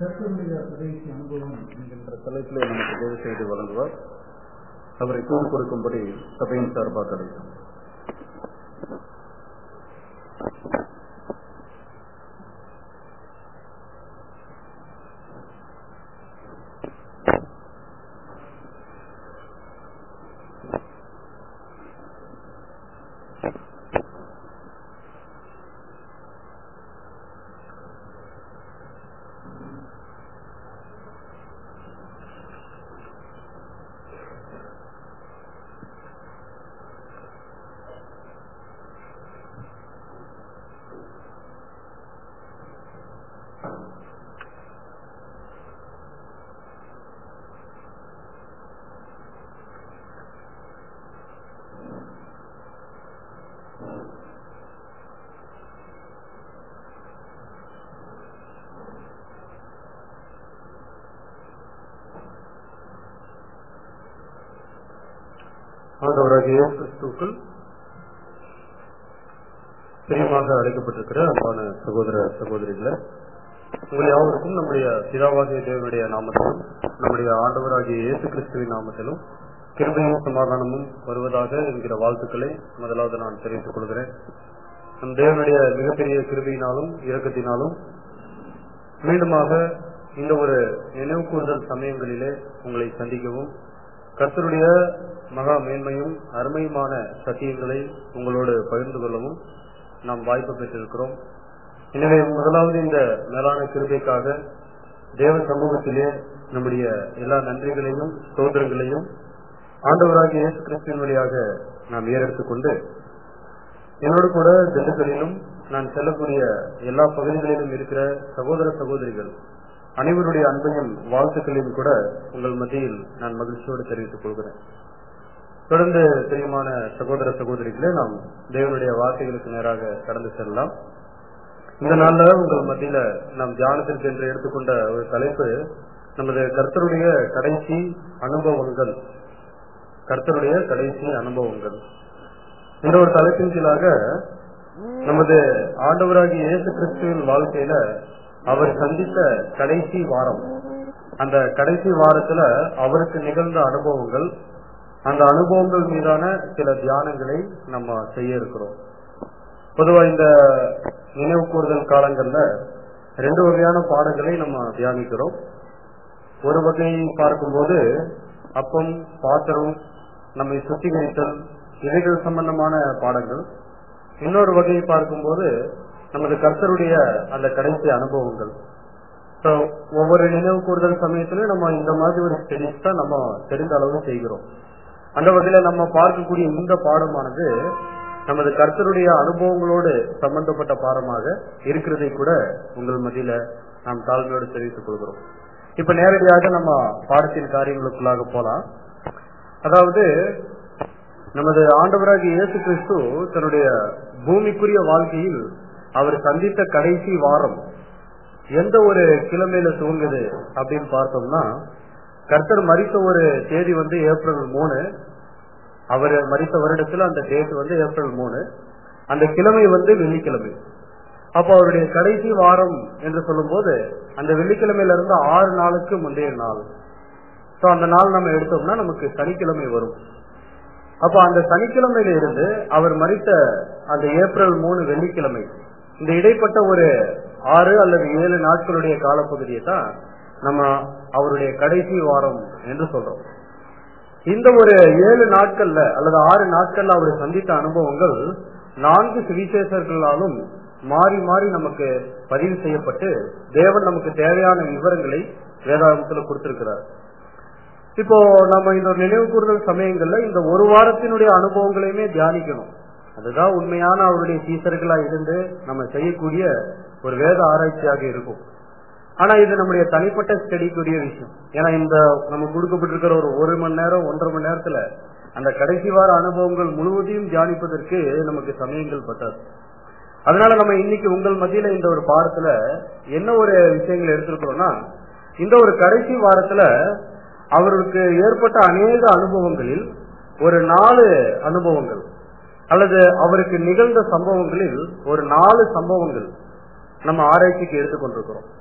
கர்த்தருடைய கடைசி அனுபவம் என்கின்ற தலைப்பிலே நமக்கு உதவி செய்து வழங்குவார் அவரை தூது கொடுக்கும்படி சபையின் சார்பாக அழைக்கிறோம் ஆண்டவராகிய இயேசு கிறிஸ்துவுக்குள் பிரியமாக அழைக்கப்பட்டிருக்கிற அன்பான சகோதர சகோதரிகளை உங்கள் யாவருக்கும் நம்முடைய பிதாவாகிய தேவனுடைய நாமத்திலும் நம்முடைய ஆண்டவராகிய இயேசு கிறிஸ்துவின் நாமத்திலும் கிருபையும் சமாதானமும் வருவதாக என்கிற வாழ்த்துக்களை முதலாவது நான் தெரிவித்துக் கொள்கிறேன் நம் தேவனுடைய மிகப்பெரிய கிருபையினாலும் இரக்கத்தினாலும் மீண்டுமாக இந்த ஒரு நினைவு கூறுதல் சமயங்களிலே உங்களை சந்திக்கவும் கர்த்தருடைய மகா மேன்மையும் அருமையுமான சத்தியங்களை உங்களோடு பகிர்ந்து கொள்ளவும் நாம் வாய்ப்பு பெற்றிருக்கிறோம் எனவே முதலாவது இந்த மேலான கிருபைக்காக தேவ சமூகத்திலே நம்முடைய எல்லா நன்றிகளையும் சோதரங்களையும் ஆண்டவராகிய இயேசு கிறிஸ்துவின் வழியாக நாம் ஏறெடுத்துக் கொண்டு என்னோடு கூட திண்டுக்கலிலும் நான் செல்லக்கூடிய எல்லா பகுதிகளிலும் இருக்கிற சகோதர சகோதரிகள் அனைவருடைய அன்பையும் வாழ்த்துக்களையும் கூட உங்கள் மத்தியில் நான் மகிழ்ச்சியோடு தெரிவித்துக் கொள்கிறேன் தொடர்ந்து தெரியுமான சகோதர சகோதரிகளே நாம் தேவனுடைய வார்த்தைகளுக்கு நேராக கடந்து செல்லலாம் இந்த நாள்ல உங்கள் மத்தியில நாம் தியானத்திற்கு என்று எடுத்துக்கொண்ட ஒரு தலைப்பு நமது கர்த்தருடைய கடைசி அனுபவங்கள் கர்த்தருடைய கடைசி அனுபவங்கள் இந்த ஒரு தலைப்பின் கீழாக நமது ஆண்டவராகிய இயேசு கிறிஸ்துவின் வாழ்க்கையில அவர் சந்தித்த கடைசி வாரம் அந்த கடைசி வாரத்துல அவருக்கு நிகழ்ந்த அனுபவங்கள் அந்த அனுபவங்கள் மீதான சில தியானங்களை நம்ம செய்ய இருக்கிறோம் பொதுவா இந்த நினைவு கூறுதல் காலங்கள்ல ரெண்டு வகையான பாடங்களை நம்ம தியானிக்கிறோம் ஒரு வகை பார்க்கும்போது அப்பம் பாத்திரம் நம்மை சுத்திகரித்தல் இவைகள் சம்பந்தமான பாடங்கள் இன்னொரு வகையை பார்க்கும்போது நமது கர்த்தருடைய அந்த கடைசி அனுபவங்கள் ஒவ்வொரு நினைவு கூறுதல் சமயத்திலும் நம்ம இந்த மாதிரி ஒரு ஸ்டடிஸ் தான் நம்ம தெரிந்த அளவு செய்கிறோம் அந்த வகையில நம்ம பார்க்கக்கூடிய இந்த பாடமானது நமது கர்த்தருடைய அனுபவங்களோடு சம்பந்தப்பட்ட பாடமாக இருக்கிறதை கூட உங்கள் மத்தியில நாம் தாழ்மையோடு தெரிவித்துக் கொள்கிறோம் இப்ப நேரடியாக நம்ம பாடத்தின் காரியங்களுக்குள்ளாக போலாம் அதாவது நமது ஆண்டவராகிய இயேசு கிறிஸ்து தன்னுடைய பூமிக்குரிய வாழ்க்கையில் அவர் சந்தித்த கடைசி வாரம் எந்த ஒரு கிழமையில துவங்குது அப்படின்னு பார்த்தோம்னா கர்த்தர் மறித்த ஒரு தேதி வந்து ஏப்ரல் மூணு அவர் மறித்த வருடத்துல அந்த டேட் வந்து ஏப்ரல் மூணு அந்த கிழமை வந்து வெள்ளிக்கிழமை அப்போ அவருடைய கடைசி வாரம் என்று சொல்லும் போது அந்த வெள்ளிக்கிழமையில இருந்து ஆறு நாளுக்கு முந்தைய நாள் சோ அந்த நாள் நம்ம எடுத்தோம்னா நமக்கு சனிக்கிழமை வரும் அப்ப அந்த சனிக்கிழமையில இருந்து அவர் மறித்த அந்த ஏப்ரல் மூணு வெள்ளிக்கிழமை இந்த இடைப்பட்ட ஒரு ஆறு அல்லது ஏழு நாட்களுடைய காலப்பகுதியை தான் நம்ம அவருடைய கடைசி வாரம் என்று சொல்றோம் இந்த ஒரு ஏழு நாட்கள்ல அல்லது ஆறு நாட்கள்ல அவர் சந்தித்த அனுபவங்கள் நான்கு சுவிசேஷர்களாலும் மாறி மாறி நமக்கு பதிவு செய்யப்பட்டு தேவன் நமக்கு தேவையான விவரங்களை வேதாந்தத்தில் கொடுத்திருக்கிறார் இப்போ நம்ம இந்த நினைவு கூறுதல் சமயங்கள்ல இந்த ஒரு வாரத்தினுடைய அனுபவங்களையுமே தியானிக்கணும் அதுதான் உண்மையான அவருடைய சீசர்களா இருந்து நம்ம செய்யக்கூடிய ஒரு வேத ஆராய்ச்சியாக இருக்கும் ஆனா இது நம்முடைய தனிப்பட்ட ஸ்டடிக்குரிய விஷயம் ஏன்னா இந்த நம்ம கொடுக்கப்பட்டிருக்கிற ஒரு ஒரு மணி நேரம் ஒன்றரை மணி நேரத்துல அந்த கடைசி வார அனுபவங்கள் முழுவதையும் தியானிப்பதற்கு நமக்கு சமயங்கள் பத்தாது அதனால நம்ம இன்னைக்கு உங்கள் மத்தியில இந்த ஒரு பாடத்துல என்ன ஒரு விஷயங்கள் எடுத்திருக்கிறோம்னா இந்த ஒரு கடைசி வாரத்துல அவருக்கு ஏற்பட்ட அநேக அனுபவங்களில் ஒரு நாலு அனுபவங்கள் அல்லது அவருக்கு நிகழ்ந்த சம்பவங்களில் ஒரு நாலு சம்பவங்கள் நம்ம ஆராய்ச்சிக்கு எடுத்துக்கொண்டிருக்கிறோம்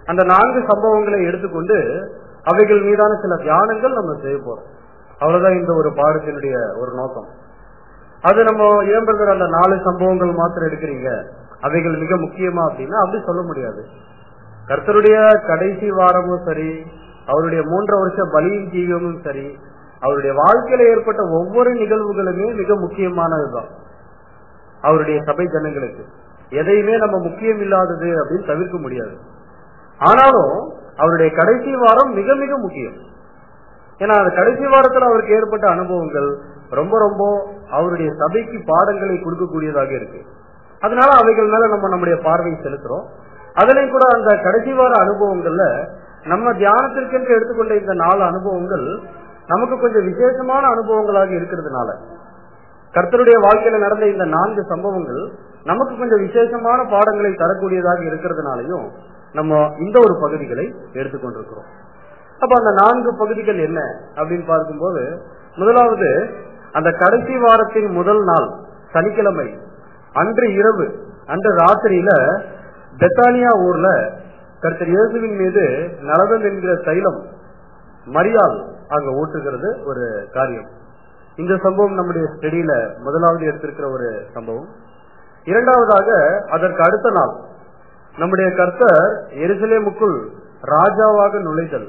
அந்த நான்கு சம்பவங்களை எடுத்துக்கொண்டு அவைகள் மீதான சில தியானங்கள் நம்ம செய்ய போறோம் அவ்வளவுதான் இந்த ஒரு பாடத்தினுடைய ஒரு நோக்கம் அது நம்ம ஏன் பிரதர் அந்த நாலு சம்பவங்கள் மாத்திரம் எடுக்கிறீங்க அவைகள் மிக முக்கியமா அப்படின்னா அப்படி சொல்ல முடியாது கர்த்தருடைய கடைசி வாரமும் சரி அவருடைய மூன்று வருஷ பலியின் ஜீவமும் சரி அவருடைய வாழ்க்கையில ஏற்பட்ட ஒவ்வொரு நிகழ்வுகளுமே மிக முக்கியமானதுதான் அவருடைய சபை ஜனங்களுக்கு எதையுமே நம்ம முக்கியம் இல்லாதது அப்படின்னு தவிர்க்க முடியாது ஆனாலும் அவருடைய கடைசி வாரம் மிக மிக முக்கியம் ஏன்னா அந்த கடைசி வாரத்துல அவருக்கு ஏற்பட்ட அனுபவங்கள் ரொம்ப ரொம்ப அவருடைய சபைக்கு பாடங்களை கொடுக்கக்கூடியதாக இருக்கு அதனால அவைகள் மேல நம்ம நம்முடைய பார்வை செலுத்துறோம் அதுலயும் கூட அந்த கடைசி வார அனுபவங்கள்ல நம்ம தியானத்திற்கென்று எடுத்துக்கொண்ட இந்த நாலு அனுபவங்கள் நமக்கு கொஞ்சம் விசேஷமான அனுபவங்களாக இருக்கிறதுனால கர்த்தருடைய வாழ்க்கையில நடந்த இந்த நான்கு சம்பவங்கள் நமக்கு கொஞ்சம் விசேஷமான பாடங்களை தரக்கூடியதாக இருக்கிறதுனாலையும் நம்ம இந்த ஒரு பகுதிகளை எடுத்துக்கொண்டிருக்கிறோம் அப்ப அந்த நான்கு பகுதிகள் என்ன அப்படின்னு பார்க்கும்போது முதலாவது அந்த கடைசி வாரத்தின் முதல் நாள் சனிக்கிழமை அன்று இரவு அன்று ராத்திரியில பெத்தானியா ஊர்ல கர்த்தர் இயேசுவின் மீது நலதன் என்கிற தைலம் மரியாள் அங்க ஊற்றுகிறது ஒரு காரியம் இந்த சம்பவம் நம்முடைய ஸ்டடியில முதலாவது எடுத்திருக்கிற ஒரு சம்பவம் இரண்டாவதாக அதற்கு அடுத்த நாள் நம்முடைய கர்த்தர் எருசலேமுக்குள் ராஜாவாக நுழைதல்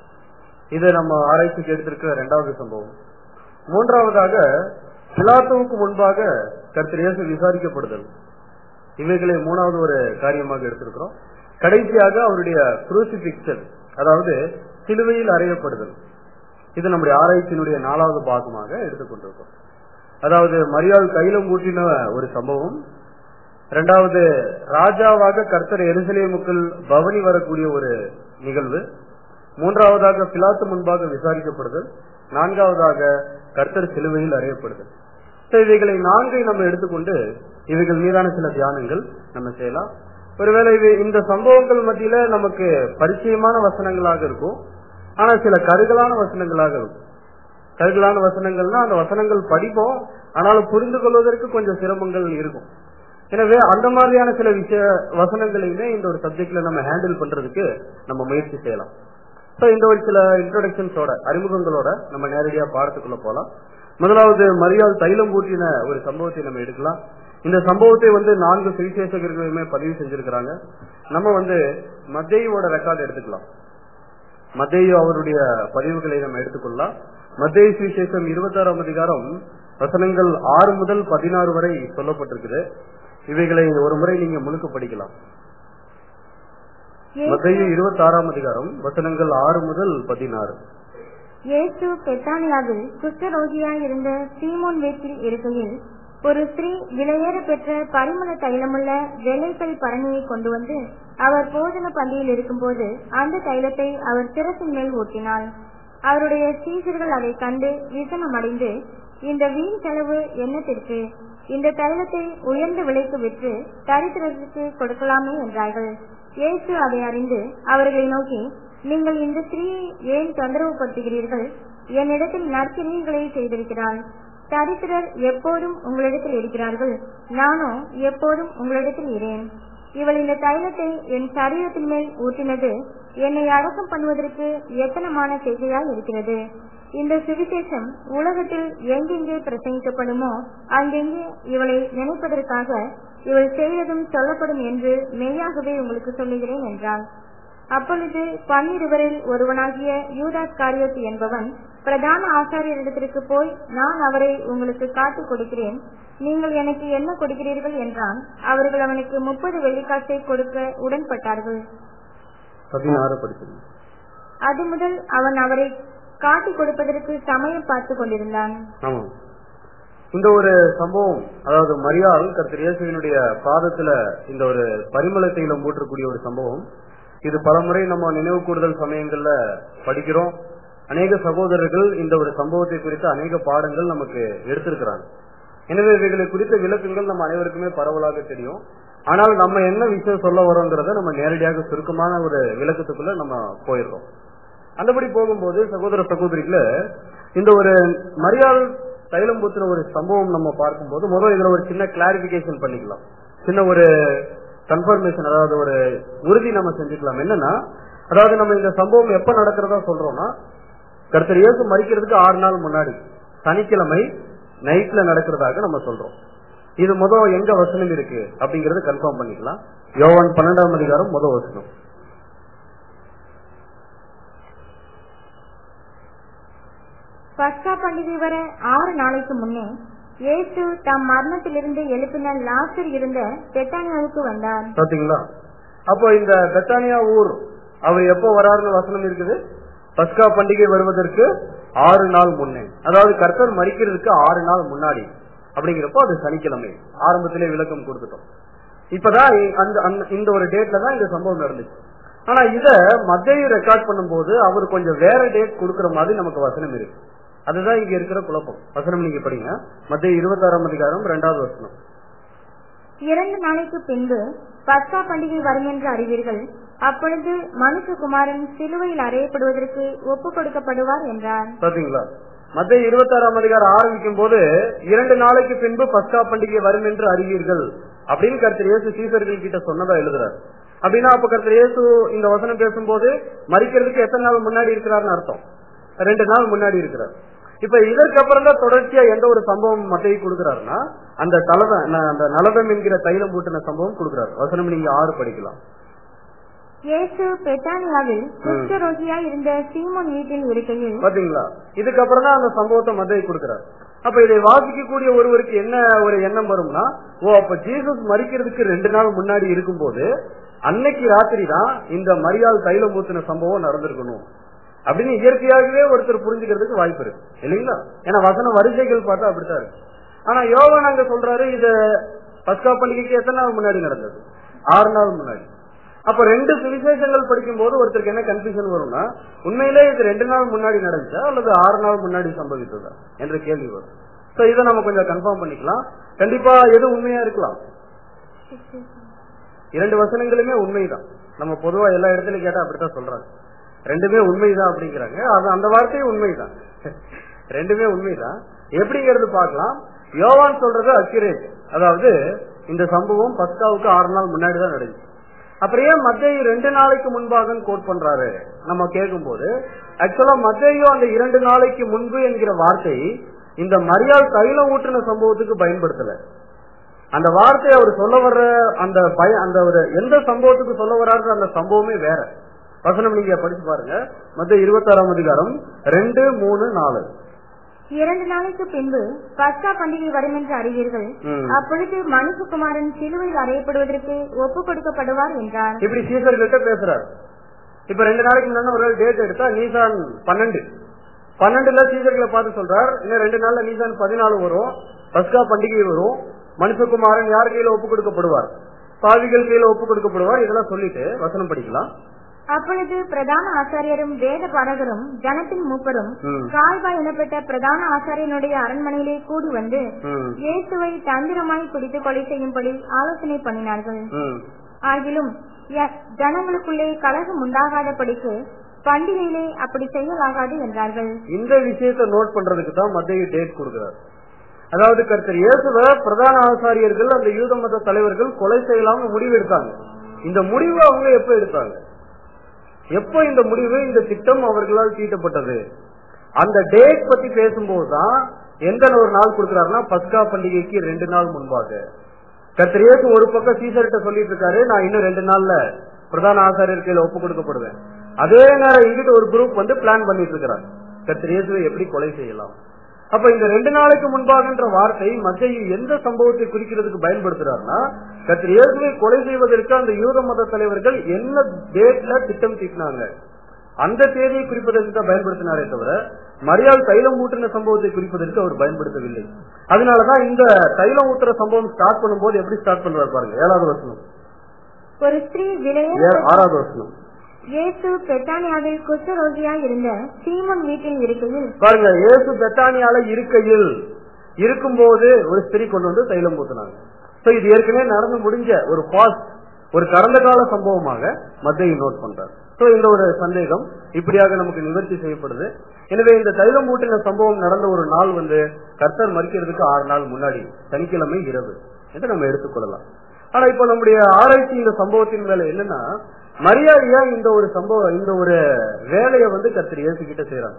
இது நம்ம ஆராய்ச்சிக்கு எடுத்திருக்கிற இரண்டாவது சம்பவம் மூன்றாவதாக பிலாத்துவுக்கு முன்பாக கர்த்தர் இயேசு விசாரிக்கப்படுதல் இவைகளை மூணாவது ஒரு காரியமாக எடுத்திருக்கிறோம் கடைசியாக அவருடைய குரூசிபிக்சர் அதாவது சிலுவையில் அறையப்படுதல் இது நம்முடைய ஆராய்ச்சியினுடைய நாலாவது பாகமாக எடுத்துக்கொண்டிருக்கோம் அதாவது மரியாள் கையிலம் ஊட்டின ஒரு சம்பவம் இரண்டாவது ராஜாவாக கர்த்தர் எருசலேமுக்குள் பவனி வரக்கூடிய ஒரு நிகழ்வு மூன்றாவதாக பிலாத்து முன்பாக விசாரிக்கப்படுதல் நான்காவதாக கர்த்தர் சிலுவையில் அறையப்படுதல் So, இவைகளை நான்கை நம்ம எடுத்துக்கொண்டு இவைகள் மீதான சில தியானங்கள் நம்ம செய்யலாம் ஒருவேளை இவை இந்த சம்பவங்கள் மத்தியில நமக்கு பரிச்சயமான வசனங்களாக இருக்கும் ஆனா சில கருகலான வசனங்களாக இருக்கும் கருகலான வசனங்கள்னா அந்த வசனங்கள் படிப்போம் ஆனாலும் புரிந்து கொள்வதற்கு கொஞ்சம் சிரமங்கள் இருக்கும் எனவே அந்த மாதிரியான சில விஷய வசனங்களையுமே இந்த ஒரு சப்ஜெக்ட்ல நம்ம ஹேண்டில் பண்றதுக்கு நம்ம முயற்சி செய்யலாம் சோ இந்த ஒரு சில இன்ட்ரோடக்ஷன்ஸோட அறிமுகங்களோட நம்ம நேரடியா பாடத்துக்குள்ள போலாம் முதலாவது மரியாள் தைலம் ஊற்றின ஒரு சம்பவத்தை நம்ம எடுக்கலாம் இந்த சம்பவத்தை வந்து நான்கு சுவிசேஷகர்களுமே பதிவு செஞ்சிருக்கிறாங்க நம்ம வந்து மத்தேயோட ரெக்கார்டு எடுத்துக்கலாம் மத்தேயு அவருடைய பதிவுகளை நம்ம எடுத்துக்கொள்ளலாம் மத்தேயு சுவிசேஷம் இருபத்தாறாம் அதிகாரம் வசனங்கள் ஆறு முதல் பதினாறு வரை சொல்லப்பட்டிருக்குது இவைகளை ஒரு முறை நீங்க முழுக்க படிக்கலாம் மத்தேயு இருபத்தாறாம் அதிகாரம் வசனங்கள் ஆறு முதல் பதினாறு இயேசு பெத்தானியாவில் குஷ்டரோகியாய் இருந்த சீமோன் வீட்டில் இருக்கையில் ஒரு ஸ்திரீ விலையேற பெற்ற பரிமள தைலமுள்ள வெள்ளைப்பை பரணியை கொண்டு வந்து அவர் போஜன பந்தியில் இருக்கும்போது அந்த தைலத்தை அவர் சிரசின் மேல் ஊற்றினாள் அவருடைய சீசர்கள் அதை கண்டு விசனமடைந்து இந்த வீண் செலவு என்னத்திற்கு இந்த தைலத்தை உயர்ந்த விலைக்கு விற்று தரித்திரத்துக்கு கொடுக்கலாமே என்றார்கள் இயேசு அதை அறிந்து அவர்களை நோக்கி நீங்கள் இந்த ஸ்திரீயை ஏன் தொந்தரவு படுத்துகிறீர்கள் என்னிடத்தில் நற்கிரியைகளை செய்திருக்கிறாள் தரித்திரர் எப்போதும் உங்களிடத்தில் இருக்கிறார்கள் நானோ எப்போதும் உங்களிடத்தில் இரேன் இவள் இந்த தைலத்தை என் சரீரத்தின் மேல் ஊற்றினது என்னை அடக்கம் பண்ணுவதற்கு எத்தனமான செய்கையாய் இருக்கிறது இந்த சுவிசேஷம் உலகத்தில் எங்கெங்கே பிரசங்கிக்கப்படுமோ அங்கெங்கே இவளை நினைப்பதற்காக இவள் செய்ததும் சொல்லப்படும் என்று மெய்யாகவே உங்களுக்கு சொல்லுகிறேன் என்றான் அப்பொழுது பன்னிருவரில் ஒருவனாகிய யூதாஸ் காரியோத் என்பவன் பிரதான ஆசாரியரிடத்திற்கு போய் நான் அவரை உங்களுக்கு காட்டிக் கொடுக்கிறேன் நீங்கள் எனக்கு என்ன கொடுக்கிறீர்கள் என்றான் அவர்கள் அவனுக்கு முப்பது வெள்ளிக்காசை கொடுக்க உடன்பட்டார்கள் பதினாறு படிச்சிருங்க அது முதல் அவன் அவரை காட்டிக் கொடுப்பதற்கு சமயம் பார்த்து கொண்டிருந்தான் ஆமா இந்த ஒரு சம்பவம் அதாவது மரியாள் கர்த்தர் இயேசுவினுடைய பாதத்துல இந்த ஒரு பரிமள தைலம் ஊற்றக்கூடிய ஒரு சம்பவம் இது பலமுறை நம்ம நினைவு கூறுதல் சமயங்கள்ல படிக்கிறோம் அநேக சகோதரர்கள் இந்த ஒரு சம்பவத்தை குறித்த அநேக பாடங்கள் நமக்கு எடுத்திருக்கிறாங்க எனவே இவைகளை குறித்த விளக்கங்கள் நம்ம அனைவருக்குமே பரவலாக தெரியும் ஆனால் நம்ம என்ன விஷயம் சொல்ல வரோங்கிறத நம்ம நேரடியாக சுருக்கமான ஒரு விளக்கத்துக்குள்ள நம்ம போயிடுறோம் அந்தபடி போகும்போது சகோதர சகோதரிகள இந்த ஒரு மரியாள் தைலம் ஊத்துற ஒரு சம்பவம் நம்ம பார்க்கும்போது முதல் இதுல ஒரு சின்ன கிளாரிபிகேஷன் பண்ணிக்கலாம் சின்ன ஒரு கன்ஃபர்மேஷன் அதாவது ஒரு உறுதி நம்ம செஞ்சுக்கலாம் என்னன்னா அதாவது நம்ம இந்த சம்பவம் எப்ப நடக்கிறதா சொல்றோம்னா கர்த்தர் இயேசு மறிக்கிறதுக்கு ஆறு நாள் முன்னாடி சனிக்கிழமை நைட்ல நடக்கிறதாக நம்ம சொல்றோம் இது முதல் எங்க வசனம் இருக்கு அப்படிங்கறது கன்ஃபார்ம் பண்ணிக்கலாம் யோவான் பன்னெண்டாம் அதிகாரம் முதல் வசனம் பஸ்கா பண்டிகை வர ஆறு நாளைக்கு முன்னே இயேசு தம் மரணத்திலிருந்து எழுப்பின லாசர் இருந்த பெத்தானியாவுக்கு வந்தார் பாத்தீங்களா அப்போ இந்த பெத்தானியா ஊர் அவர் எப்போ வராருன்னு வசனம் இருக்குது பஸ்கா பண்டிகை வருவதற்கு ஆறு நாள் முன்னே அதாவது கர்த்தர் மறிக்கிறதுக்கு ஆறு நாள் முன்னாடி அப்படிங்கிறப்போ அது சனிக்கிழமை ஆரம்பத்திலே விளக்கம் கொடுத்துட்டோம் இப்பதான் இ- அந்த அந்த- இந்த ஒரு டேட்ல தான் இந்த சம்பவம் நடந்துச்சு ஆனா இத மத்திய ரெக்கார்ட் பண்ணும்போது அவர் கொஞ்சம் வேற டேட் கொடுக்கிற மாதிரி நமக்கு வசனம் இருக்கு அதுதான் இங்க இருக்கிற குழப்பம் வசனம் நீங்க படிங்க மத்திய இருபத்தாறாம் அதிகாரம் ரெண்டாவது வசனம் இரண்டு நாளைக்கு பின்பு பஸ்கா பண்டிகை வரும் என்று அறிவீர்கள் அப்பொழுது மனுஷகுமாரன் சிலுவையில் அறையப்படுவதற்கு ஒப்புக் கொடுக்கப்படுவார் என்றார் பாத்தீங்களா மத்திய இருபத்தாறாம் அதிகாரம் ஆரம்பிக்கும் போது இரண்டு நாளைக்கு பின்பு பஸ்கா பண்டிகை வரும் என்று அறிவீர்கள் அப்படின்னு கருத்தர் இயேசு சீசர்கள் கிட்ட சொன்னதா எழுதுறாரு அப்படின்னா அப்ப கருத்தர் இயேசு இந்த வசனம் பேசும்போது மறிக்கிறதுக்கு எத்தனை நாள் முன்னாடி இருக்கிறார்னு அர்த்தம் ரெண்டு நாள் முன்னாடி இருக்கிறார் இப்ப இதற்கு அப்புறம் தான் தொடர்ச்சியா எந்த ஒரு சம்பவம் மத்திய கொடுக்கிறாருன்னா அந்த தலதம் அந்த நலதம் என்கிற தைலம் ஊட்டின சம்பவம் கொடுக்கிறார் வசனம் நீங்க ஆறு படிக்கலாம் இயேசு பெத்தானியாவில் குஷ்டரோகியாய் இருந்த சீமோன் வீட்டில் இருக்கையில் பாத்தீங்களா இதுக்கப்புறம் தான் அந்த சம்பவத்தை மத்திய கொடுக்கிறார் அப்ப இதை வாசிக்கக்கூடிய ஒருவருக்கு என்ன ஒரு எண்ணம் வரும்னா ஓ அப்ப ஜீசஸ் மறிக்கிறதுக்கு ரெண்டு நாள் முன்னாடி இருக்கும்போது அன்னைக்கு ராத்திரி தான் இந்த மரியாள் தைலம் ஊத்தின சம்பவம் நடந்திருக்கணும் அப்படின்னு இயற்கையாகவே ஒருத்தர் புரிஞ்சுக்கிறதுக்கு வாய்ப்பு இருக்கு இல்லைங்களா ஏன்னா வசன வரிசைகள் பார்த்தா அப்படித்தான் இருக்கு ஆனா யோவான் அங்க சொல்றாரு இது பஸ்கா பண்டிகைக்கு எத்தனை நாள் முன்னாடி நடந்தது ஆறு நாள் முன்னாடி அப்ப ரெண்டு சுவிசேஷங்கள் படிக்கும் போது ஒருத்தருக்கு என்ன கன்ஃபியூஷன் வரும்னா உண்மையிலே இது ரெண்டு நாள் முன்னாடி நடந்துச்சா அல்லது ஆறு நாள் முன்னாடி சம்பவித்ததா என்ற கேள்வி வரும் சோ இதை நம்ம கொஞ்சம் கன்ஃபார்ம் பண்ணிக்கலாம் கண்டிப்பா எது உண்மையா இருக்கலாம் இரண்டு வசனங்களுமே உண்மைதான் நம்ம பொதுவா எல்லா இடத்துலயும் கேட்டா அப்படித்தான் சொல்றாங்க ரெண்டுமே உண்மைதான் அப்படிங்கிறாங்க அது அந்த வார்த்தையும் உண்மைதான் ரெண்டுமே உண்மைதான் எப்படிங்கிறது பார்க்கலாம் யோவான் சொல்றது அக்யூரேட் அதாவது இந்த சம்பவம் பஸ்காவுக்கு ஆறு நாள் முன்னாடி தான் நடந்துச்சு அப்புறம் ஏன் மத்திய ரெண்டு நாளைக்கு முன்பாக கோட் பண்றாரு நம்ம கேட்கும் போது ஆக்சுவலா மத்தியோ அந்த இரண்டு நாளைக்கு முன்பு என்கிற வார்த்தை இந்த மரியாள் தைலம் ஊற்றின சம்பவத்துக்கு பயன்படுத்தல அந்த வார்த்தை அவர் சொல்ல வர்ற அந்த பய அந்த ஒரு எந்த சம்பவத்துக்கு சொல்ல வர்றாரு அந்த சம்பவமே வேற வசனம் நீங்க படிச்சு பாருங்க மத்திய இருபத்தாறாம் அதிகாரம் ரெண்டு மூணு நாலு இரண்டு நாளைக்கு பின்பு பஸ்கா பண்டிகை வரும் என்று அறிவீர்கள் ம். அப்பொழுது மனுஷகுமாரன் சிலுவையில் அறையப்படுவதற்கு ஒப்புக் கொடுக்கப்படுவார் என்றார் இப்படி சீசர் கிட்ட பேசுறாரு இப்ப ரெண்டு நாளைக்கு முன்னாடி ஒரு டேட் எடுத்தா நீசான் பன்னெண்டு பன்னெண்டுல சீசர்களை பார்த்து சொல்றார் இன்னும் ரெண்டு நாள்ல நீசான் பதினாலு வரும் பஸ்கா பண்டிகை வரும் மனுஷகுமாரன் யார் கையில ஒப்பு கொடுக்கப்படுவார் பாவிகள் கையில ஒப்பு கொடுக்கப்படுவார் இதெல்லாம் சொல்லிட்டு வசனம் படிக்கலாம் அப்பொழுது பிரதான ஆசாரியரும் வேத பாரகரும் ஜனத்தின் மூப்பரும் ம். கால்பா எனப்பட்ட பிரதான ஆசாரியனுடைய அரண்மனையிலே கூடி வந்து ம், இயேசுவை தந்திரமாய் பிடித்து கொலை செய்யும்படி ஆலோசனை பண்ணினார்கள் ம். ஆகிலும் ய- ஜனங்களுக்குள்ளே கலகம் உண்டாகாதபடிக்கு பண்டிகையிலே அப்படி செய்யலாகாது என்றார்கள் இந்த விஷயத்தை நோட் பண்றதுக்கு தான் மத்திய டேட் கொடுக்கிறார் அதாவது கர்த்தர் இயேசுவ பிரதான ஆசாரியர்கள் அந்த யூத மத தலைவர்கள் கொலை செய்யலாம்னு முடிவு எடுத்தாங்க இந்த முடிவு அவங்க எப்ப எடுத்தாங்க எப்போ இந்த முடிவு இந்த திட்டம் அவர்களால் தீட்டப்பட்டது அந்த டேட் பத்தி பேசும்போது தான் எந்த ஒரு நாள் கொடுக்கிறாருன்னா பஸ்கா பண்டிகைக்கு ரெண்டு நாள் முன்பாக கர்த்தர் இயேசு ஒரு பக்கம் சீசர்கிட்ட சொல்லிட்டு இருக்காரு நான் இன்னும் ரெண்டு நாள்ல பிரதான ஆசாரியர் கையில ஒப்பு கொடுக்கப்படுவேன் அதே நேரம் இங்கிட்ட ஒரு குரூப் வந்து பிளான் பண்ணிட்டு இருக்கிறாங்க கர்த்தர் இயேசுவை எப்படி கொலை செய்யலாம் அப்ப இந்த ரெண்டு நாளைக்கு முன்பாகன்ற வார்த்தை மத்திய எந்த சம்பவத்தை குறிக்கிறதுக்கு பயன்படுத்துறாருன்னா கர்த்தர் இயேசுவை கொலை செய்வதற்கு அந்த யூத மத தலைவர்கள் என்ன டேட்ல திட்டம் தீட்டினாங்க அந்த தேதியை குறிப்பதற்கு தான் பயன்படுத்தினாரே தவிர மரியாள் தைலம் ஊற்றின சம்பவத்தை குறிப்பதற்கு அவர் பயன்படுத்தவில்லை அதனாலதான் இந்த தைலம் ஊத்துற சம்பவம் ஸ்டார்ட் பண்ணும்போது எப்படி ஸ்டார்ட் பண்றாரு பாருங்க ஏழாவது வருஷம் ஒரு ஸ்திரீ விலையேற ஆறாவது வருஷம் இயேசு பெத்தானியாவில் குஷ்டரோகியாய் இருந்த சீமோன் வீட்டில் இருக்கையில் பாருங்க இயேசு பெத்தானியால இருக்கையில் இருக்கும்போது ஒரு ஸ்திரீ கொண்டு வந்து தைலம் ஊத்துனாங்க சோ இது ஏற்கனவே நடந்து முடிஞ்ச ஒரு பாஸ்ட் ஒரு கடந்த கால சம்பவமாக மத்திய நோட் பண்றார் சோ இந்த ஒரு சந்தேகம் இப்படியாக நமக்கு நிவர்த்தி செய்யப்படுது எனவே இந்த தைலம் ஊட்டின சம்பவம் நடந்த ஒரு நாள் வந்து கர்த்தர் மறிக்கிறதுக்கு ஆறு நாள் முன்னாடி சனிக்கிழமை இரவு என்று நம்ம எடுத்துக்கொள்ளலாம் ஆனா இப்ப நம்முடைய ஆராய்ச்சி இந்த சம்பவத்தின் மேல என்னன்னா மரியாதையா இந்த ஒரு சம்பவம் இந்த ஒரு வேலையை வந்து கத்திரி இயேசுகிட்ட செய்யறாங்க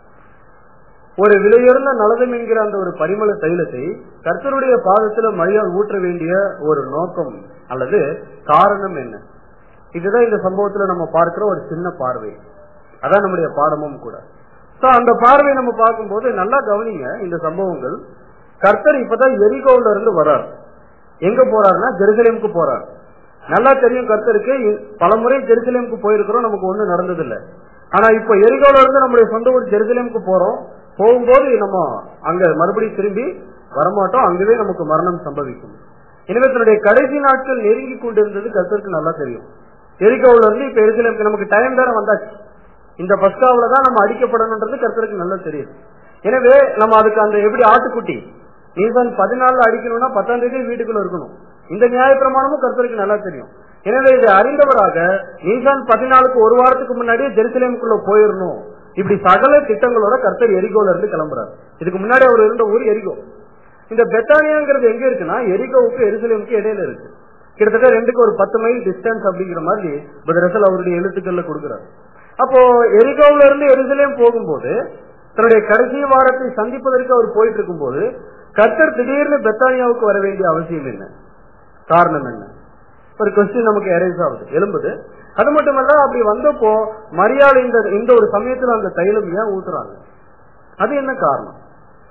ஒரு விலையுறந்த நலதம் என்கிற அந்த ஒரு பரிமள தைலத்தை கர்த்தருடைய பாதத்துல மரியாதை ஊற்ற வேண்டிய ஒரு நோக்கம் அல்லது காரணம் என்ன இதுதான் இந்த சம்பவத்துல நம்ம பார்க்கிற ஒரு சின்ன பார்வை அதான் நம்முடைய பாடமும் கூட சோ அந்த பார்வை நம்ம பார்க்கும்போது நல்லா கவனிங்க இந்த சம்பவங்கள் கர்த்தர் இப்பதான் எரிகோல இருந்து வர்றார் எங்க போறாருன்னா ஜெருசலேமுக்கு போறார் நல்லா தெரியும் கர்த்தருக்கு பலமுறை ஜெருசலேமுக்கு போயிருக்கிறோம் நமக்கு ஒண்ணு நடந்தது இல்ல ஆனா இப்ப எரிகோல இருந்து நம்முடைய சொந்த ஊர் ஜெருசலேமுக்கு போறோம் போகும்போது நம்ம அங்க மறுபடியும் திரும்பி வரமாட்டோம் அங்கவே நமக்கு மரணம் சம்பவிக்கும் எனவே தன்னுடைய கடைசி நாட்கள் நெருங்கி கொண்டிருந்தது கர்த்தருக்கு நல்லா தெரியும் எரிகோல இருந்து இப்ப எருசலேமுக்கு நமக்கு டைம் வேற வந்தாச்சு இந்த பஸ்காவில தான் நம்ம அடிக்கப்படணுன்றது கர்த்தருக்கு நல்லா தெரியுது எனவே நம்ம அதுக்கு அந்த எப்படி ஆட்டுக்குட்டி நீதான் பதினாலு அடிக்கணும்னா பத்தாம் தேதி வீட்டுக்குள்ள இருக்கணும் இந்த நியாயப்பிரமாணமும் கர்த்தருக்கு நல்லா தெரியும் எனவே இதை அறிந்தவராக நீதான் பதினாலுக்கு ஒரு வாரத்துக்கு முன்னாடியே ஜெருசலேமுக்குள்ள போயிடணும் இப்படி சகல திட்டங்களோட கர்த்தர் எரிகோல இருந்து கிளம்புறாரு இதுக்கு முன்னாடி அவர் இருந்த ஊர் எரிகோ இந்த பெத்தானியாங்கிறது எங்க இருக்குன்னா எரிகோவுக்கு எருசலேமுக்கு இடையில இருக்கு கிட்டத்தட்ட ரெண்டுக்கு ஒரு பத்து மைல் டிஸ்டன்ஸ் அப்படிங்கிற மாதிரி ரசல் அவருடைய எழுத்துக்கள்ல கொடுக்கிறார் அப்போ எரிகோவுல இருந்து எருசலேம் போகும்போது தன்னுடைய கடைசி வாரத்தை சந்திப்பதற்கு அவர் போயிட்டு இருக்கும்போது கர்த்தர் திடீர்னு பெத்தானியாவுக்கு வர வேண்டிய அவசியம் என்ன காரணம் என்ன ஒரு கொஸ்டின் நமக்கு எரேஸ் ஆகுது எழும்புது அது மட்டுமல்ல அப்படி வந்தப்போ மரியாதை இந்த இந்த ஒரு சமயத்துல அந்த தைலம் ஏன் ஊத்துறாங்க அது என்ன காரணம்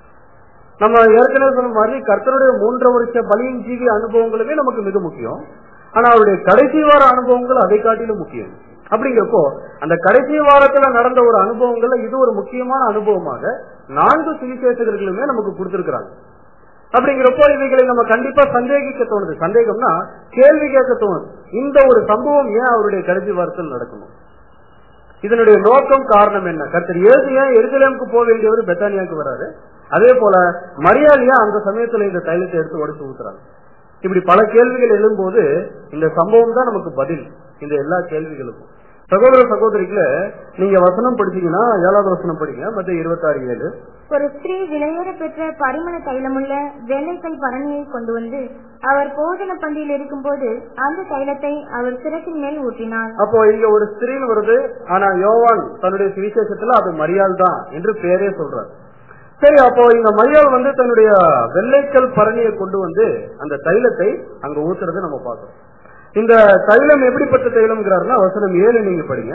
நம்ம ஏற்கனவே சொன்ன மாதிரி கர்த்தருடைய மூன்று வருஷ பலியின் ஜீவி அனுபவங்களுமே நமக்கு மிக முக்கியம் ஆனா அவருடைய கடைசி வார அனுபவங்கள் அதை காட்டிலும் முக்கியம் அப்படிங்கிறப்போ அந்த கடைசி வாரத்துல நடந்த ஒரு அனுபவங்கள்ல இது ஒரு முக்கியமான அனுபவமாக நான்கு சுவிசேஷகர்களுமே நமக்கு கொடுத்திருக்கிறாங்க அப்படிங்கிறப்போ இவைகளை நம்ம கண்டிப்பா சந்தேகிக்க தோணுது சந்தேகம்னா கேள்வி கேட்க தோணுது இந்த ஒரு சம்பவம் ஏன் அவருடைய கடைசி வாரத்தில் நடக்கணும் இதனுடைய நோக்கம் காரணம் என்ன கர்த்தர் ஏசு ஏன் எருசலேமுக்கு போக வேண்டியவர் பெத்தானியாவுக்கு வராரு அதே போல மரியாதையா அந்த சமயத்துல இந்த தைலத்தை எடுத்து உடச்சு ஊத்துறாங்க இப்படி பல கேள்விகள் எழும்போது இந்த சம்பவம் தான் நமக்கு பதில் இந்த எல்லா கேள்விகளுக்கும் சகோதர சகோதரிகள நீங்க வசனம் படிச்சீங்கன்னா ஏழாவது வசனம் படிங்க மத்த இருபத்தாறு ஏழு ஒரு ஸ்திரீ விலையேற பெற்ற பரிமள தைலமுள்ள வெள்ளைக்கல் பரணியை கொண்டு வந்து அவர் போஜன பந்தியில் இருக்கும்போது அந்த தைலத்தை அவர் சிரத்தின் மேல் ஊற்றினார் அப்போ இங்க ஒரு ஸ்திரீன்னு வருது ஆனா யோவான் தன்னுடைய சுவிசேஷத்துல அது மரியாள் தான் என்று பேரே சொல்றார் சரி அப்போ இந்த மரியாள் வந்து தன்னுடைய வெள்ளைக்கல் பரணியை கொண்டு வந்து அந்த தைலத்தை அங்க ஊத்துறதை நம்ம பார்க்கிறோம் இந்த தைலம் எப்படிப்பட்ட தைலம்ங்கிறாருன்னா வசனம் ஏழு நீங்க படிங்க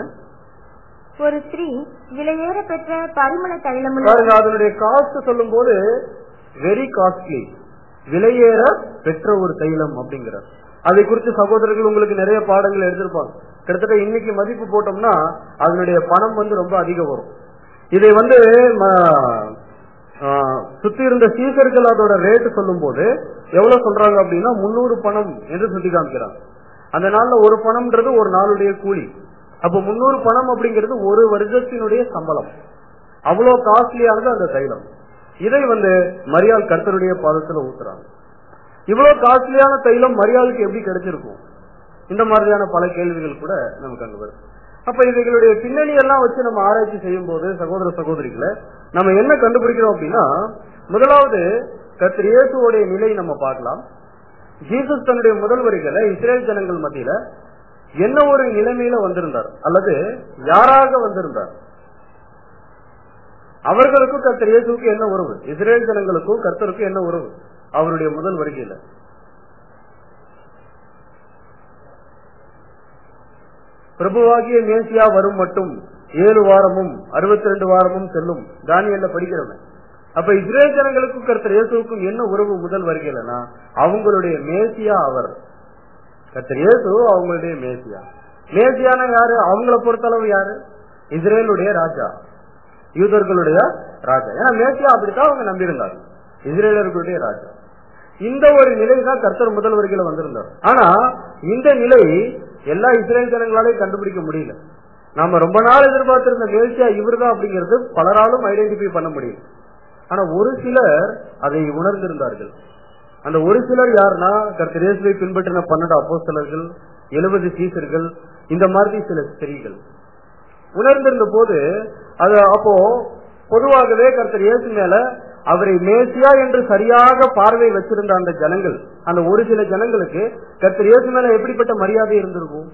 ஒரு ஸ்திரீ விலையேற பெற்ற பரிமள தைலமுள்ள பாருங்க அதனுடைய காஸ்ட் சொல்லும் போது வெரி காஸ்ட்லி விலையேற பெற்ற ஒரு தைலம் அப்படிங்கிறார் அதை குறித்து சகோதரர்கள் உங்களுக்கு நிறைய பாடங்கள் எடுத்திருப்பாங்க கிட்டத்தட்ட இன்னைக்கு மதிப்பு போட்டோம்னா அதனுடைய பணம் வந்து ரொம்ப அதிகம் வரும் இதை வந்து ம- ஆ, சுத்தி இருந்த சீசர்கள் அதோட ரேட் சொல்லும் போது எவ்வளவு சொல்றாங்க அப்படின்னா முன்னூறு பணம் என்று சுட்டி காமிக்கிறாங்க அந்த நாள்ல ஒரு பணம்ன்றது ஒரு நாளுடைய கூலி அப்ப முன்னூறு பணம் அப்படிங்கிறது ஒரு வருஷத்தினுடைய சம்பளம் அவ்வளவு காஸ்ட்லியானது அந்த தைலம் இதை வந்து மரியாள் கர்த்தருடைய பாதத்துல ஊத்துறாங்க இவ்வளவு காஸ்ட்லியான தைலம் மரியாளுக்கு எப்படி கிடைச்சிருக்கும் இந்த மாதிரியான பல கேள்விகள் கூட நமக்கு அங்க வருது அப்ப இவைகளுடைய பின்னணி எல்லாம் வச்சு நம்ம ஆராய்ச்சி செய்யும் போது சகோதர சகோதரிகளை நம்ம என்ன கண்டுபிடிக்கிறோம் அப்படின்னா முதலாவது கர்த்தர் இயேசுவோடைய நிலை நம்ம பார்க்கலாம் ஜீசஸ் தன்னுடைய முதல் வரிகளை இஸ்ரேல் ஜனங்கள் மத்தியில என்ன ஒரு நிலைமையில வந்திருந்தார் அல்லது யாராக வந்திருந்தார் அவர்களுக்கும் கர்த்தர் இயேசுக்கு என்ன உறவு இஸ்ரேல் ஜனங்களுக்கும் கர்த்தருக்கும் என்ன உறவு அவருடைய முதல் வருகையில பிரபுவாகிய மேசியா வரும் மட்டும் ஏழு வாரமும் அறுபத்தி ரெண்டு வாரமும் செல்லும் தானியல்ல படிக்கிறவன் அப்ப இஸ்ரேல் ஜனங்களுக்கும் கர்த்தர் இயேசுக்கும் என்ன உறவு முதல் வருகையிலனா அவங்களுடைய மேசியா அவர் கர்த்தர் இயேசு அவங்களுடைய மேசியா மேசியான யாரு அவங்கள பொறுத்தளவு யாரு இஸ்ரேலுடைய ராஜா யூதர்களுடைய ராஜா ஏன்னா மேசியா அப்படித்தான் அவங்க நம்பியிருந்தாங்க இஸ்ரேலர்களுடைய ராஜா இந்த ஒரு நிலை தான் கர்த்தர் முதல் வருகையில வந்திருந்தார் ஆனா இந்த நிலை எல்லா இஸ்ரேல் ஜனங்களாலையும் கண்டுபிடிக்க முடியல நாம ரொம்ப நாள் எதிர்பார்த்திருந்த மேசியா இவர்தான் அப்படிங்கிறது பலராலும் ஐடென்டிஃபை பண்ண முடியல ஆனா ஒரு சிலர் அதை உணர்ந்திருந்தார்கள் அந்த ஒரு சிலர் யாருன்னா கர்த்தர் இயேசுவை பின்பற்றின பன்னெண்டு அப்போஸ்தலர்கள் எழுபது சீசர்கள் இந்த மாதிரி சில ஸ்திரீகள் உணர்ந்திருந்த போது அது அப்போ பொதுவாகவே கர்த்தர் இயேசு மேல அவரை மேசியா என்று சரியாக பார்வை வச்சிருந்த அந்த ஜனங்கள் அந்த ஒரு சில ஜனங்களுக்கு கர்த்தர் இயேசு மேல எப்படிப்பட்ட மரியாதை இருந்திருக்கும்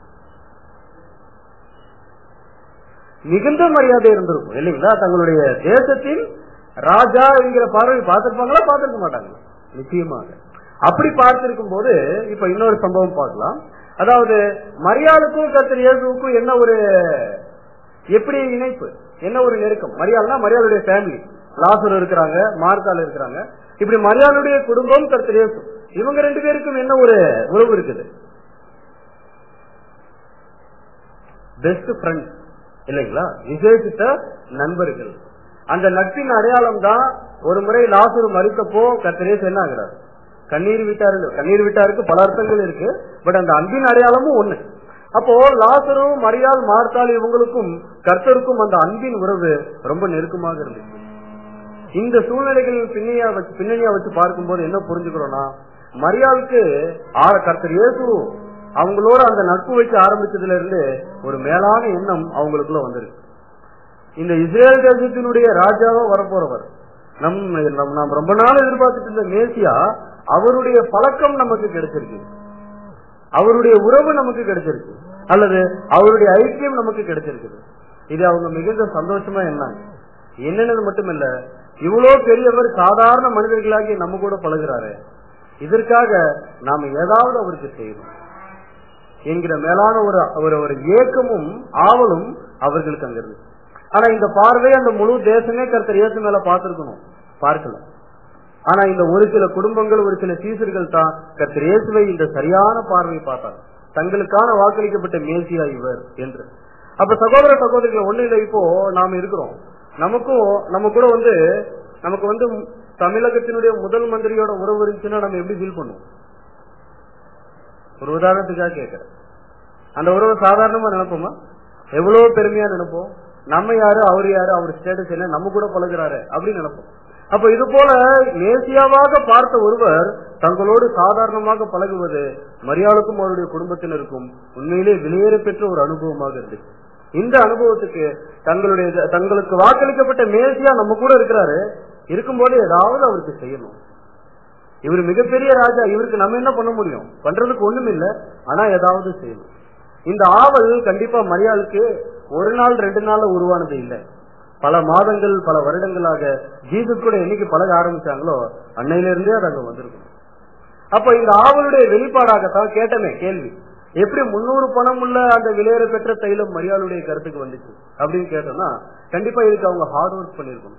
மிகுந்த மரியாதை இருந்திருக்கும் இல்லைங்களா தங்களுடைய தேசத்தின் ராஜா என்கிற பார்வை பார்த்திருப்பாங்களா பார்த்திருக்க மாட்டாங்க நிச்சயமாக அப்படி பார்த்திருக்கும் போது இப்ப இன்னொரு சம்பவம் பார்க்கலாம் அதாவது மரியாளுக்கும் கர்த்தர் இயேசுவுக்கும் என்ன ஒரு எப்படி இணைப்பு என்ன ஒரு நெருக்கம் மரியாள்னா மரியாளுடைய ஃபேமிலி லாசர் இருக்கிறாங்க மார்க்கால் இருக்கிறாங்க இப்படி மரியாளுடைய குடும்பம் கர்த்தர் இயேசு இவங்க ரெண்டு பேருக்கும் என்ன ஒரு உறவு இருக்குது பெஸ்ட் ஃப்ரெண்ட்ஸ் இல்லைங்களா விசேஷித்த நண்பர்கள் அந்த நட்பின் அடையாளம் தான் ஒரு முறை லாசரு மறித்தப்போ கர்த்தரேஸ் என்ன ஆகிறார் கண்ணீர் விட்டாரு கண்ணீர் விட்டாருக்கு பல அர்த்தங்கள் இருக்கு பட் அந்த அன்பின் அடையாளமும் ஒண்ணு அப்போ லாசரும் மரியாள் மார்த்தாள் இவங்களுக்கும் கர்த்தருக்கும் அந்த அன்பின் உறவு ரொம்ப நெருக்கமாக இருந்துச்சு இந்த சூழ்நிலைகள் பின்னையா வச்சு பின்னணியா வச்சு பார்க்கும்போது என்ன புரிஞ்சுக்கிறோம்னா மரியாளுக்கு ஆ- கர்த்தர் இயேசு அவங்களோட அந்த நட்பு வச்சு ஆரம்பிச்சதுல இருந்து ஒரு மேலான எண்ணம் அவங்களுக்குள்ள வந்திருக்கு இந்த இஸ்ரேல் தேசத்தினுடைய ராஜாவா வரப்போறவர் நம் நம் நாம் ரொம்ப நாள் எதிர்பார்த்துட்டு இருந்த மேசியா அவருடைய பழக்கம் நமக்கு கிடைச்சிருக்கு அவருடைய உறவு நமக்கு கிடைச்சிருக்கு அல்லது அவருடைய ஐக்கியம் நமக்கு கிடைச்சிருக்குது இது அவங்க மிகுந்த சந்தோஷமா என்னாங்க என்னன்னு மட்டுமில்ல இவ்வளவு பெரியவர் சாதாரண மனிதர்களாகி நம்ம கூட பழகுறாரு இதற்காக நாம ஏதாவது அவருக்கு செய்யணும் என்கிற மேலான ஒரு ஒரு ஒரு ஏக்கமும் ஆவலும் அவர்களுக்கு அங்க இருந்து ஆனா இந்த பார்வை அந்த முழு தேசமே கருத்தர் இயேசு மேல பார்த்திருக்கணும் பார்க்கல ஆனா இந்த ஒரு சில குடும்பங்கள் ஒரு சில சீசர்கள் தான் கர்த்தர் இயேசுவை இந்த சரியான பார்வை பார்த்தாங்க தங்களுக்கான வாக்களிக்கப்பட்ட மேசியா இவர் என்று அப்ப சகோதர சகோதரிகள் ஒண்ணு இல்லை இப்போ நாம இருக்கிறோம் நமக்கும் நம்ம கூட வந்து நமக்கு வந்து தமிழகத்தினுடைய முதல் மந்திரியோட உறவு இருந்துச்சுன்னா நம்ம எப்படி ஃபீல் பண்ணுவோம் ஒரு உதாரணத்துக்காக கேட்கிறேன் அந்த உறவை சாதாரணமா நினைப்போமா எவ்வளவு பெருமையா நினைப்போம் நம்ம யாரு அவர் யாரு அவர் ஸ்டேட்டஸ் என்ன நம்ம கூட பழகுறாரு அப்படின்னு நினைப்போம் அப்ப இது போல நேசியாவாக பார்த்த ஒருவர் தங்களோடு சாதாரணமாக பழகுவது மரியாளுக்கும் அவருடைய குடும்பத்தினருக்கும் உண்மையிலே வெளியேற பெற்ற ஒரு அனுபவமாக இருந்துச்சு இந்த அனுபவத்துக்கு தங்களுடைய தங்களுக்கு வாக்களிக்கப்பட்ட மேசியா நம்ம கூட இருக்கிறாரு இருக்கும்போது ஏதாவது அவருக்கு செய்யணும் இவர் மிகப்பெரிய ராஜா இவருக்கு நம்ம என்ன பண்ண முடியும் பண்றதுக்கு ஒண்ணும் இல்ல ஆனா ஏதாவது செய்யணும் இந்த ஆவல் கண்டிப்பா மரியாளுக்கு ஒரு நாள் ரெண்டு நாள்ல உருவானது இல்லை பல மாதங்கள் பல வருடங்களாக ஜீசஸ் கூட என்னைக்கு பழக ஆரம்பிச்சாங்களோ அன்னையில இருந்தே அது அங்க வந்திருக்கும் அப்ப இந்த ஆவலுடைய வெளிப்பாடாகத்தான் கேட்டமே கேள்வி எப்படி முன்னூறு பணம் உள்ள அந்த விலையேற பெற்ற தைலம் மரியாளுடைய கருத்துக்கு வந்துச்சு அப்படின்னு கேட்டோம்னா கண்டிப்பா இதுக்கு அவங்க ஹார்ட் ஒர்க் பண்ணிருக்கணும்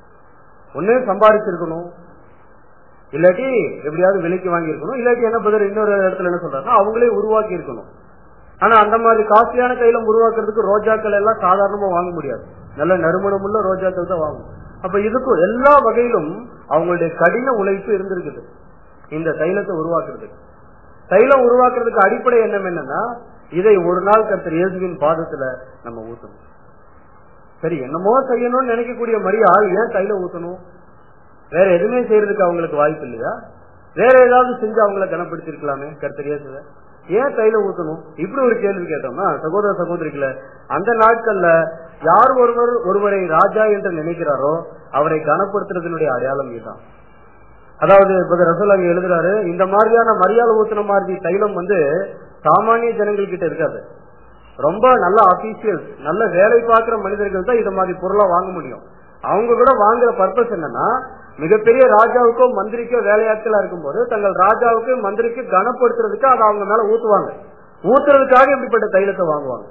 ஒன்னே சம்பாதிச்சிருக்கணும் இல்லாட்டி எப்படியாவது விலைக்கு வாங்கியிருக்கணும் இல்லாட்டி என்ன பதில் இன்னொரு இடத்துல என்ன சொல்றாங்கன்னா அவங்களே உருவாக்கி இருக்கணும் ஆனா அந்த மாதிரி காஸ்ட்லியான தைலம் உருவாக்குறதுக்கு ரோஜாக்கள் எல்லாம் சாதாரணமா வாங்க முடியாது நல்ல நறுமணமுள்ள ரோஜாக்கள் தான் வாங்கும் அப்ப இதுக்கும் எல்லா வகையிலும் அவங்களுடைய கடின உழைப்பு இருந்திருக்குது இந்த தைலத்தை உருவாக்குறதுக்கு தைலம் உருவாக்குறதுக்கு அடிப்படை எண்ணம் என்னன்னா இதை ஒரு நாள் கருத்தர் இயேசுவின் பாதத்துல நம்ம ஊத்தணும் சரி என்னமோ செய்யணும்னு நினைக்கக்கூடிய மரியாள் ஏன் தைலம் ஊத்தணும் வேற எதுவுமே செய்யறதுக்கு அவங்களுக்கு வாய்ப்பு இல்லையா வேற ஏதாவது செஞ்சு அவங்கள கனப்படுத்திருக்கலாமே கருத்தர் இயேசுவை ஏன் தைல ஊத்தணும் இப்படி ஒரு கேள்வி கேட்டோம்னா சகோதர சகோதரிகள அந்த நாட்கள்ல யார் ஒருவர் ஒருவரை ராஜா என்று நினைக்கிறாரோ அவரை கனப்படுத்துறதுனுடைய அடையாளம் இதுதான் அதாவது இப்ப ரசோல் அங்க எழுதுறாரு இந்த மாதிரியான மரியாதை ஊத்துன மாதிரி தைலம் வந்து சாமானிய ஜனங்கள் கிட்ட இருக்காது ரொம்ப நல்ல அபிஷியல்ஸ் நல்ல வேலை பார்க்கிற மனிதர்கள் தான் இந்த மாதிரி பொருளா வாங்க முடியும் அவங்க கூட வாங்குற பர்பஸ் என்னன்னா மிகப்பெரிய ராஜாவுக்கோ மந்திரிக்கோ வேலையாட்களா இருக்கும்போது தங்கள் ராஜாவுக்கு மந்திரிக்கு கனப்படுத்துறதுக்கு அதை அவங்க மேல ஊத்துவாங்க ஊத்துறதுக்காக இப்படிப்பட்ட தைலத்தை வாங்குவாங்க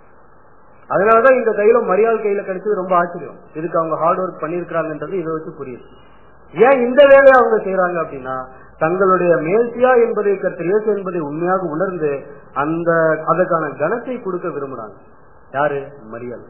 அதனாலதான் இந்த தைலம் மரியாதை கையில கிடைச்சது ரொம்ப ஆச்சரியம் இதுக்கு அவங்க ஹார்ட் ஒர்க் பண்ணிருக்காங்கன்றது இதை வச்சு புரியுது ஏன் இந்த வேலையை அவங்க செய்யறாங்க அப்படின்னா தங்களுடைய மேசியா என்பதை கருத்து இயேசு என்பதை உண்மையாக உணர்ந்து அந்த அதற்கான கனத்தை கொடுக்க விரும்புறாங்க யாரு மரியாதை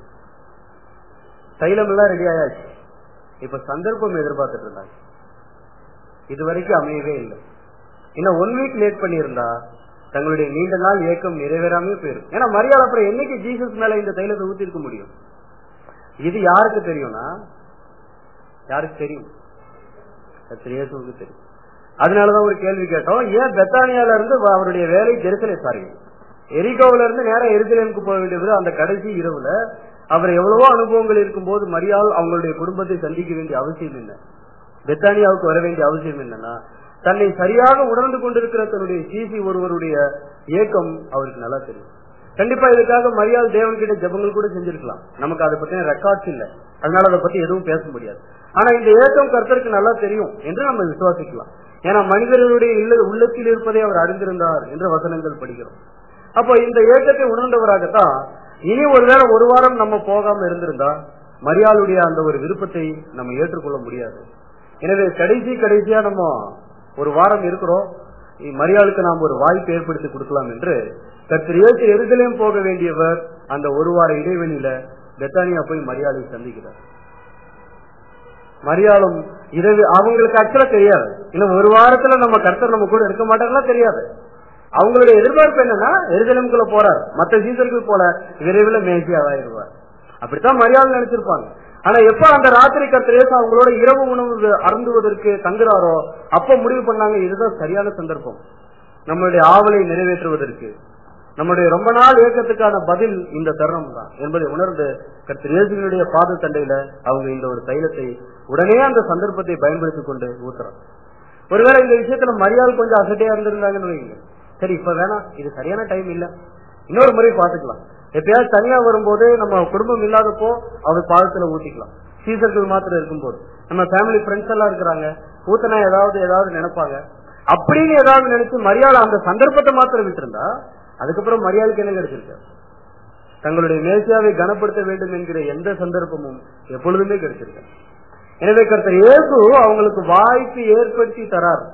தைலம் எல்லாம் ரெடி ஆயாச்சு இப்ப சந்தர்ப்பம் எதிர்பார்த்துட்டு இருந்தாங்க இது வரைக்கும் அமையவே இல்லை இன்னும் ஒன் வீக் லேட் பண்ணியிருந்தா தங்களுடைய நீண்ட நாள் ஏக்கம் நிறைவேறாமே போயிடும் ஏன்னா மரியாதை அப்புறம் என்னைக்கு ஜீசஸ் மேல இந்த தைலத்தை ஊத்தி இருக்க முடியும் இது யாருக்கு தெரியும்னா யாருக்கு தெரியும் இயேசுவுக்கு தெரியும் அதனாலதான் ஒரு கேள்வி கேட்டோம் ஏன் பெத்தானியால இருந்து அவருடைய வேலை ஜெருசலே சாரி எரிகோவில இருந்து நேரம் எருசலேமுக்கு போக வேண்டியது அந்த கடைசி இரவுல அவர் எவ்வளவோ அனுபவங்கள் இருக்கும் போது மரியாள் அவங்களுடைய குடும்பத்தை சந்திக்க வேண்டிய அவசியம் என்ன பெத்தானியாவுக்கு வர வேண்டிய அவசியம் என்னன்னா தன்னை சரியாக உணர்ந்து கொண்டிருக்கிற தன்னுடைய சிசி ஒருவருடைய ஏக்கம் அவருக்கு நல்லா தெரியும் கண்டிப்பா இதுக்காக மரியாதை தேவன் கிட்ட ஜபங்கள் கூட செஞ்சிருக்கலாம் நமக்கு அதை பத்தின ரெக்கார்ட்ஸ் இல்ல அதனால அதை பத்தி எதுவும் பேச முடியாது ஆனா இந்த ஏக்கம் கர்த்தருக்கு நல்லா தெரியும் என்று நம்ம விசுவாசிக்கலாம் ஏன்னா மனிதர்களுடைய இல்ல- உள்ளத்தில் இருப்பதை அவர் அறிந்திருந்தார் என்ற வசனங்கள் படிக்கிறோம் அப்போ இந்த ஏக்கத்தை உணர்ந்தவராகத்தான் இனி ஒருவேளை ஒரு வாரம் நம்ம போகாம இருந்திருந்தா மரியாளுடைய அந்த ஒரு விருப்பத்தை நம்ம ஏற்றுக்கொள்ள முடியாது எனவே கடைசி கடைசியா நம்ம ஒரு வாரம் இருக்கிறோம் மரியாளுக்கு நாம் ஒரு வாய்ப்பு ஏற்படுத்தி கொடுக்கலாம் என்று கர்த்தர் இயேசு எருசலேம் போக வேண்டியவர் அந்த ஒரு வார இடைவெளியில பெத்தானியா போய் மரியாதை சந்திக்கிறார் மரியாளும் இரவு அவங்களுக்கு ஆக்சுவலா தெரியாது இன்னும் ஒரு வாரத்துல நம்ம கர்த்தர் நம்ம கூட இருக்க மாட்டாங்களா தெரியாது அவங்களுடைய எதிர்பார்ப்பு என்னன்னா எருசலேமுக்குள்ள போறார் மத்த சீசர்கள் போல விரைவில் மேசியாவாயிருவார் அப்படித்தான் மரியாதை நினைச்சிருப்பாங்க ஆனா எப்ப அந்த ராத்திரி கர்த்தர் இயேசு அவங்களோட இரவு உணவு அருந்துவதற்கு தங்குறாரோ அப்ப முடிவு பண்ணாங்க இதுதான் சரியான சந்தர்ப்பம் நம்மளுடைய ஆவலை நிறைவேற்றுவதற்கு நம்முடைய ரொம்ப நாள் ஏக்கத்துக்கான பதில் இந்த தருணம் தான் என்பதை உணர்ந்து கர்த்தர் இயேசுவினுடைய பாத தண்டையில அவங்க இந்த ஒரு தைலத்தை உடனே அந்த சந்தர்ப்பத்தை பயன்படுத்திக் கொண்டு ஊத்துறாங்க ஒருவேளை இந்த விஷயத்துல மரியாதை கொஞ்சம் அசட்டையா இருந்திருந்தாங்கன்னு வைங்க சரி இப்ப வேணாம் இது சரியான டைம் இல்ல இன்னொரு முறை பாத்துக்கலாம் எப்பயாவது தனியா வரும்போது நம்ம குடும்பம் இல்லாதப்போ அவர் பாதத்துல ஊத்திக்கலாம் சீசர்கள் மாத்திரம் இருக்கும்போது நம்ம ஃபேமிலி ஃப்ரெண்ட்ஸ் எல்லாம் இருக்கிறாங்க ஊத்தினா ஏதாவது ஏதாவது நினைப்பாங்க அப்படின்னு ஏதாவது நினைச்சு மரியாதை அந்த சந்தர்ப்பத்தை மாத்திரம் விட்டிருந்தா அதுக்கப்புறம் மரியாதைக்கு என்ன கிடைச்சிருக்கு தங்களுடைய மேசியாவை கனப்படுத்த வேண்டும் என்கிற எந்த சந்தர்ப்பமும் எப்பொழுதுமே கிடைச்சிருக்கு எனவே கர்த்தர் இயேசு அவங்களுக்கு வாய்ப்பு ஏற்படுத்தி தரார்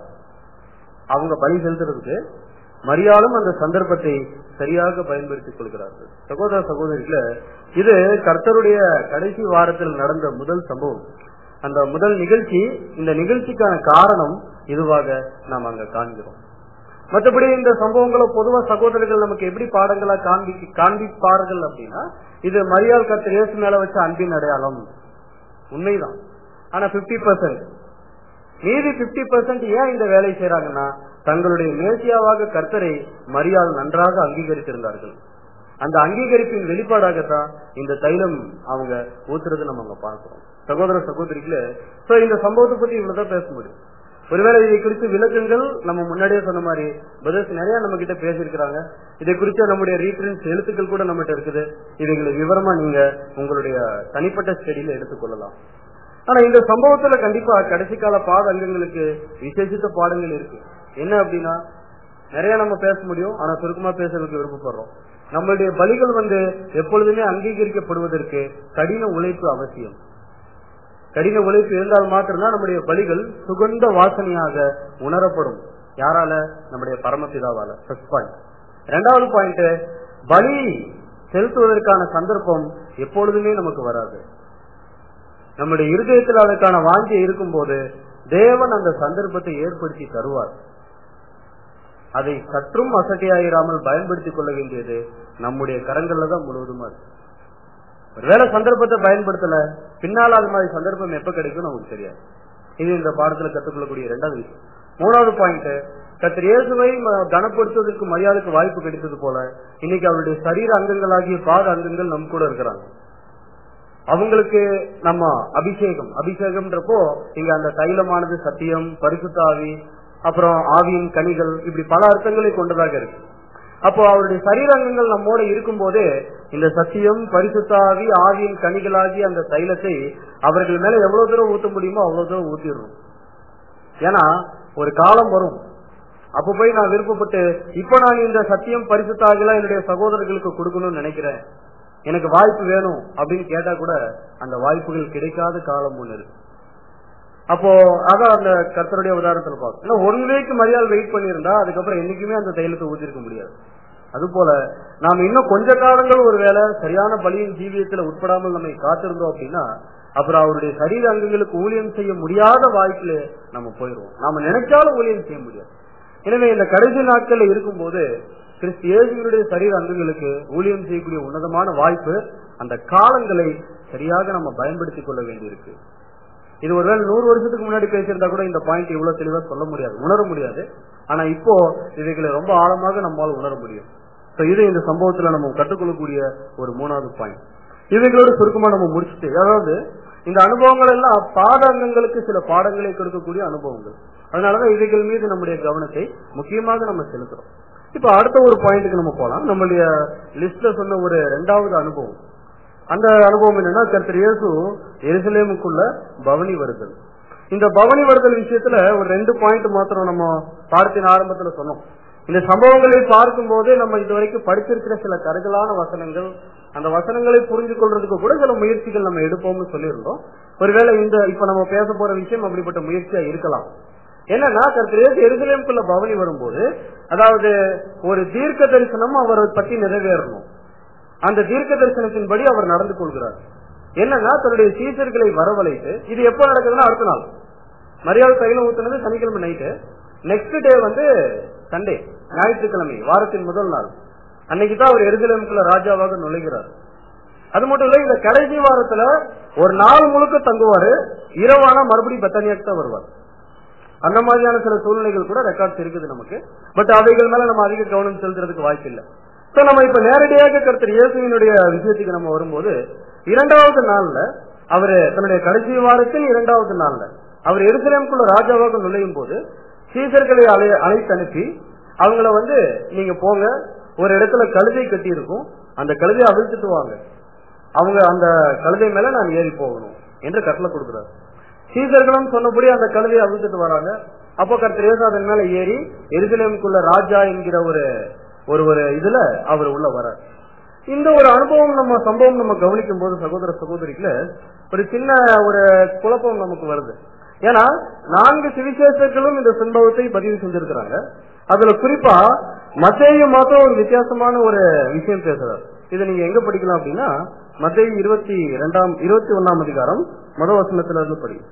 அவங்க பலி செலுத்துறதுக்கு மரியாளும் அந்த சந்தர்ப்பத்தை சரியாக பயன்படுத்திக் கொள்கிறார்கள் சகோதர சகோதரிகள இது கர்த்தருடைய கடைசி வாரத்தில் நடந்த முதல் சம்பவம் அந்த முதல் நிகழ்ச்சி இந்த நிகழ்ச்சிக்கான காரணம் இதுவாக நாம் அங்க காண்கிறோம் மற்றபடி இந்த சம்பவங்களை பொதுவா சகோதரர்கள் நமக்கு எப்படி பாடங்களா காண்பி காண்பிப்பார்கள் அப்படின்னா இது மரியாள் கர்த்தர் இயேசு மேல வச்ச அன்பின் அடையாளம் உண்மைதான் ஆனா பிப்டி பர்சன்ட் மீதி பிப்டி பர்சன்ட் ஏன் இந்த வேலை செய்யறாங்கன்னா தங்களுடைய மேசியாவாக கர்த்தரை மரியாள் நன்றாக அங்கீகரித்திருந்தார்கள் அந்த அங்கீகரிப்பின் வெளிப்பாடாகத்தான் இந்த தைலம் அவங்க ஊத்துறது நம்ம அங்க பார்க்கிறோம் சகோதர சகோதரிகளே சோ இந்த சம்பவத்தை பத்தி இவ்வளவுதான் பேச முடியும் ஒருவேளை இதை குறித்து விளக்கங்கள் நம்ம முன்னாடியே சொன்ன மாதிரி பிரதர்ஸ் நிறைய நம்ம கிட்ட பேசியிருக்கிறாங்க இதை குறித்த நம்முடைய ரீஃபரன்ஸ் எழுத்துக்கள் கூட நம்மகிட்ட இருக்குது இவைகளை விவரமா நீங்க உங்களுடைய தனிப்பட்ட ஸ்டடியில எடுத்துக்கொள்ளலாம் ஆனா இந்த சம்பவத்துல கண்டிப்பா கடைசி கால பாட அங்கங்களுக்கு விசேஷித்த பாடங்கள் இருக்கு என்ன அப்படின்னா நிறைய நம்ம பேச முடியும் ஆனா சுருக்கமா பேசுறதுக்கு விருப்பப்படுறோம் நம்மளுடைய பலிகள் வந்து எப்பொழுதுமே அங்கீகரிக்கப்படுவதற்கு கடின உழைப்பு அவசியம் கடின உழைப்பு இருந்தால் மாத்திரம்தான் நம்முடைய பலிகள் சுகந்த வாசனையாக உணரப்படும் யாரால நம்முடைய பரமபிதாவால ஃபர்ஸ்ட் பாயிண்ட் ரெண்டாவது பாயிண்ட் பலி செலுத்துவதற்கான சந்தர்ப்பம் எப்பொழுதுமே நமக்கு வராது நம்முடைய இருதயத்தில் அதற்கான வாஞ்சி இருக்கும் போது தேவன் அந்த சந்தர்ப்பத்தை ஏற்படுத்தி தருவார் அதை சற்றும் அசட்டையாயிராமல் பயன்படுத்திக் கொள்ள வேண்டியது நம்முடைய கரங்கள்ல தான் முழுவதுமா இருக்கு ஒருவேளை சந்தர்ப்பத்தை பயன்படுத்தல பின்னால் அது மாதிரி சந்தர்ப்பம் எப்ப கிடைக்கும் நமக்கு தெரியாது இது இந்த பாடத்துல கத்துக்கொள்ளக்கூடிய இரண்டாவது விஷயம் மூணாவது பாயிண்ட் கத்திர இயேசுவை ம- கனப்படுத்துவதற்கு மரியாதைக்கு வாய்ப்பு கிடைத்தது போல இன்னைக்கு அவருடைய சரீர அங்கங்களாகிய பாத அங்கங்கள் நம் கூட இருக்கிறாங்க அவங்களுக்கு நம்ம அபிஷேகம் அபிஷேகம்ன்றப்போ இங்க அந்த தைலமானது சத்தியம் பரிசுத்த ஆவி அப்புறம் ஆவியின் கனிகள் இப்படி பல அர்த்தங்களை கொண்டதாக இருக்கு அப்போ அவருடைய சரீரங்கங்கள் நம்மோட இருக்கும் போதே இந்த சத்தியம் பரிசுத்த ஆவி ஆவியின் கனிகளாகி அந்த தைலத்தை அவர்கள் மேல எவ்வளவு தூரம் ஊத்த முடியுமோ அவ்வளவு தூரம் ஊத்திடுறோம் ஏன்னா ஒரு காலம் வரும் அப்ப போய் நான் விருப்பப்பட்டு இப்ப நான் இந்த சத்தியம் பரிசுத்த ஆகிலாம் என்னுடைய சகோதரர்களுக்கு கொடுக்கணும்னு நினைக்கிறேன் எனக்கு வாய்ப்பு வேணும் அப்படின்னு கேட்டா கூட அந்த வாய்ப்புகள் கிடைக்காத காலம் ஒண்ணு இருக்கு அப்போ அதான் அந்த கர்த்தருடைய உதாரணத்துல பார்க்கும் ஏன்னா ஒன் வீக் மரியாதை வெயிட் பண்ணியிருந்தா அதுக்கப்புறம் என்னைக்குமே அந்த தைலத்தை ஊத்திருக்க முடியாது அது போல நாம் இன்னும் கொஞ்ச காலங்கள் ஒருவேளை சரியான பலியின் ஜீவியத்துல உட்படாமல் நம்மை காத்திருந்தோம் அப்படின்னா அப்புறம் அவருடைய சரீர அங்கங்களுக்கு ஊழியம் செய்ய முடியாத வாய்ப்புல நம்ம போயிடுவோம் நாம நினைச்சாலும் ஊழியம் செய்ய முடியாது எனவே இந்த கடைசி நாட்கள்ல இருக்கும்போது கிறிஸ்து இயேசுவினுடைய சரீர அங்கங்களுக்கு ஊழியம் செய்யக்கூடிய உன்னதமான வாய்ப்பு அந்த காலங்களை சரியாக நம்ம பயன்படுத்திக் கொள்ள வேண்டியிருக்கு இது ஒருவேளை நூறு வருஷத்துக்கு முன்னாடி பேசியிருந்தா கூட இந்த பாயிண்ட் இவ்வளவு தெளிவா சொல்ல முடியாது உணர முடியாது ஆனா இப்போ இவைகளை ரொம்ப ஆழமாக நம்மால் உணர முடியும் So இது இந்த சம்பவத்துல நம்ம கற்றுக்கொள்ளக்கூடிய ஒரு மூணாவது பாயிண்ட் இவைகளோட சுருக்கமா நம்ம முடிச்சுட்டு அதாவது இந்த அனுபவங்கள் எல்லாம் பாடங்களுக்கு சில பாடங்களை கொடுக்கக்கூடிய அனுபவங்கள் அதனாலதான் இவைகள் மீது நம்முடைய கவனத்தை முக்கியமாக நம்ம செலுத்துறோம் இப்ப அடுத்த ஒரு பாயிண்ட்டுக்கு நம்ம போலாம் நம்மளுடைய லிஸ்ட்ல சொன்ன ஒரு ரெண்டாவது அனுபவம் அந்த அனுபவம் என்னன்னா கர்த்தர் இயேசு எருசலேமுக்குள்ள பவனி வருதல் இந்த பவனி வருதல் விஷயத்துல ஒரு ரெண்டு பாயிண்ட் மாத்திரம் நம்ம பாடத்தின் ஆரம்பத்துல சொன்னோம் இந்த சம்பவங்களை பார்க்கும் போதே நம்ம இதுவரைக்கும் படிச்சிருக்கிற சில கருகலான வசனங்கள் அந்த வசனங்களை புரிஞ்சு கொள்றதுக்கு கூட சில முயற்சிகள் நம்ம எடுப்போம்னு சொல்லியிருந்தோம் ஒருவேளை இந்த இப்ப நம்ம பேச போற விஷயம் அப்படிப்பட்ட முயற்சியா இருக்கலாம் என்னன்னா கர்த்தர் எருசலேமுக்குள்ள பவனி வரும்போது அதாவது ஒரு தீர்க்க தரிசனம் அவரை பற்றி நிறைவேறணும் அந்த தீர்க்க தரிசனத்தின்படி அவர் நடந்து கொள்கிறார் என்னன்னா தன்னுடைய சீசர்களை வரவழைத்து இது எப்போ நடக்குதுன்னா அடுத்த நாள் மரியாதை தைலம் ஊத்துனது சனிக்கிழமை நைட்டு நெக்ஸ்ட் டே வந்து சண்டே ஞாயிற்றுக்கிழமை வாரத்தின் முதல் நாள் அன்னைக்கு தான் அவர் எருசலேமுக்குள்ள ராஜாவாக நுழைகிறார் அது மட்டும் இல்ல இந்த கடைசி வாரத்துல ஒரு நாள் முழுக்க தங்குவாரு இரவானா மறுபடியும் பெத்தானியாக்கு தான் வருவார் அந்த மாதிரியான சில சூழ்நிலைகள் கூட ரெக்கார்ட்ஸ் இருக்குது நமக்கு பட் அவைகள் மேல நம்ம அதிக கவனம் செலுத்துறதுக்கு வாய்ப்பு இல்லை சோ நம்ம இப்ப நேரடியாக கருத்தர் இயேசுவினுடைய விஷயத்துக்கு நம்ம வரும்போது இரண்டாவது நாள்ல அவரு தன்னுடைய கடைசி வாரத்தின் இரண்டாவது நாள்ல அவர் எருசலேமுக்குள்ள ராஜாவாக நுழையும் போது சீசர்களை அழை- அழைத்து அனுப்பி அவங்கள வந்து நீங்க போங்க ஒரு இடத்துல கழுதை கட்டி இருக்கும் அந்த கழுதையை அவிழ்த்துட்டு வாங்க அவங்க அந்த கழுதை மேல நான் ஏறி போகணும் என்று கட்டளை கொடுக்கிறார் சீசர்களும் சொன்னபடி அந்த கழுதையை அவிழ்த்துட்டு வராங்க அப்போ கர்த்தர் இயேசு அதன் மேல ஏறி எருசலேமுக்குள்ள ராஜா என்கிற ஒரு ஒரு ஒரு இதுல அவர் உள்ள வரார் இந்த ஒரு அனுபவம் நம்ம சம்பவம் நம்ம கவனிக்கும் போது சகோதர சகோதரிக்குல ஒரு சின்ன ஒரு குழப்பம் நமக்கு வருது ஏன்னா நான்கு சுவிசேஷர்களும் இந்த சம்பவத்தை பதிவு செஞ்சிருக்கிறாங்க அதுல குறிப்பா மத்தேயு மாத்திரம் ஒரு வித்தியாசமான ஒரு விஷயம் பேசுறாரு இதை நீங்க எங்க படிக்கலாம் அப்படின்னா மத்தேயு இருபத்தி இரண்டாம் இருபத்தி ஒன்னாம் அதிகாரம் மத வசனத்துல இருந்து படி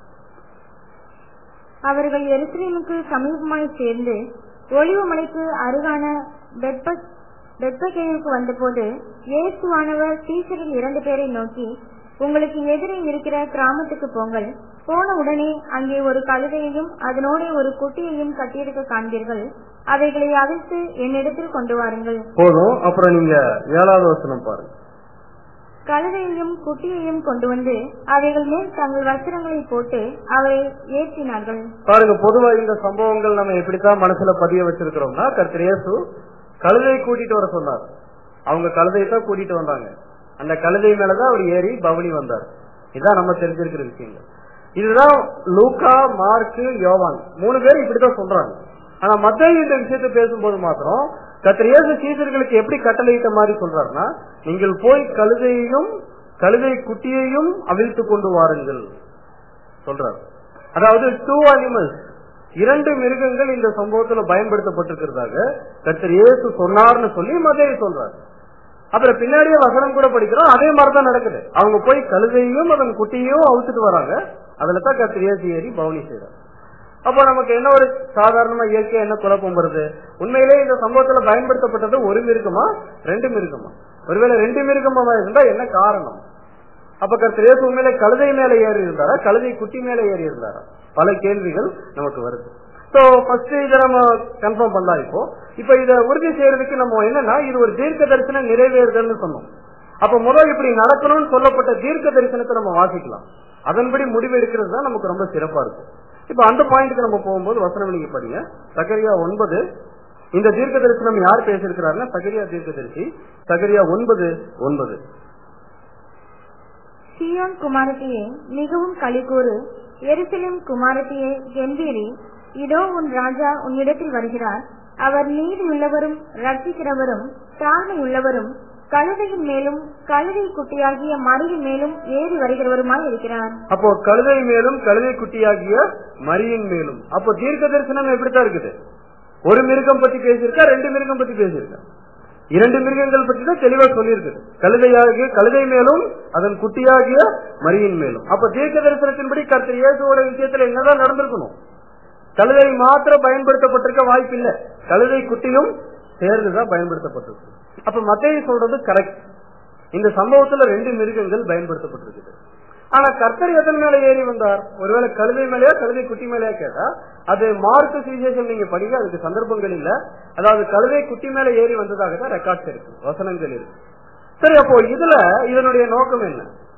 அவர்கள் எருசலேமுக்கு சமீபமாய் சேர்ந்து ஒளிவு மலைக்கு அருகான பெத்ப- பெத்பகேயுக்கு வந்தபோது இயேசுவானவர் டீச்சரில் இரண்டு பேரை நோக்கி உங்களுக்கு எதிரே இருக்கிற கிராமத்துக்கு போங்கள் போன உடனே அங்கே ஒரு கழுதையையும் அதனோட ஒரு குட்டியையும் கட்டியிருக்க காண்பீர்கள் அவைகளை அவிழ்த்து என்னிடத்தில் கொண்டு வாருங்கள் போதும் அப்புறம் நீங்க ஏழாவது வசனம் பாருங்க கழுதையையும் குட்டியையும் கொண்டு வந்து அவைகள் மேல் தங்கள் வஸ்திரங்களை போட்டு அவரை ஏற்றினார்கள் பாருங்க பொதுவா இந்த சம்பவங்கள் நம்ம எப்படித்தான் மனசுல பதிய வச்சிருக்கிறோம்னா கர்த்தர் இயேசு கழுதையை கூட்டிட்டு வர சொன்னார் அவங்க கழுதையை தான் கூட்டிட்டு வந்தாங்க அந்த கழுதை மேலதான் அவர் ஏறி பவனி வந்தார் இதான் நம்ம தெரிஞ்சிருக்கிற விஷயங்கள் இதுதான் லூக்கா மார்க்கு யோவான் மூணு பேர் இப்படித்தான் சொல்றாங்க ஆனா மத்த இந்த விஷயத்தை பேசும்போது மாத்திரம் கர்த்தர் இயேசு சீசர்களுக்கு எப்படி கட்டளையிட்ட மாதிரி சொல்றாருன்னா நீங்கள் போய் கழுதையையும் கழுதை குட்டியையும் அவிழ்த்து கொண்டு வாருங்கள் சொல்றாரு அதாவது டூ அனிமல்ஸ் இரண்டு மிருகங்கள் இந்த சம்பவத்துல பயன்படுத்தப்பட்டிருக்கிறதாக கர்த்தர் இயேசு சொன்னார்னு சொல்லி மதேவி சொல்றாரு அப்புறம் பின்னாடியே வசனம் கூட படிக்கிறோம் அதே மாதிரிதான் நடக்குது அவங்க போய் கழுதையும் அதன் குட்டியையும் அவுத்துட்டு வராங்க அதுல தான் கர்த்தர் இயேசு ஏறி பவனி செய்யறாரு அப்ப நமக்கு என்ன ஒரு சாதாரணமா இயற்கை என்ன குழப்பம் வருது உண்மையிலே இந்த சம்பவத்துல பயன்படுத்தப்பட்டது ஒரு மிருகமா ரெண்டு மிருகமா ஒருவேளை ரெண்டு மிருகமா இருந்தா என்ன காரணம் அப்ப கர்த்தர் இயேசு உண்மையிலே கழுதை மேல ஏறி இருந்தாரா கழுதை குட்டி மேல ஏறி இருந்தாரா பல கேள்விகள் நமக்கு வருது சோ ஃபர்ஸ்ட் இதை நம்ம கன்ஃபார்ம் பண்ணலாம் இப்போ இப்ப இத உறுதி செய்யறதுக்கு நம்ம என்னன்னா இது ஒரு தீர்க்க தரிசனம் நிறைவேறுதல்னு சொன்னோம் அப்ப முதல் இப்படி நடக்கணும்னு சொல்லப்பட்ட தீர்க்க தரிசனத்தை நம்ம வாசிக்கலாம் அதன்படி முடிவு எடுக்கிறது தான் நமக்கு ரொம்ப சிறப்பா இருக்கும் இப்ப அந்த பாயிண்ட்க்கு நம்ம போகும்போது வசனம் நீங்க படிங்க சகரியா ஒன்பது இந்த தீர்க்க தரிசனம் யார் பேசியிருக்கிறாருன்னா சகரியா தீர்க்க தரிசி சகரியா ஒன்பது ஒன்பது சீயோன் குமாரத்தியே மிகவும் களிகூறு எருசலேம் குமாரத்தியே கெம்பீரி இதோ உன் ராஜா உன்னிடத்தில் வருகிறார் அவர் நீதியுள்ளவரும் ரட்சிக்கிறவரும் தாழ்மை உள்ளவரும் கழுதையின் மேலும் கழுதை குட்டியாகிய மறியின் மேலும் ஏறி வருகிறவருமாய் இருக்கிறார் அப்போ கழுதை மேலும் கழுதை குட்டியாகிய மரியின் மேலும் அப்போ தீர்க்க தரிசனம் எப்படித்தான் இருக்குது ஒரு மிருகம் பத்தி பேசியிருக்கா ரெண்டு மிருகம் பத்தி பேசியிருக்கா இரண்டு மிருகங்கள் பற்றி தான் தெளிவா சொல்லியிருக்குது கழுதையாகிய கழுதை மேலும் அதன் குட்டியாகிய மரியின் மேலும் அப்ப தீர்க்க தரிசனத்தின்படி கர்த்தர் இயேசுவோட விஷயத்துல என்னதான் நடந்திருக்கணும் கழுதை மாத்திரம் பயன்படுத்தப்பட்டிருக்க வாய்ப்பு இல்ல கழுதை குட்டியும் சேர்ந்துதான் பயன்படுத்தப்பட்டிருக்கு அப்ப மத்திய சொல்றது கரெக்ட் இந்த சம்பவத்துல ரெண்டு மிருகங்கள் பயன்படுத்தப்பட்டிருக்குது ஆனா கர்த்தர் எதன் மேல ஏறி வந்தார் ஒருவேளை கழுதை மேலேயா கழுதை குட்டி மேலேயா கேட்டா அது மார்க்கு சுவிசேஷம் நீங்க படிக்க அதுக்கு சந்தர்ப்பங்கள் இல்ல அதாவது கழுதை குட்டி மேல ஏறி வந்ததாக தான் ரெக்கார்ட்ஸ் இருக்கு வசனங்கள் இருக்கு சரி அப்போ இதுல இதனுடைய நோக்கம் என்ன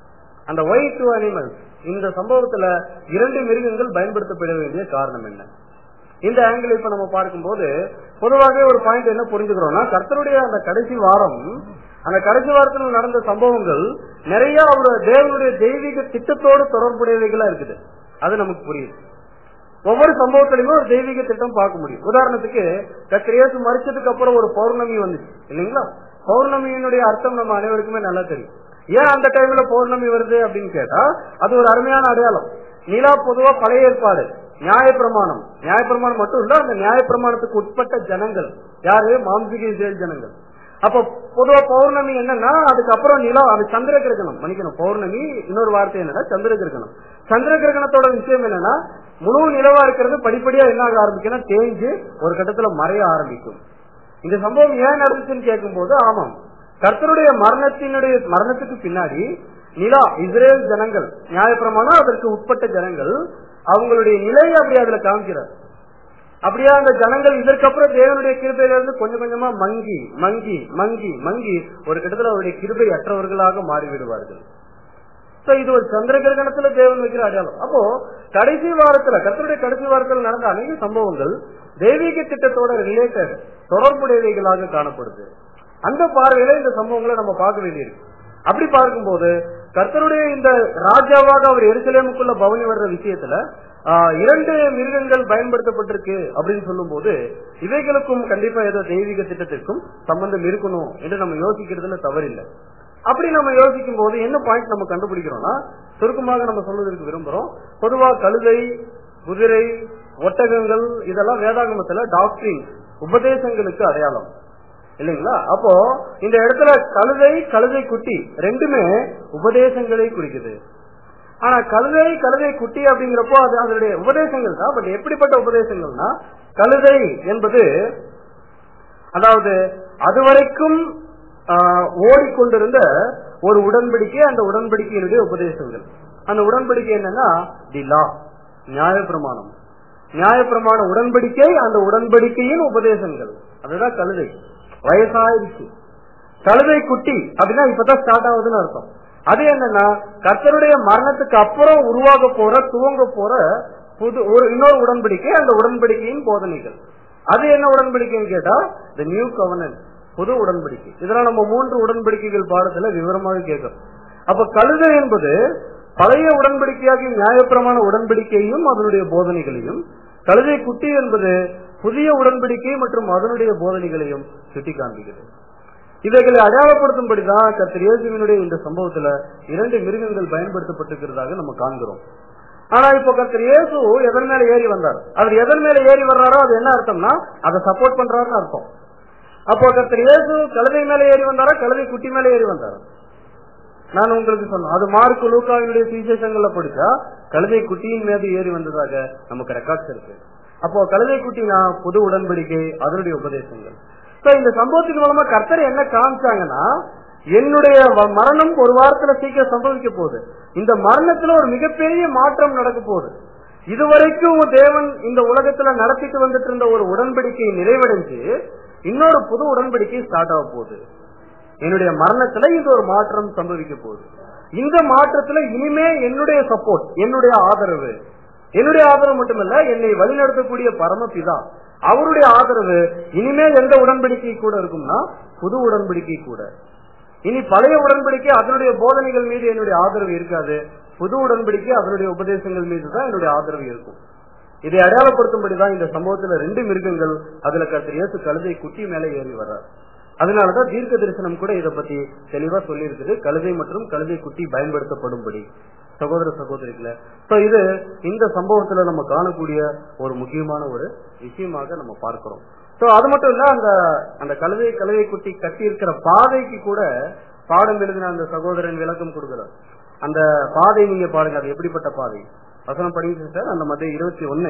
அந்த ஒயிட் டூ அனிமல்ஸ் இந்த சம்பவத்துல இரண்டு மிருகங்கள் பயன்படுத்தப்பட வேண்டிய காரணம் என்ன இந்த ஆங்கிள் இப்ப நம்ம பார்க்கும்போது பொதுவாக ஒரு பாயிண்ட் என்ன புரிஞ்சுக்கிறோம்னா கர்த்தருடைய அந்த கடைசி வாரம் அந்த கடைசி வாரத்தில் நடந்த சம்பவங்கள் நிறைய ஒரு தேவனுடைய தெய்வீக திட்டத்தோடு தொடர்புடையவைகளா இருக்குது அது நமக்கு புரியுது ஒவ்வொரு சம்பவத்திலுமே ஒரு தெய்வீக திட்டம் பார்க்க முடியும் உதாரணத்துக்கு கத்திரியாசு மறிச்சதுக்கு அப்புறம் ஒரு பௌர்ணமி வந்துச்சு இல்லைங்களா பௌர்ணமியினுடைய அர்த்தம் நம்ம அனைவருக்குமே நல்லா தெரியும் ஏன் அந்த டைம்ல பௌர்ணமி வருது அப்படின்னு கேட்டா அது ஒரு அருமையான அடையாளம் நிலா பொதுவா பழைய ஏற்பாடு நியாயப்பிரமாணம் நியாயப்பிரமாணம் மட்டும் இல்ல அந்த நியாயப்பிரமாணத்துக்கு உட்பட்ட ஜனங்கள் யாரு மாம்சிக இஸ்ரேல் ஜனங்கள் அப்ப பொதுவா பௌர்ணமி என்னன்னா அதுக்கப்புறம் நிலம் அது சந்திர கிரகணம் மன்னிக்கணும் பௌர்ணமி இன்னொரு வார்த்தை என்னன்னா சந்திர கிரகணம் சந்திர கிரகணத்தோட விஷயம் என்னன்னா முழு நிலவா இருக்கிறது படிப்படியா என்ன ஆக ஆரம்பிக்கும்னா தேஞ்சு ஒரு கட்டத்துல மறைய ஆரம்பிக்கும் இந்த சம்பவம் ஏன் நடந்துச்சுன்னு கேட்கும்போது ஆமாம் கர்த்தருடைய மரணத்தினுடைய மரணத்துக்கு பின்னாடி நிலா இஸ்ரேல் ஜனங்கள் நியாயப்பிரமாணம் அதற்கு உட்பட்ட ஜனங்கள் அவங்களுடைய நிலையை அப்படி அதுல காமிக்கிறார் அப்படியே அந்த ஜனங்கள் இதற்கப்புறம் தேவனுடைய கிருபையிலிருந்து கொஞ்சம் கொஞ்சமா மங்கி மங்கி மங்கி மங்கி ஒரு கிட்டத்துல அவருடைய கிருபை அற்றவர்களாக மாறிவிடுவார்கள் So, இது ஒரு சந்திர கிரகணத்துல தேவன் வைக்கிற அடையாளம் அப்போ கடைசி வாரத்துல கர்த்தருடைய கடைசி வாரத்தில் நடந்த அநேக சம்பவங்கள் தெய்வீக திட்டத்தோட ரிலேட்டட் தொடர்புடையவைகளாக காணப்படுது அந்த பார்வையில இந்த சம்பவங்களை நம்ம பார்க்க வேண்டியிருக்கு அப்படி பார்க்கும்போது கர்த்தருடைய இந்த ராஜாவாக அவர் எருசலேமுக்குள்ள பவனி வர்ற விஷயத்துல ஆஹ், இரண்டு மிருகங்கள் பயன்படுத்தப்பட்டிருக்கு அப்படின்னு சொல்லும் போது இவைகளுக்கும் கண்டிப்பா ஏதோ தெய்வீக திட்டத்திற்கும் சம்பந்தம் இருக்கணும் என்று நம்ம யோசிக்கிறதுல தவறில்லை அப்படி நம்ம யோசிக்கும் போது என்ன பாயிண்ட் நம்ம கண்டுபிடிக்கிறோம்னா சுருக்கமாக நம்ம சொல்வதற்கு விரும்புறோம் பொதுவா கழுதை குதிரை ஒட்டகங்கள் இதெல்லாம் வேதாகமத்துல டாக்டரிங் உபதேசங்களுக்கு அடையாளம் இல்லைங்களா அப்போ இந்த இடத்துல கழுதை கழுதை குட்டி ரெண்டுமே உபதேசங்களை குறிக்குது ஆனா கழுதை கழுதை குட்டி அப்படிங்கிறப்போ அது அதனுடைய உபதேசங்கள் தான் பட் எப்படிப்பட்ட உபதேசங்கள்னா கழுதை என்பது அதாவது அதுவரைக்கும் ஆஹ், ஓடிக்கொண்டிருந்த ஒரு உடன்படிக்கை அந்த உடன்படிக்கையினுடைய உபதேசங்கள் அந்த உடன்படிக்கை என்னன்னா தி லா நியாயப்பிரமாணம் நியாயப்பிரமாண உடன்படிக்கை அந்த உடன்படிக்கையின் உபதேசங்கள் அதுதான் கழுதை வயசாயிருச்சு கழுதை குட்டி அப்படின்னா இப்பதான் ஸ்டார்ட் ஆகுதுன்னு அர்த்தம் அது என்னன்னா கர்த்தருடைய மரணத்துக்கு அப்புறம் உருவாக போற துவங்க போற புது ஒரு இன்னொரு உடன்படிக்கை அந்த உடன்படிக்கையின் போதனைகள் அது என்ன உடன்படிக்கைன்னு கேட்டா த நியூ கவர்னன்ஸ் புது உடன்படிக்கை இதெல்லாம் நம்ம மூன்று உடன்படிக்கைகள் பாடத்துல விவரமாக கேட்கிறோம் அப்ப கழுதை என்பது பழைய உடன்படிக்கையாகிய நியாயப்பிரமாண உடன்படிக்கையும் அதனுடைய போதனைகளையும் கழுதை குட்டி என்பது புதிய உடன்படிக்கை மற்றும் அதனுடைய போதனைகளையும் சுட்டி காண்பிக்கிறது இவைகளை அடையாளப்படுத்தும்படிதான் கர்த்தர் இயேசுவினுடைய இந்த சம்பவத்துல இரண்டு மிருகங்கள் பயன்படுத்தப்பட்டிருக்கிறதாக நம்ம காண்கிறோம் ஆனா இப்போ கர்த்தர் இயேசு எதன் மேல ஏறி வந்தார் அவர் எதன் மேல ஏறி வர்றாரோ அது என்ன அர்த்தம்னா அதை சப்போர்ட் பண்றாருன்னு அர்த்தம் அப்போ கர்த்தர் இயேசு கழுதை மேல ஏறி வந்தாரா கழுதை குட்டி மேல ஏறி வந்தாரா நான் உங்களுக்கு சொன்னேன் அது மார்க் லூக்காவினுடைய சுவிசேஷங்கள்ல படிச்சா கழுதை குட்டியின் மீது ஏறி வந்ததாக நமக்கு ரெக்கார்ட்ஸ் இருக்கு அப்போ கழுதை குட்டினா புது உடன்படிக்கை அதனுடைய உபதேசங்கள் சோ இந்த சம்பவத்துக்கு மூலமா கர்த்தர் என்ன காமிச்சாங்கன்னா என்னுடைய வ- மரணம் ஒரு வாரத்துல சீக்கிரம் சம்பவிக்க போகுது இந்த மரணத்துல ஒரு மிகப்பெரிய மாற்றம் நடக்க போகுது இதுவரைக்கும் தேவன் இந்த உலகத்துல நடத்திட்டு வந்துட்டு இருந்த ஒரு உடன்படிக்கை நிறைவடைஞ்சு இன்னொரு புது உடன்படிக்கை ஸ்டார்ட் ஆக போகுது என்னுடைய மரணத்துல இது ஒரு மாற்றம் சம்பவிக்க போகுது இந்த மாற்றத்துல இனிமே என்னுடைய சப்போர்ட் என்னுடைய ஆதரவு என்னுடைய ஆதரவு மட்டுமல்ல என்னை வழிநடத்தக்கூடிய பரமபிதா அவருடைய ஆதரவு இனிமே எந்த உடன்படிக்கை கூட இருக்கும்னா புது உடன்படிக்கை கூட இனி பழைய உடன்படிக்கை அதனுடைய போதனைகள் மீது என்னுடைய ஆதரவு இருக்காது புது உடன்படிக்கை அதனுடைய உபதேசங்கள் மீது தான் என்னுடைய ஆதரவு இருக்கும் இதை அடையாளப்படுத்தும்படிதான் இந்த சம்பவத்துல ரெண்டு மிருகங்கள் அதுல கர்த்தர் இயேசு கழுதை குட்டி மேலே ஏறி வர்றார் அதனாலதான் தீர்க்க தரிசனம் கூட இதை பத்தி தெளிவா சொல்லி இருக்குது கழுதை மற்றும் கழுதை குட்டி பயன்படுத்தப்படும்படி சகோதர சகோதரிகளை சோ இது இந்த சம்பவத்துல நம்ம காணக்கூடிய ஒரு முக்கியமான ஒரு விஷயமாக நம்ம பார்க்கிறோம் சோ அது மட்டும் இல்ல அந்த அந்த கழுதை கழுதை குட்டி கட்டி இருக்கிற பாதைக்கு கூட பாடம் எழுதின அந்த சகோதரன் விளக்கம் கொடுக்கிறார் அந்த பாதை நீங்க பாருங்க அது எப்படிப்பட்ட பாதை வசனம் படிங்க சார் அந்த மத்திய இருபத்தி ஒன்னு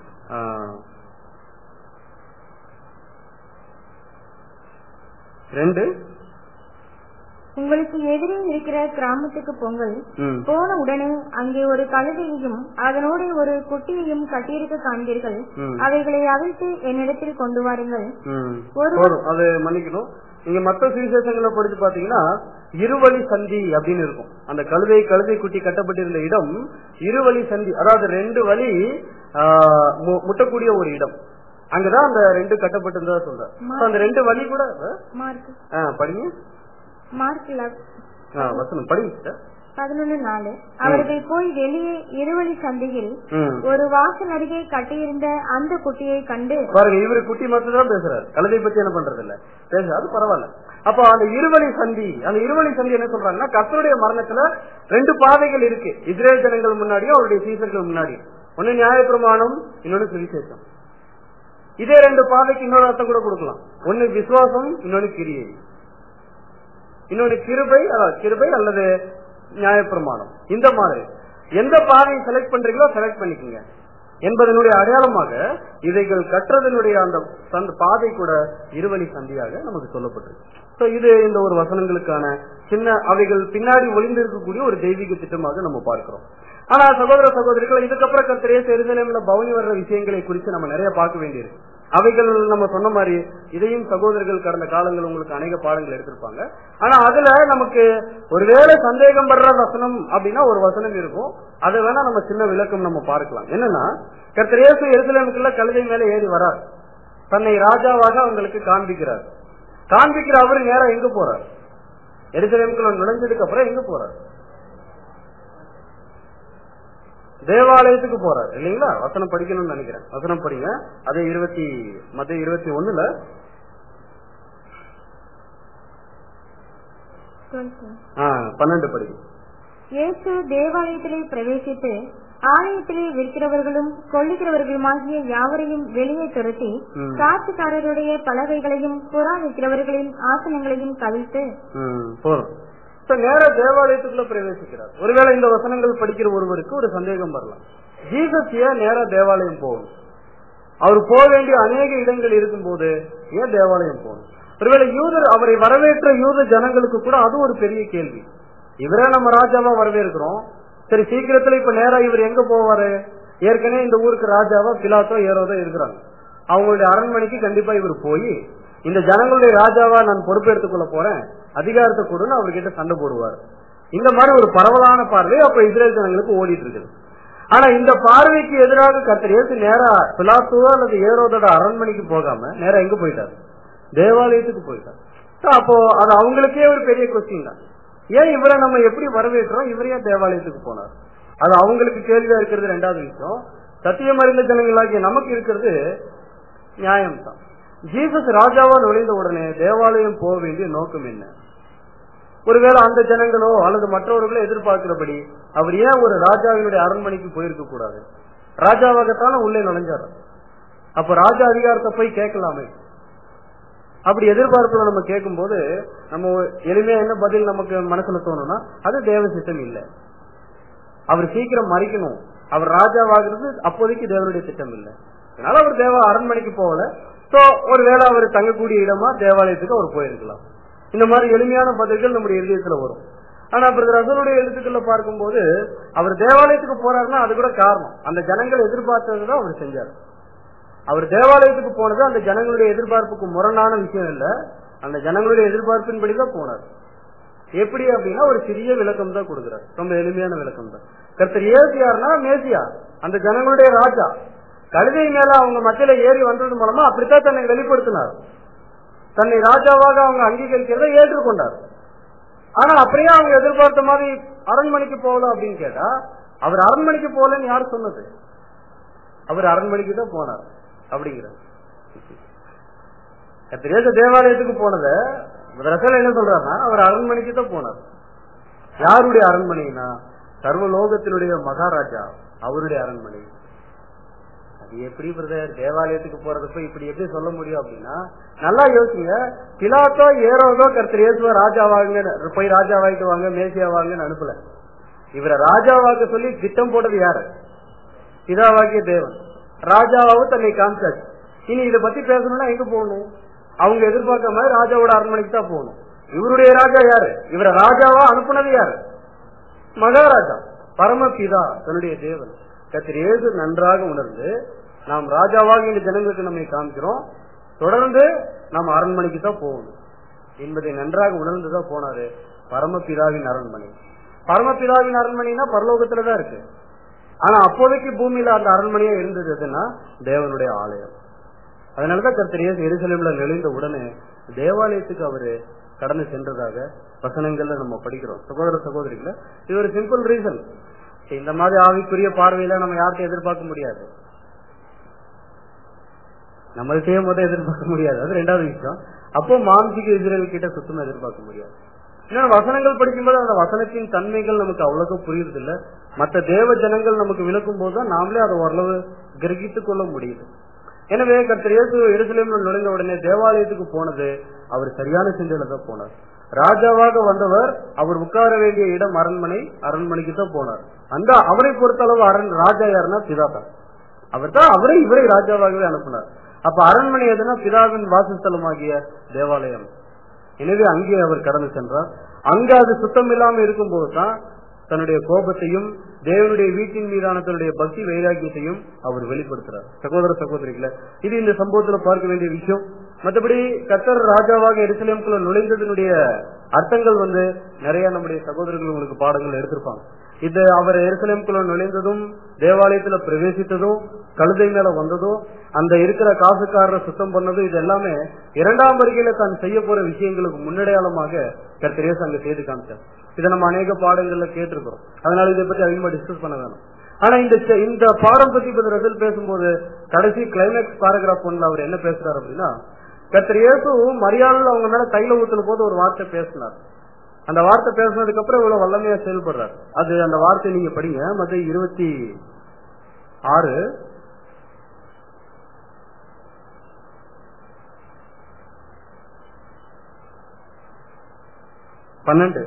ரெண்டு உங்களுக்கு எதிரே இருக்கிற கிராமத்துக்கு பொங்கல் ம், போன உடனே அங்கே ஒரு கழுதையையும் அதனோடு ஒரு குட்டியையும் கட்டியிருக்க காண்பீர்கள் ம், அவைகளை அவிழ்த்து என்னிடத்தில் கொண்டு வாருங்கள் ம். ஒரு- போதும் அது மன்னிக்கணும் நீங்க மத்த சுவிசேஷங்களை படிச்சு பாத்தீங்கன்னா இருவழி சந்தி அப்படின்னு இருக்கும் அந்த கழுதை கழுதை குட்டி கட்டப்பட்டிருந்த இடம் இருவழி சந்தி அதாவது ரெண்டு வழி ஆஹ், மு- முட்டக்கூடிய ஒரு இடம் அங்கதான் அந்த ரெண்டு கட்டப்பட்டிருந்ததா சொல்றேன் So, அந்த ரெண்டு வழி கூட மார்க் ஆ, படிங்க மார்க் ஆ, வசனம் படிங்க sister. பதினொன்னு நாலு அவர்கள் போய் வெளியே இருவழி சந்தையில் ம். ஒரு வாசல் அருகே கட்டியிருந்த அந்த குட்டியை கண்டு பாருங்க இவரு குட்டி மட்டும் தான் பேசுறாரு கழுதை பத்தி என்ன பண்றது இல்ல பேசுறாரு பரவாயில்ல அப்போ அந்த இருவழி சந்தி அந்த இருவழி சந்தி என்ன சொல்றாங்கன்னா கர்த்தருடைய மரணத்துல ரெண்டு பாதைகள் இருக்கு இஸ்ரேல் ஜனங்கள் முன்னாடியும் அவருடைய சீசர்கள் முன்னாடியும் ஒன்னு நியாயப்பிரமாணம் இன்னொன்னு சுவிசேஷம் இதே ரெண்டு பாதைக்கு இன்னொரு அர்த்தம் கூட கொடுக்கலாம் ஒன்னு விசுவாசம் இன்னொன்னு கிரியை இன்னொன்னு கிருபை அதாவது கிருபை அல்லது நியாயப்பிரமாணம் இந்த மாதிரி எந்த பாதையை செலக்ட் பண்றீங்களோ செலக்ட் பண்ணிக்கோங்க என்பதனுடைய அடையாளமாக இவைகள் கற்றதனுடைய அந்த சந்த- பாதை கூட இருவழி சந்தியாக நமக்கு சொல்லப்பட்டிருக்கு சோ இது இந்த ஒரு வசனங்களுக்கான சின்ன அவைகள் பின்னாடி ஒளிந்திருக்கக்கூடிய ஒரு தெய்வீக திட்டமாக நம்ம பார்க்கிறோம் ஆனா சகோதர சகோதரிகள் இதுக்கப்புறம் கத்திரே எருசலேம்ல பவனி வர்ற விஷயங்களை குறித்து நம்ம நிறைய பார்க்க வேண்டியிருக்கு அவைகள் நம்ம சொன்ன மாதிரி இதையும் சகோதரர்கள் கடந்த காலங்கள் உங்களுக்கு அநேக பாடங்கள் எடுத்திருப்பாங்க ஆனா அதுல நமக்கு ஒருவேளை சந்தேகம் படுற வசனம் அப்படின்னா ஒரு வசனம் இருக்கும் அதை வேணா நம்ம சின்ன விளக்கம் நம்ம பார்க்கலாம் என்னன்னா கர்த்தரேசு எருசலேமுக்குள்ள கழுதை மேல ஏறி வரார் தன்னை ராஜாவாக அவங்களுக்கு காண்பிக்கிறார் காண்பிக்கிற அவரு நேரா எங்க போறார் எருசலேமுக்குள்ள நுழைஞ்சதுக்கு அப்புறம் எங்க போறார் தேவாலயத்துக்கு போறார் இல்லைங்களா வசனம் படிக்கணும்னு நினைக்கிறேன் வசனம் படிங்க அது இருபத்தி மத்த இருபத்தி ஒண்ணுல ஆ, பன்னெண்டு படிங்க இயேசு தேவாலயத்திலே பிரவேசித்து ஆலயத்திலே விற்கிறவர்களும் கொள்ளுகிறவர்களுமாகிய யாவரையும் வெளியே துரத்தி ம். காசுக்காரருடைய பலகைகளையும் புறா விற்கிறவர்களின் ஆசனங்களையும் கவிழ்த்து ம், போதும் இப்ப நேரா தேவாலயத்துக்குள்ள பிரவேசிக்கிறார் ஒருவேளை இந்த வசனங்கள் படிக்கிற ஒருவருக்கு ஒரு சந்தேகம் வரலாம் ஜீசஸ் ஏன் நேரா தேவாலயம் போகணும் அவர் போக வேண்டிய அநேக இடங்கள் இருக்கும்போது ஏன் தேவாலயம் போகணும் ஒருவேளை யூதர் அவரை வரவேற்ற யூத ஜனங்களுக்கு கூட அது ஒரு பெரிய கேள்வி இவரே நம்ம ராஜாவா வரவேற்கிறோம் சரி சீக்கிரத்துல இப்ப நேரா இவர் எங்க போவாரு ஏற்கனவே இந்த ஊருக்கு ராஜாவா பிலாத்தோ ஏரோதோ இருக்கிறாங்க அவங்களுடைய அரண்மனைக்கு கண்டிப்பா இவர் போய் இந்த ஜனங்களுடைய ராஜாவா நான் பொறுப்பெடுத்துக் கொள்ள போறேன் அதிகாரத்தை கொடுன்னு அவர்கிட்ட சண்டை போடுவார் இந்த மாதிரி ஒரு பரவலான பார்வை அப்ப இஸ்ரேல் ஜனங்களுக்கு ஓடிட்டு இருக்குது ஆனா இந்த பார்வைக்கு எதிராக கர்த்தர் இயேசு நேரா பிலாத்துவோ அல்லது ஏரோதோட அரண்மனைக்கு போகாம நேரா எங்க போயிட்டாரு தேவாலயத்துக்கு போயிட்டார் So, அப்போ அது அவங்களுக்கே ஒரு பெரிய கொஸ்டின் தான் ஏன் இவரை நம்ம எப்படி வரவேற்றோம் இவரையே தேவாலயத்துக்கு போனார் அது அவங்களுக்கு கேள்வியா இருக்கிறது ரெண்டாவது விஷயம் சத்தியம் அறிந்த ஜனங்களாகிய நமக்கு இருக்கிறது நியாயம் தான் ஜீசஸ் ராஜாவா நுழைந்த உடனே தேவாலயம் போக வேண்டிய நோக்கம் என்ன ஒருவேளை அந்த ஜனங்களோ அல்லது மற்றவர்களோ எதிர்பார்க்கிறபடி அவர் ஏன் ஒரு ராஜாவினுடைய அரண்மனைக்கு போயிருக்க கூடாது ராஜாவாகத்தானே உள்ளே நுழைஞ்சாரு அப்ப ராஜா அதிகாரத்தை போய் கேட்கலாமே அப்படி எதிர்பார்ப்புல நம்ம கேட்கும்போது நம்ம எளிமையா என்ன பதில் நமக்கு மனசுல தோணும்னா அது தேவ சித்தம் இல்ல அவர் சீக்கிரம் மறிக்கணும் அவர் ராஜாவாகிறது அப்போதைக்கு தேவனுடைய திட்டம் இல்ல அதனால அவர் தேவ அரண்மனைக்கு போகல சோ ஒருவேளை அவர் தங்கக்கூடிய இடமா தேவாலயத்துக்கு அவர் போயிருக்கலாம் இந்த மாதிரி எளிமையான பதில்கள் நம்முடைய இதயத்துல வரும் ஆனா பிரதர் அசனுடைய எழுத்துக்களை பார்க்கும்போது அவர் தேவாலயத்துக்கு போறாருன்னா அது கூட காரணம் அந்த ஜனங்கள் எதிர்பார்த்ததுதான் அவர் செஞ்சார் அவர் தேவாலயத்துக்கு போனது அந்த ஜனங்களுடைய எதிர்பார்ப்புக்கு முரணான விஷயம் இல்ல அந்த ஜனங்களுடைய எதிர்பார்ப்பின்படிதான் போனார் எப்படி அப்படின்னா ஒரு சிறிய விளக்கம் தான் கொடுக்கிறார் ரொம்ப எளிமையான விளக்கம் தான் கர்த்தர் ஏசியார்னா மேசியா அந்த ஜனங்களுடைய ராஜா கழுதை மேல அவங்க மத்தியில ஏறி வந்தது மூலமா அப்படித்தான் தன்னை வெளிப்படுத்தினார் தன்னை ராஜாவாக அவங்க அங்கீகரிக்கிறதை ஏற்றுக்கொண்டார் ஆனா அப்படியே அவங்க எதிர்பார்த்த மாதிரி அரண்மனைக்கு போகல அப்படின்னு கேட்டா அவர் அரண்மனைக்கு போகலன்னு யார் சொன்னது அவர் அரண்மனைக்கு தான் போனார் அப்படிங்கிறார் கத்திரேச தேவாலயத்துக்கு போனத ரசல் என்ன சொல்றாருன்னா அவர் அரண்மனைக்கு தான் போனார் யாருடைய அரண்மனைனா சர்வலோகத்தினுடைய மகாராஜா அவருடைய அரண்மனை அது எப்படி பிரதர் தேவாலயத்துக்கு போறதுப்ப இப்படி எப்படி சொல்ல முடியும் அப்படின்னா நல்லா யோசிங்க பிலாத்தோ ஏரோதோ கர்த்தர் இயேசுவ ராஜாவாங்க போய் ராஜாவாயிட்டு வாங்க மேசியா வாங்கன்னு அனுப்பல இவரை ராஜாவாக்க சொல்லி திட்டம் போட்டது யாரு பிதாவாகிய தேவன் ராஜாவாவும் தன்னை காமிச்சாச்சு இனி இத பத்தி பேசணும்னா எங்க போகணும் அவங்க எதிர்பார்க்க மாதிரி ராஜாவோட அரண்மனைக்கு தான் போகணும் இவருடைய ராஜா யாரு இவரை ராஜாவா அனுப்புனது யாரு மகாராஜா பரமபிதா தன்னுடைய தேவன் கத்திர ஏது நன்றாக உணர்ந்து நாம் ராஜாவாக இந்த ஜனங்களுக்கு நம்மை காமிக்கிறோம் தொடர்ந்து நாம் அரண்மனைக்கு தான் போகணும் என்பதை நன்றாக உணர்ந்துதான் போனாரு பரமபிதாவின் அரண்மனை பரமபிதாவின் அரண்மனைனா பரலோகத்துலதான் இருக்கு ஆனா அப்போதைக்கு பூமியில அந்த அரண்மனையா இருந்தது எதுன்னா தேவனுடைய ஆலயம் அதனாலதான் கர்த்தர் இயேசு எருசலேம்ல நெளிந்த உடனே தேவாலயத்துக்கு அவரு கடந்து சென்றதாக வசனங்கள்ல நம்ம படிக்கிறோம் சகோதர சகோதரிகள இது ஒரு சிம்பிள் ரீசன் இந்த மாதிரி ஆவிக்குரிய பார்வையில நம்ம யார்கிட்ட எதிர்பார்க்க முடியாது நம்ம செய்யும் போதே எதிர்பார்க்க முடியாது அது ரெண்டாவது விஷயம் அப்போ மாம்சிக இஸ்ரேல் கிட்ட சுத்தமா எதிர்பார்க்க முடியாது ஏன்னா வசனங்கள் படிக்கும்போது அந்த வசனத்தின் தன்மைகள் நமக்கு அவ்வளவு புரியுறது இல்ல மற்ற தேவ ஜனங்கள் நமக்கு விளக்கும் போதுதான் நாமளே அதை ஓரளவு கிரகித்துக் கொள்ள முடியுது எனவே கர்த்தர் இயேசு எருசலேம்ல நுழைந்த உடனே தேவாலயத்துக்கு போனது அவர் சரியான சிந்தையில தான் போனார் ராஜாவாக வந்தவர் அவர் உட்கார வேண்டிய இடம் அரண்மனை அரண்மனைக்கு தான் போனார் அந்த அவரை பொறுத்தளவு அரண் ராஜா யாருன்னா பிதா தான் அவர் தான் அவரை இவரை ராஜாவாகவே அனுப்பினார் அப்ப அரண்மனை எதுனா பிதாவின் வாசஸ்தலமாகிய தேவாலயம் எனவே அங்கே அவர் கடந்து சென்றார் அங்க அது சுத்தம் இல்லாம இருக்கும்போது தான் தன்னுடைய கோபத்தையும் தேவனுடைய வீட்டின் மீதான தன்னுடைய பக்தி வைராக்கியத்தையும் அவர் வெளிப்படுத்துறார் சகோதர சகோதரிகளை இது இந்த சம்பவத்துல பார்க்க வேண்டிய விஷயம் மற்றபடி கத்தர் ராஜாவாக எருசலேமுக்குள்ள நுழைந்ததனுடைய அர்த்தங்கள் வந்து நிறைய நம்முடைய சகோதரர்கள் உங்களுக்கு பாடங்கள் எடுத்திருப்பாங்க இது அவர் எருசலேமுக்குள்ள நுழைந்ததும் தேவாலயத்துல பிரவேசித்ததும் கழுதை மேல வந்ததும் அந்த இருக்கிற காசுக்காரரை சுத்தம் பண்ணதும் இது எல்லாமே இரண்டாம் வருகையில தான் செய்ய போற விஷயங்களுக்கு முன்னடையாளமாக கர்த்தரேசு அங்க செய்து காமிச்சார் இதை நம்ம அநேக பாடங்கள்ல கேட்டிருக்கிறோம் அதனால இதை பத்தி அதிகமா டிஸ்கஸ் பண்ண வேணும் ஆனா இந்த செ- இந்த பாடம் பத்தி இப்ப ரசல் பேசும்போது கடைசி கிளைமேக்ஸ் பாராகிராஃப் ஒன்ல அவர் என்ன பேசுறாரு அப்படின்னா கர்த்தர் இயேசு மரியாதை அவங்க மேல தைல ஊத்துன போது ஒரு வார்த்தை பேசினார் அந்த வார்த்தை பேசினதுக்கு அப்புறம் இவ்வளவு வல்லமையா செயல்படுறாரு அது அந்த வார்த்தை நீங்க படிங்க மத்த இருபத்தி ஆறு பன்னெண்டு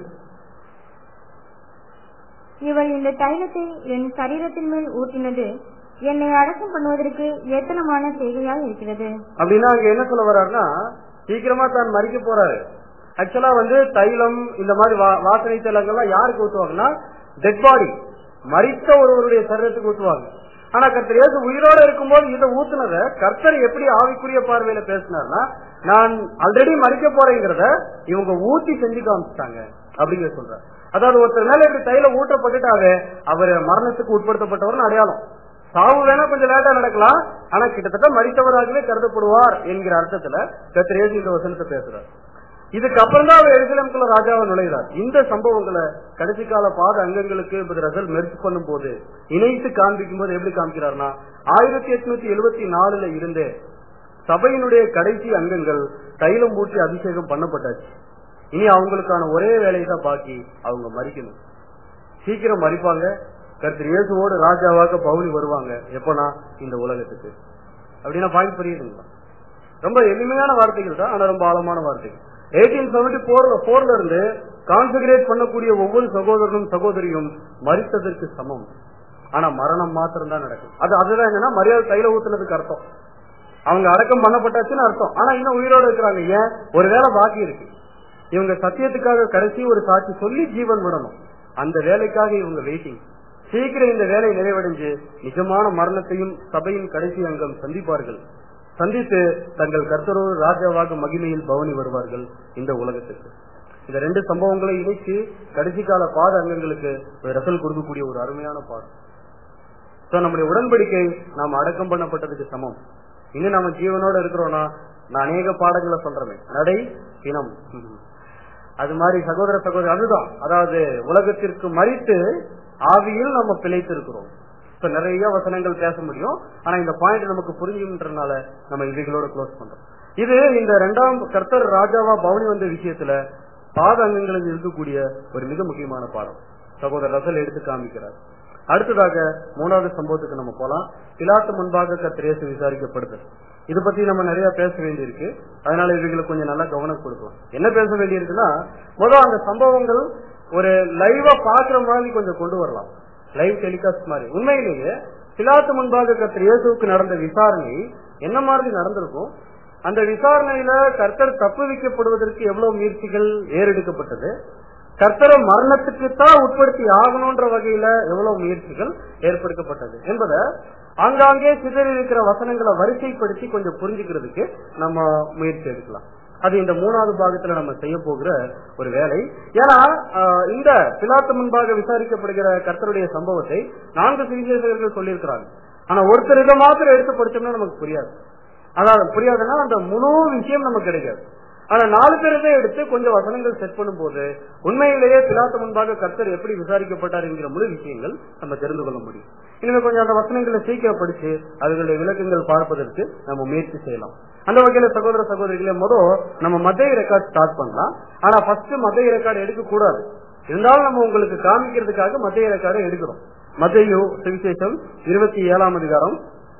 இவள் இந்த தைலத்தை என் சரீரத்தின் மேல் ஊற்றினது என்னை அடக்கம் பண்ணுவதற்கு எத்தனமான செய்கையாக இருக்கிறது அப்படின்னா அங்க என்ன சொல்ல வர்றாருன்னா சீக்கிரமா தான் மறிக்க போறாரு ஆக்சுவலா வந்து தைலம் இந்த மாதிரி வா- வாசனை தைலங்கள்லாம் யாருக்கு ஊத்துவாங்கன்னா டெட் பாடி மறித்த ஒருவருடைய சரீரத்துக்கு ஊத்துவாங்க ஆனா கர்த்தர் இயேசு உயிரோட இருக்கும்போது இதை ஊத்துனத கர்த்தர் எப்படி ஆவிக்குரிய பார்வையில பேசினார்னா நான் ஆல்ரெடி மறிக்க போறேங்கிறத இவங்க ஊத்தி செஞ்சு காமிச்சிட்டாங்க அப்படிங்கிற சொல்ற அதாவது ஒருத்தர் மேல இப்படி தைலம் ஊற்றப்பட்டுட்டாவே அவர் மரணத்துக்கு உட்படுத்தப்பட்டவர்னு அடையாளம் சாவு வேணா கொஞ்சம் லேட்டா நடக்கலாம் ஆனா கிட்டத்தட்ட மறித்தவராகவே கருதப்படுவார் என்கிற அர்த்தத்துல கர்த்தர் இயேசு இந்த வசனத்தை பேசுறார் இதுக்கு அப்புறம் தான் அவர் எருசலேமுக்குள்ள ராஜாவை நுழைகிறார் இந்த சம்பவங்களை கடைசி கால பாத அங்கங்களுக்கு இப்ப ரசல் மெர்ச் பண்ணும் போது இணைத்து காண்பிக்கும் போது எப்படி காமிக்கிறார்னா ஆயிரத்தி எட்நூத்தி எழுபத்தி நாலுல இருந்தே சபையினுடைய கடைசி அங்கங்கள் தைலம் ஊற்றி அபிஷேகம் பண்ணப்பட்டாச்சு இனி அவங்களுக்கான ஒரே வேலையை தான் பாக்கி அவங்க மறிக்கணும் சீக்கிரம் மறிப்பாங்க கர்த்தர் இயேசுவோடு ராஜாவாக பவுனி வருவாங்க எப்பனா இந்த உலகத்துக்கு அப்படின்னா பாயிண்ட் புரியுதுங்களா ரொம்ப எளிமையான வார்த்தைகள் தான் ஆனா ரொம்ப ஆழமான வார்த்தைகள் எயிட்டீன் செவன்டி போர்ல போர்ல இருந்து கான்சென்ட்ரேட் பண்ணக்கூடிய ஒவ்வொரு சகோதரனும் சகோதரியும் மறித்ததற்கு சமம் ஆனா மரணம் மாத்திரம் தான் நடக்கும் அது அதுதான் என்னன்னா மரியாதை தைல ஊத்துனதுக்கு அர்த்தம் அவங்க அடக்கம் பண்ணப்பட்டாச்சுன்னு அர்த்தம் ஆனா இன்னும் உயிரோட இருக்கிறாங்க ஏன் ஒரு வேலை பாக்கி இருக்கு இவங்க சத்தியத்துக்காக கடைசி ஒரு சாட்சி சொல்லி ஜீவன் விடணும் அந்த வேலைக்காக இவங்க வெயிட்டிங் சீக்கிரம் இந்த வேலை நிறைவடைஞ்சு நிஜமான மரணத்தையும் சபையின் கடைசி அங்கம் சந்திப்பார்கள் சந்தித்து தங்கள் கர்த்தரோடு ராஜாவாக மகிமையில் பவனி வருவார்கள் இந்த உலகத்துக்கு இந்த ரெண்டு சம்பவங்களை இணைத்து கடைசி கால பாத அங்கங்களுக்கு ஒரு ரசல் கொடுக்கக்கூடிய ஒரு அருமையான பாடம் சோ நம்முடைய உடன்படிக்கை நாம் அடக்கம் பண்ணப்பட்டதுக்கு சமம் இன்னும் நம்ம ஜீவனோட இருக்கிறோம்னா நான் அநேக பாடங்களை சொல்றேன் நடை தினம் அது மாதிரி சகோதர சகோதரி அதுதான் அதாவது உலகத்திற்கு மறித்து ஆவியில் நம்ம பிழைத்து இருக்கிறோம் இப்ப நிறைய வசனங்கள் பேச முடியும் ஆனா இந்த பாயிண்ட் நமக்கு புரிஞ்சுன்றதுனால நம்ம இவைகளோட க்ளோஸ் பண்றோம் இது இந்த இரண்டாம் கர்த்தர் ராஜாவா பவனி வந்த விஷயத்துல பாத அங்கங்களில் இருக்கக்கூடிய ஒரு மிக முக்கியமான பாடம் சகோதரர் ரசல் எடுத்து காமிக்கிறார் அடுத்ததாக மூணாவது சம்பவத்துக்கு நம்ம போலாம் பிலாத்து முன்பாக கத்திரேசு விசாரிக்கப்படுது இது பத்தி நம்ம நிறைய பேச வேண்டியிருக்கு அதனால இவைகளுக்கு கொஞ்சம் நல்லா கவனம் கொடுக்கலாம் என்ன பேச வேண்டியிருக்குன்னா முதல் அந்த சம்பவங்கள் ஒரு லைவா பாக்குற மாதிரி கொஞ்சம் கொண்டு வரலாம் லைவ் டெலிகாஸ்ட் மாதிரி உண்மையிலேயே பிலாத்து முன்பாக கத்திர இயேசுவுக்கு நடந்த விசாரணை என்ன மாதிரி நடந்திருக்கும் அந்த விசாரணையில கர்த்தர் தப்பு வைக்கப்படுவதற்கு எவ்வளவு முயற்சிகள் ஏறெடுக்கப்பட்டது கர்த்தரை மரணத்துக்கு தான் உட்படுத்தி ஆகணும்ன்ற வகையில எவ்வளவு முயற்சிகள் ஏற்படுத்தப்பட்டது என்பதை ஆங்காங்கே சிதறி இருக்கிற வசனங்களை வரிசைப்படுத்தி கொஞ்சம் புரிஞ்சுக்கிறதுக்கு நம்ம முயற்சி எடுக்கலாம் அது இந்த மூணாவது பாகத்துல நம்ம செய்ய போகிற ஒரு வேலை ஏன்னா ஆஹ், இந்த பிலாத்து முன்பாக விசாரிக்கப்படுகிற கர்த்தருடைய சம்பவத்தை நான்கு சுவிசேஷகர்கள் சொல்லியிருக்கிறாங்க ஆனா ஒருத்தர் இதை மாத்திரம் எடுத்து படிச்சோம்னா நமக்கு புரியாது அதாவது புரியாதுன்னா அந்த முழு விஷயம் நமக்கு கிடைக்காது ஆனா நாலு பேரதை எடுத்து கொஞ்சம் வசனங்கள் செட் பண்ணும்போது உண்மையிலேயே பிலாத்து முன்பாக கர்த்தர் எப்படி விசாரிக்கப்பட்டார் என்கிற முழு விஷயங்கள் நம்ம தெரிந்து கொள்ள முடியும் இனிமே கொஞ்சம் அந்த வசனங்களை சீக்கிரம் படிச்சு அதுகளுடைய விளக்கங்கள் பார்ப்பதற்கு நம்ம முயற்சி செய்யலாம் அந்த வகையில சகோதர சகோதரிகளே முதல் நம்ம மத்திய ரெக்கார்ட் ஸ்டார்ட் பண்ணலாம் ஆனா ஃபர்ஸ்ட் மத்திய ரெக்கார்டு எடுக்க கூடாது இருந்தாலும் நம்ம உங்களுக்கு காமிக்கிறதுக்காக மத்திய ரெக்கார்டை எடுக்கிறோம் மத்திய சுவிசேஷம் இருபத்தி ஏழாம் அதிகாரம்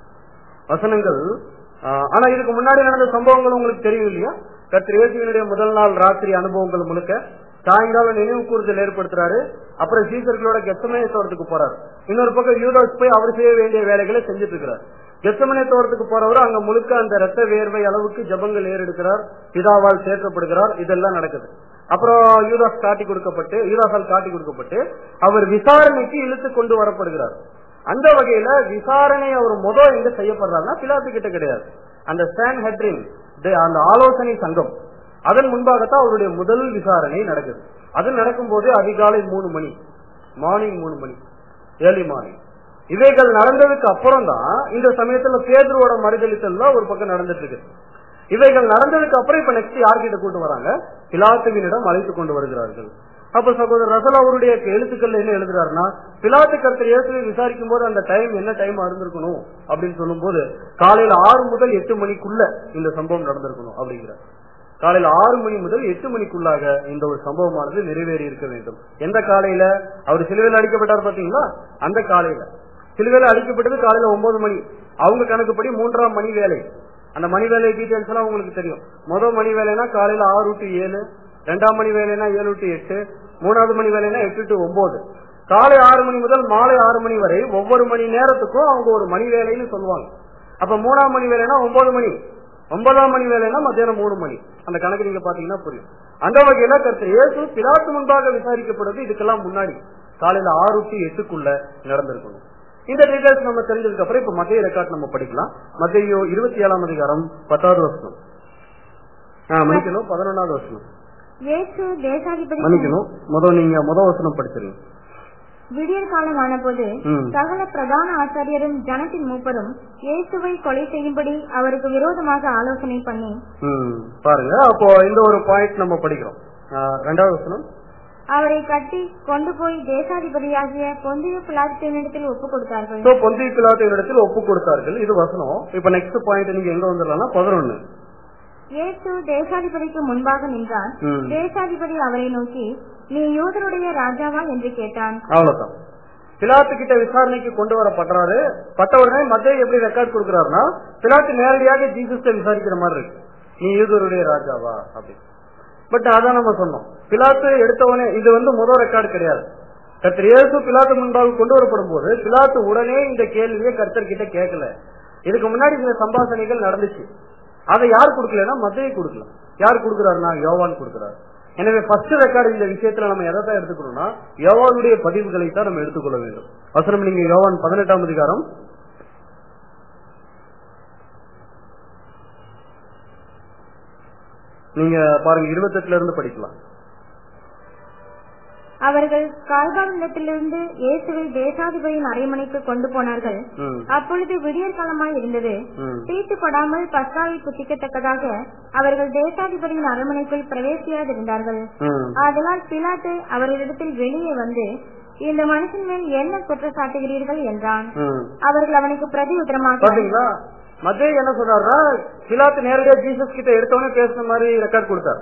வசனங்கள் ஆஹ், ஆனா இதுக்கு முன்னாடி நடந்த சம்பவங்கள் உங்களுக்கு தெரியும் இல்லையா கர்த்தர் இயேசுவினுடைய முதல் நாள் ராத்திரி அனுபவங்கள் முழுக்க சாயங்காலம் நினைவு கூறுதல் ஏற்படுத்துறாரு அப்புறம் சீசர்களோட கெத்தமனை தோட்டத்துக்கு போறாரு இன்னொரு பக்கம் யூதாஸ் போய் அவர் செய்ய வேண்டிய வேலைகளை செஞ்சுட்டு இருக்கிறார் கெத்தமனை தோட்டத்துக்கு போறவர் அங்க முழுக்க அந்த ரத்த வேர்வை அளவுக்கு ஜபங்கள் ஏறெடுக்கிறார் பிதாவால் சேர்க்கப்படுகிறார் இதெல்லாம் நடக்குது அப்புறம் யூதாஸ் காட்டி கொடுக்கப்பட்டு யூதாஸால் காட்டி கொடுக்கப்பட்டு அவர் விசாரணைக்கு இழுத்து கொண்டு வரப்படுகிறார் அந்த வகையில விசாரணை அவர் முதல் எங்க செய்யப்படுறாருன்னா பிலாத்து கிட்ட கிடையாது அந்த ஸ்டான் ஹெட்ரின் அந்த ஆலோசனை சங்கம் அதன் முன்பாகத்தான் அவருடைய முதல் விசாரணை நடக்குது அது நடக்கும்போது அதிகாலை மூணு மணி மார்னிங் மூணு மணி ஏர்லி மார்னிங் இவைகள் நடந்ததுக்கு அப்புறம் தான் இந்த சமயத்துல பேதுருவோட மறுதளித்தல் தான் ஒரு பக்கம் நடந்துட்டு இருக்கு இவைகள் நடந்ததுக்கு அப்புறம் இப்ப நெக்ஸ்ட் யார்கிட்ட கூட்டு வராங்க பிலாத்துவினிடம் அழைத்து கொண்டு வருகிறார்கள் அப்ப சகோதரர் ரசல் அவருடைய எழுத்துக்கள் என்ன எழுதுறாருன்னா பிலாத்து கருத்தர் இயேசுவை விசாரிக்கும் போது அந்த டைம் என்ன டைம் இருந்திருக்கணும் அப்படின்னு சொல்லும்போது காலையில ஆறு முதல் எட்டு மணிக்குள்ள இந்த சம்பவம் நடந்திருக்கணும் அப்படிங்கிறார் காலையில ஆறு மணி முதல் எட்டு மணிக்குள்ளாக இந்த ஒரு சம்பவமானது நிறைவேறி இருக்க வேண்டும் எந்த காலையில அவர் சிலுவையில் அடிக்கப்பட்டார் பாத்தீங்களா அந்த காலையில சிலுவையில் அடிக்கப்பட்டது காலையில ஒன்பது மணி அவங்க கணக்குப்படி மூன்றாம் மணி வேலை அந்த மணி வேலை டீடைல்ஸ் எல்லாம் உங்களுக்கு தெரியும் முதல் மணி வேலைனா காலையில ஆறு டு ஏழு ரெண்டாம் மணி வேலைனா ஏழு டு எட்டு மூணாவது மணி வேலைனா எட்டு டு ஒன்பது காலை ஆறு மணி முதல் மாலை ஆறு மணி வரை ஒவ்வொரு மணி நேரத்துக்கும் அவங்க ஒரு மணி வேலைன்னு சொல்லுவாங்க அப்ப மூணாம் மணி வேலைனா ஒன்பது மணி ஒன்பதாம் மணி வேலைனா மத்தியானம் மூணு மணி அந்த கணக்கு நீங்க பாத்தீங்கன்னா புரியும் அந்த வகையில கருத்து இயேசு பிலாத்து முன்பாக விசாரிக்கப்படுறது இதுக்கெல்லாம் முன்னாடி காலையில ஆறு டு எட்டுக்குள்ள நடந்திருக்கணும் இந்த டீடைல்ஸ் நம்ம தெரிஞ்சதுக்கு அப்புறம் இப்ப மத்திய ரெக்கார்ட் நம்ம படிக்கலாம் மத்திய இருபத்தி ஏழாம் அதிகாரம் பத்தாவது வருஷம் மன்னிக்கணும் பதினொன்னாவது வருஷம் இயேசு தேசாதிபதி மன்னிக்கணும் முதல் நீங்க முதல் வசனம் படிச்சிருங்க விடியற் காலமான போது ம். சகல பிரதான ஆசாரியரும் ஜனத்தின் மூப்பரும் இயேசுவை கொலை செய்யும்படி அவருக்கு விரோதமாக ஆலோசனை பண்ணி ம், பாருங்க அப்போ இந்த ஒரு பாயிண்ட் நம்ம படிக்கிறோம் ஆ, ரெண்டாவது வசனம் அவரை கட்டி கொண்டு போய் தேசாதிபதியாகிய பொந்திய பிளாத்தினிடத்தில் ஒப்புக் கொடுத்தார்கள் சோ பொந்தி பிலாத்து இடத்தில் ஒப்பு கொடுத்தார்கள் இது வசனம் இப்ப நெக்ஸ்ட் பாயிண்ட் நீங்க எங்க வந்துடலாம்னா பதினொன்னு இயேசு தேசாதிபதிக்கு முன்பாக நின்றான் ம். தேசாதிபதி அவரை நோக்கி நீ யூதருடைய ராஜாவா என்று கேட்டான் அவ்வளவுதான் பிலாத்து கிட்ட விசாரணைக்கு கொண்டு வரப்படுறாரு பட்ட உடனே மத்திய எப்படி ரெக்கார்ட் கொடுக்கிறாருன்னா பிலாத்து நேரடியாக ஜீசஸ்ட விசாரிக்கிற மாதிரி இருக்கு நீ யூதருடைய ராஜாவா அப்படி பட் அதான் நம்ம சொன்னோம் பிலாத்து எடுத்தவனே இது வந்து முதல் ரெக்கார்டு கிடையாது கர்த்தர் இயேசு பிலாத்து முன்பாக கொண்டு வரப்படும் போது பிலாத்து உடனே இந்த கேள்வியை கர்த்தர் கிட்ட கேட்கல இதுக்கு முன்னாடி சில சம்பாஷணைகள் நடந்துச்சு அதை யார் கொடுக்கலன்னா மத்திய கொடுக்கலாம் யார் கொடுக்கிறாருன்னா யோவான் கொடுக்கிறார் எனவே ஃபர்ஸ்ட் ரெக்கார்டு இந்த விஷயத்துல நம்ம எதை தான் எடுத்துக்கணும்னா யோவானுடைய பதிவுகளை தான் நம்ம எடுத்துக்கொள்ள வேண்டும் அவசரம் நீங்க யோவான் பதினெட்டாம் அதிகாரம் நீங்க பாருங்க இருபத்தெட்டுல இருந்து படிக்கலாம் அவர்கள் கால்வானிடத்திலிருந்து இயேசுவை தேசாதிபதியின் அரண்மனைக்கு கொண்டு போனார்கள் ம், அப்பொழுது விடியற் காலமாய் இருந்தது ம். தீட்டுப்படாமல் பஸ்காவை புசிக்கத்தக்கதாக அவர்கள் தேசாதிபதியின் அரண்மனைக்குள் பிரவேசியாதிருந்தார்கள் ம். ஆதலால் பிலாத்து அவர்களிடத்தில் வெளியே வந்து இந்த மனுஷன் மேல் என்ன குற்றம் சாட்டுகிறீர்கள் என்றான் ம். அவர்கள் அவனுக்கு பிரதி உத்தரமாக பாத்தீங்களா மத்திய என்ன சொன்னார்னா பிலாத்து நேரடியா ஜீசஸ் கிட்ட எடுத்தவனே பேசுன மாதிரி ரெக்கார்ட் கொடுத்தார்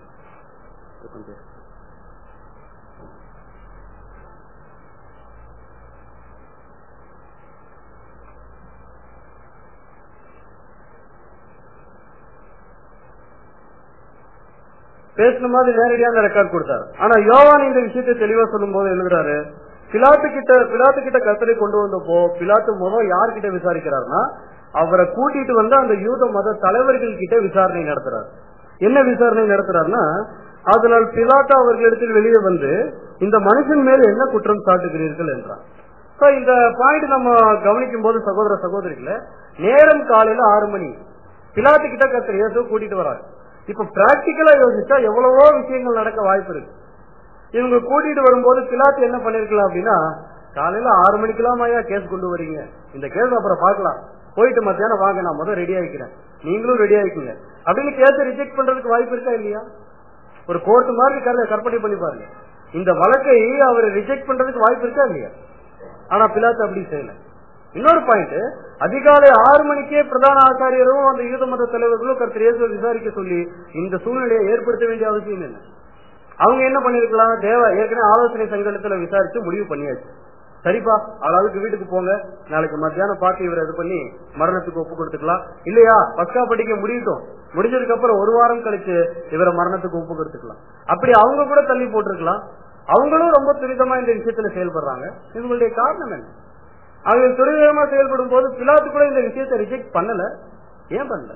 பேசின மாதிரி நேரடியா அந்த ரெக்கார்ட் கொடுத்தாரு ஆனா யோவான் இந்த விஷயத்தை தெளிவா சொல்லும் போது எழுதுறாரு பிலாத்து கிட்ட பிலாத்து கிட்ட கத்தரை கொண்டு வந்தப்போ பிலாத்து முதல் யார்கிட்ட விசாரிக்கிறாருன்னா அவரை கூட்டிட்டு வந்து அந்த யூத மத தலைவர்கள் கிட்ட விசாரணை நடத்துறாரு என்ன விசாரணை நடத்துறாருன்னா அதனால் பிலாத்து அவர்களிடத்தில் வெளியே வந்து இந்த மனுஷன் மேல் என்ன குற்றம் சாட்டுகிறீர்கள் என்றார் So, இந்த பாயிண்ட் நம்ம கவனிக்கும் போது சகோதர சகோதரிகள நேரம் காலையில ஆறு மணி பிலாத்து கிட்ட கத்தர் இயேசு கூட்டிட்டு வராரு இப்ப பிராக்டிக்கலா யோசிச்சா எவ்வளவோ விஷயங்கள் நடக்க வாய்ப்பு இருக்கு இவங்க கூட்டிட்டு வரும்போது பிலாத்து என்ன பண்ணிருக்கலாம் அப்படின்னா காலையில ஆறு மணிக்கெல்லாம் ஐயா கேஸ் கொண்டு வரீங்க இந்த கேஸ் அப்புறம் பார்க்கலாம் போயிட்டு மத்தியானம் வாங்க நான் முதல் ரெடி ஆகிக்கிறேன் நீங்களும் ரெடி ஆகிக்கீங்க அப்படின்னு கேஸ் ரிஜெக்ட் பண்றதுக்கு வாய்ப்பு இருக்கா இல்லையா ஒரு கோர்ட் மாதிரி கரு- கற்பனை பண்ணி பாருங்க இந்த வழக்கை அவர் ரிஜெக்ட் பண்றதுக்கு வாய்ப்பு இருக்கா இல்லையா ஆனா பிலாத்து அப்படி செய்யல இன்னொரு பாயிண்ட் அதிகாலை ஆறு மணிக்கே பிரதான ஆச்சாரியரும் அந்த யூத மத தலைவர்களும் கருத்து இயேசுவை விசாரிக்க சொல்லி இந்த சூழ்நிலையை ஏற்படுத்த வேண்டிய அவசியம் என்ன அவங்க என்ன பண்ணிருக்கலாம் தேவ ஏற்கனவே ஆலோசனை சங்கடத்துல விசாரிச்சு முடிவு பண்ணியாச்சு சரிப்பா அளவுக்கு வீட்டுக்கு போங்க நாளைக்கு மத்தியானம் பார்த்து இவர் இது பண்ணி மரணத்துக்கு ஒப்பு கொடுத்துக்கலாம் இல்லையா பஸ்கா படிக்க முடியட்டும் முடிஞ்சதுக்கு அப்புறம் ஒரு வாரம் கழிச்சு இவரை மரணத்துக்கு ஒப்பு கொடுத்துக்கலாம் அப்படி அவங்க கூட தள்ளி போட்டிருக்கலாம் அவங்களும் ரொம்ப துரிதமா இந்த விஷயத்துல செயல்படுறாங்க இவங்களுடைய காரணம் என்ன அவங்க துரிதமா செயல்படும் போது பிலாத்து கூட இந்த விஷயத்தை ரிஜெக்ட் பண்ணல ஏன் பண்ணல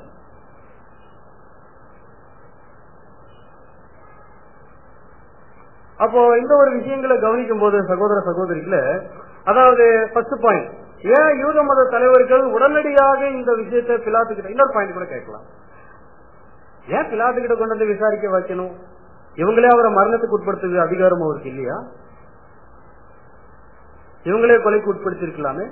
அப்போ இந்த ஒரு விஷயங்களை கவனிக்கும் போது சகோதர சகோதரிகள அதாவது ஃபர்ஸ்ட் பாயிண்ட் ஏன் யூத மத தலைவர்கள் உடனடியாக இந்த விஷயத்தை பிலாத்து கிட்ட இன்னொரு பாயிண்ட் கூட கேட்கலாம் ஏன் பிலாத்து கிட்ட கொண்டு வந்து விசாரிக்க வைக்கணும் இவங்களே அவரை மரணத்துக்கு உட்படுத்துகிற அதிகாரம் அவருக்கு இல்லையா இவங்களே கொலைக்கு உட்படுத்திருக்கலாமே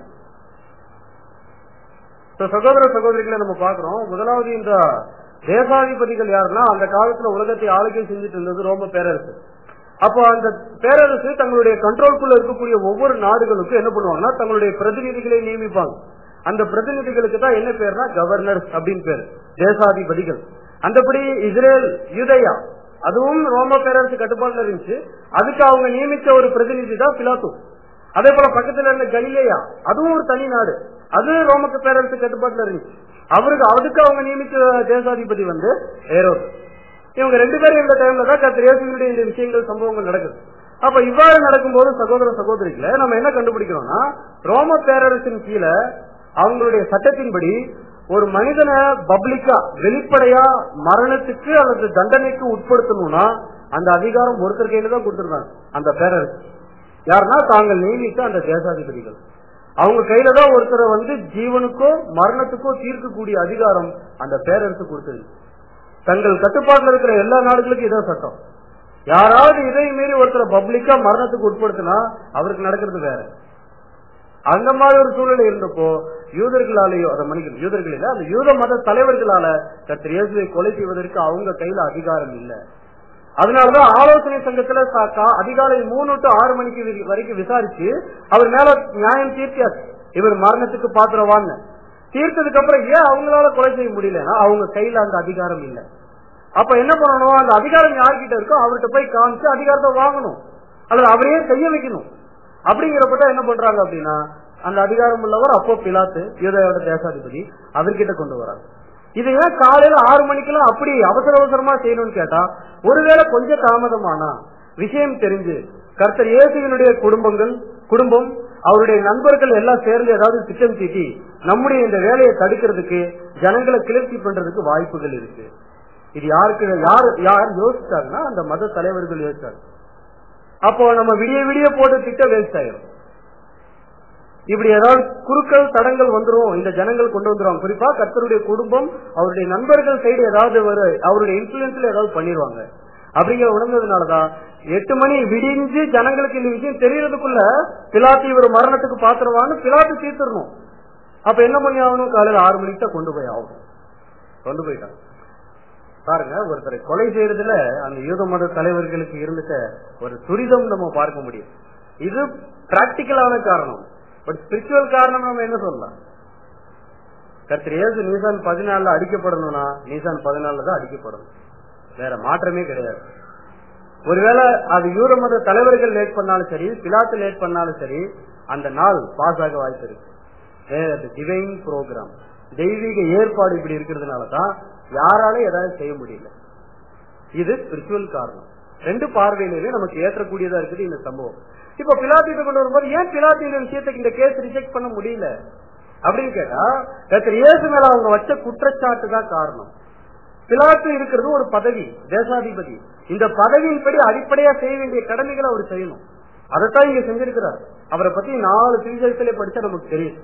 So, சகோதர சகோதரிகளை நம்ம பாக்குறோம் முதலாவது இந்த தேசாதிபதிகள் யாருன்னா அந்த காலத்துல உலகத்தை ஆளுகை செஞ்சுட்டு இருந்தது ரோம பேரரசு அப்போ அந்த பேரரசு தங்களுடைய கண்ட்ரோல்குள்ள இருக்கக்கூடிய ஒவ்வொரு நாடுகளுக்கும் என்ன பண்ணுவாங்கன்னா தங்களுடைய பிரதிநிதிகளை நியமிப்பாங்க அந்த பிரதிநிதிகளுக்கு தான் என்ன பேர்னா கவர்னர்ஸ் அப்படின்னு பேரு தேசாதிபதிகள் அந்தபடி இஸ்ரேல் யூதயா அதுவும் ரோம பேரரசு கட்டுப்பாடுல இருந்துச்சு அதுக்கு அவங்க நியமிச்ச ஒரு பிரதிநிதி தான் பிலாத்து அதே போல பக்கத்துல இருந்த கலிலேயா அதுவும் ஒரு தனி நாடு அது ரோமக்கு பேரரசு கட்டுப்பாட்டுல இருந்துச்சு அவருக்கு அதுக்கு அவங்க நியமிச்ச தேசாதிபதி வந்து ஏரோது இவங்க ரெண்டு பேரும் இந்த டைம்ல தான் கத்திர இயேசுவினுடைய இந்த விஷயங்கள் சம்பவங்கள் நடக்குது அப்ப இவ்வாறு நடக்கும்போது சகோதர சகோதரிகளை நம்ம என்ன கண்டுபிடிக்கிறோம்னா ரோம பேரரசின் கீழே அவங்களுடைய சட்டத்தின்படி ஒரு மனிதனை பப்ளிக்கா வெளிப்படையா மரணத்துக்கு அல்லது தண்டனைக்கு உட்படுத்தணும்னா அந்த அதிகாரம் ஒருத்தர் கையில தான் கொடுத்திருந்தாங்க அந்த பேரரசு யாருன்னா தாங்கள் நியமித்த அந்த தேசாதிபதிகள் அவங்க கையில தான் ஒருத்தரை வந்து ஜீவனுக்கோ மரணத்துக்கோ தீர்க்கக்கூடிய அதிகாரம் அந்த பேரரசு கொடுத்தது தங்கள் கட்டுப்பாட்டுல இருக்கிற எல்லா நாடுகளுக்கும் இதான் சட்டம் யாராவது இதை மீறி ஒருத்தரை பப்ளிக்கா மரணத்துக்கு உட்படுத்தினா அவருக்கு நடக்கிறது வேற அந்த மாதிரி ஒரு சூழ்நிலை இருந்தப்போ யூதர்களாலேயோ அதை மன்னிக்கணும் யூதர்கள் இல்ல அந்த யூத மத தலைவர்களால கத்திர இயேசுவை கொலை செய்வதற்கு அவங்க கையில அதிகாரம் இல்ல அதனாலதான் ஆலோசனை சங்கத்துல சா- கா- அதிகாலை மூணு டு ஆறு மணிக்கு வி- வரைக்கும் விசாரிச்சு அவர் மேல நியாயம் தீர்த்தியாச்சு இவர் மரணத்துக்கு பாத்திரவான்னு தீர்த்ததுக்கு அப்புறம் ஏன் அவங்களால கொலை செய்ய முடியலன்னா அவங்க கையில அந்த அதிகாரம் இல்ல அப்ப என்ன பண்ணணும் அந்த அதிகாரம் யார்கிட்ட இருக்கோ அவர்கிட்ட போய் காமிச்சு அதிகாரத்தை வாங்கணும் அல்லது அவரையே செய்ய வைக்கணும் அப்படிங்கிறப்பட்ட என்ன பண்றாங்க அப்படின்னா அந்த அதிகாரம் உள்ளவர் அப்போ பிலாத்து யூதயோட தேசாதிபதி அவர்கிட்ட கொண்டு வராங்க இது ஏன் காலையில ஆறு மணிக்கெல்லாம் அப்படி அவசர அவசரமா செய்யணும்னு கேட்டா ஒருவேளை கொஞ்சம் தாமதமானா விஷயம் தெரிஞ்சு கர்த்தர் இயேசுவினுடைய குடும்பங்கள் குடும்பம் அவருடைய நண்பர்கள் எல்லாம் சேர்ந்து ஏதாவது திட்டம் தீட்டி நம்முடைய இந்த வேலையை தடுக்கிறதுக்கு ஜனங்களை கிளர்ச்சி பண்றதுக்கு வாய்ப்புகள் இருக்கு இது யாருக்கு யார் யார் யோசிச்சாங்கன்னா அந்த மத தலைவர்கள் யோசிச்சாங்க அப்போ நம்ம விடிய விடிய போட்டு திட்டம் வேஸ்ட் ஆயிரும் இப்படி ஏதாவது குறுக்கள் தடங்கள் வந்துரும் இந்த ஜனங்கள் கொண்டு வந்துருவாங்க குறிப்பா கர்த்தருடைய குடும்பம் அவருடைய நண்பர்கள் சைடு ஏதாவது ஒரு அவருடைய இன்ஃபுளுன்ஸ்ல ஏதாவது பண்ணிடுவாங்க அப்படிங்கிற உணர்ந்ததுனாலதான் எட்டு மணி விடிஞ்சு ஜனங்களுக்கு இந்த விஷயம் தெரியறதுக்குள்ள பிலாத்து இவர் மரணத்துக்கு பாத்திரவான்னு பிலாத்து தீர்த்துடணும் அப்ப என்ன பண்ணி ஆகணும் காலையில ஆறு மணிக்கு தான் கொண்டு போய் ஆகணும் கொண்டு போயிட்டாங்க பாருங்க ஒருத்தரை கொலை செய்யறதுல அந்த யூத மத தலைவர்களுக்கு இருந்துட்ட ஒரு துரிதம் நம்ம பார்க்க முடியும் இது பிராக்டிக்கலான காரணம் பட் ஸ்பிரிச்சுவல் காரணம் நம்ம என்ன சொல்லலாம் கர்த்தர் இயேசு நீசான் பதினாலுல அடிக்கப்படணும்னா நீசான் பதினாலுல தான் அடிக்கப்படணும் வேற மாற்றமே கிடையாது ஒருவேளை அது யூத மத தலைவர்கள் லேட் பண்ணாலும் சரி பிலாத்து லேட் பண்ணாலும் சரி அந்த நாள் பாஸ் ஆக வாய்ப்பு இருக்கு டிவைன் ப்ரோக்ராம் தெய்வீக ஏற்பாடு இப்படி இருக்கிறதுனால தான் யாரால ஏதாவது செய்ய முடியல இது ஸ்பிரிச்சுவல் காரணம் ரெண்டு பார்வையிலேயே நமக்கு ஏற்றக்கூடியதா இருக்குது இந்த சம்பவம் இப்ப பிலாத்து கொண்டு வரும்போது ஏன் பிலாத்து இந்த விஷயத்துக்கு இந்த கேஸ் ரிஜெக்ட் பண்ண முடியல அப்படின்னு கேட்டா கத்திர இயேசு மேல அவங்க வச்ச குற்றச்சாட்டு தான் காரணம் பிலாத்து இருக்கிறது ஒரு பதவி தேசாதிபதி இந்த பதவியின்படி அடிப்படையா செய்ய வேண்டிய கடமைகளை அவர் செய்யணும் அதைத்தான் இங்க செஞ்சிருக்கிறார் அவரை பத்தி நாலு சுவிசேஷத்திலே படிச்சா நமக்கு தெரியும்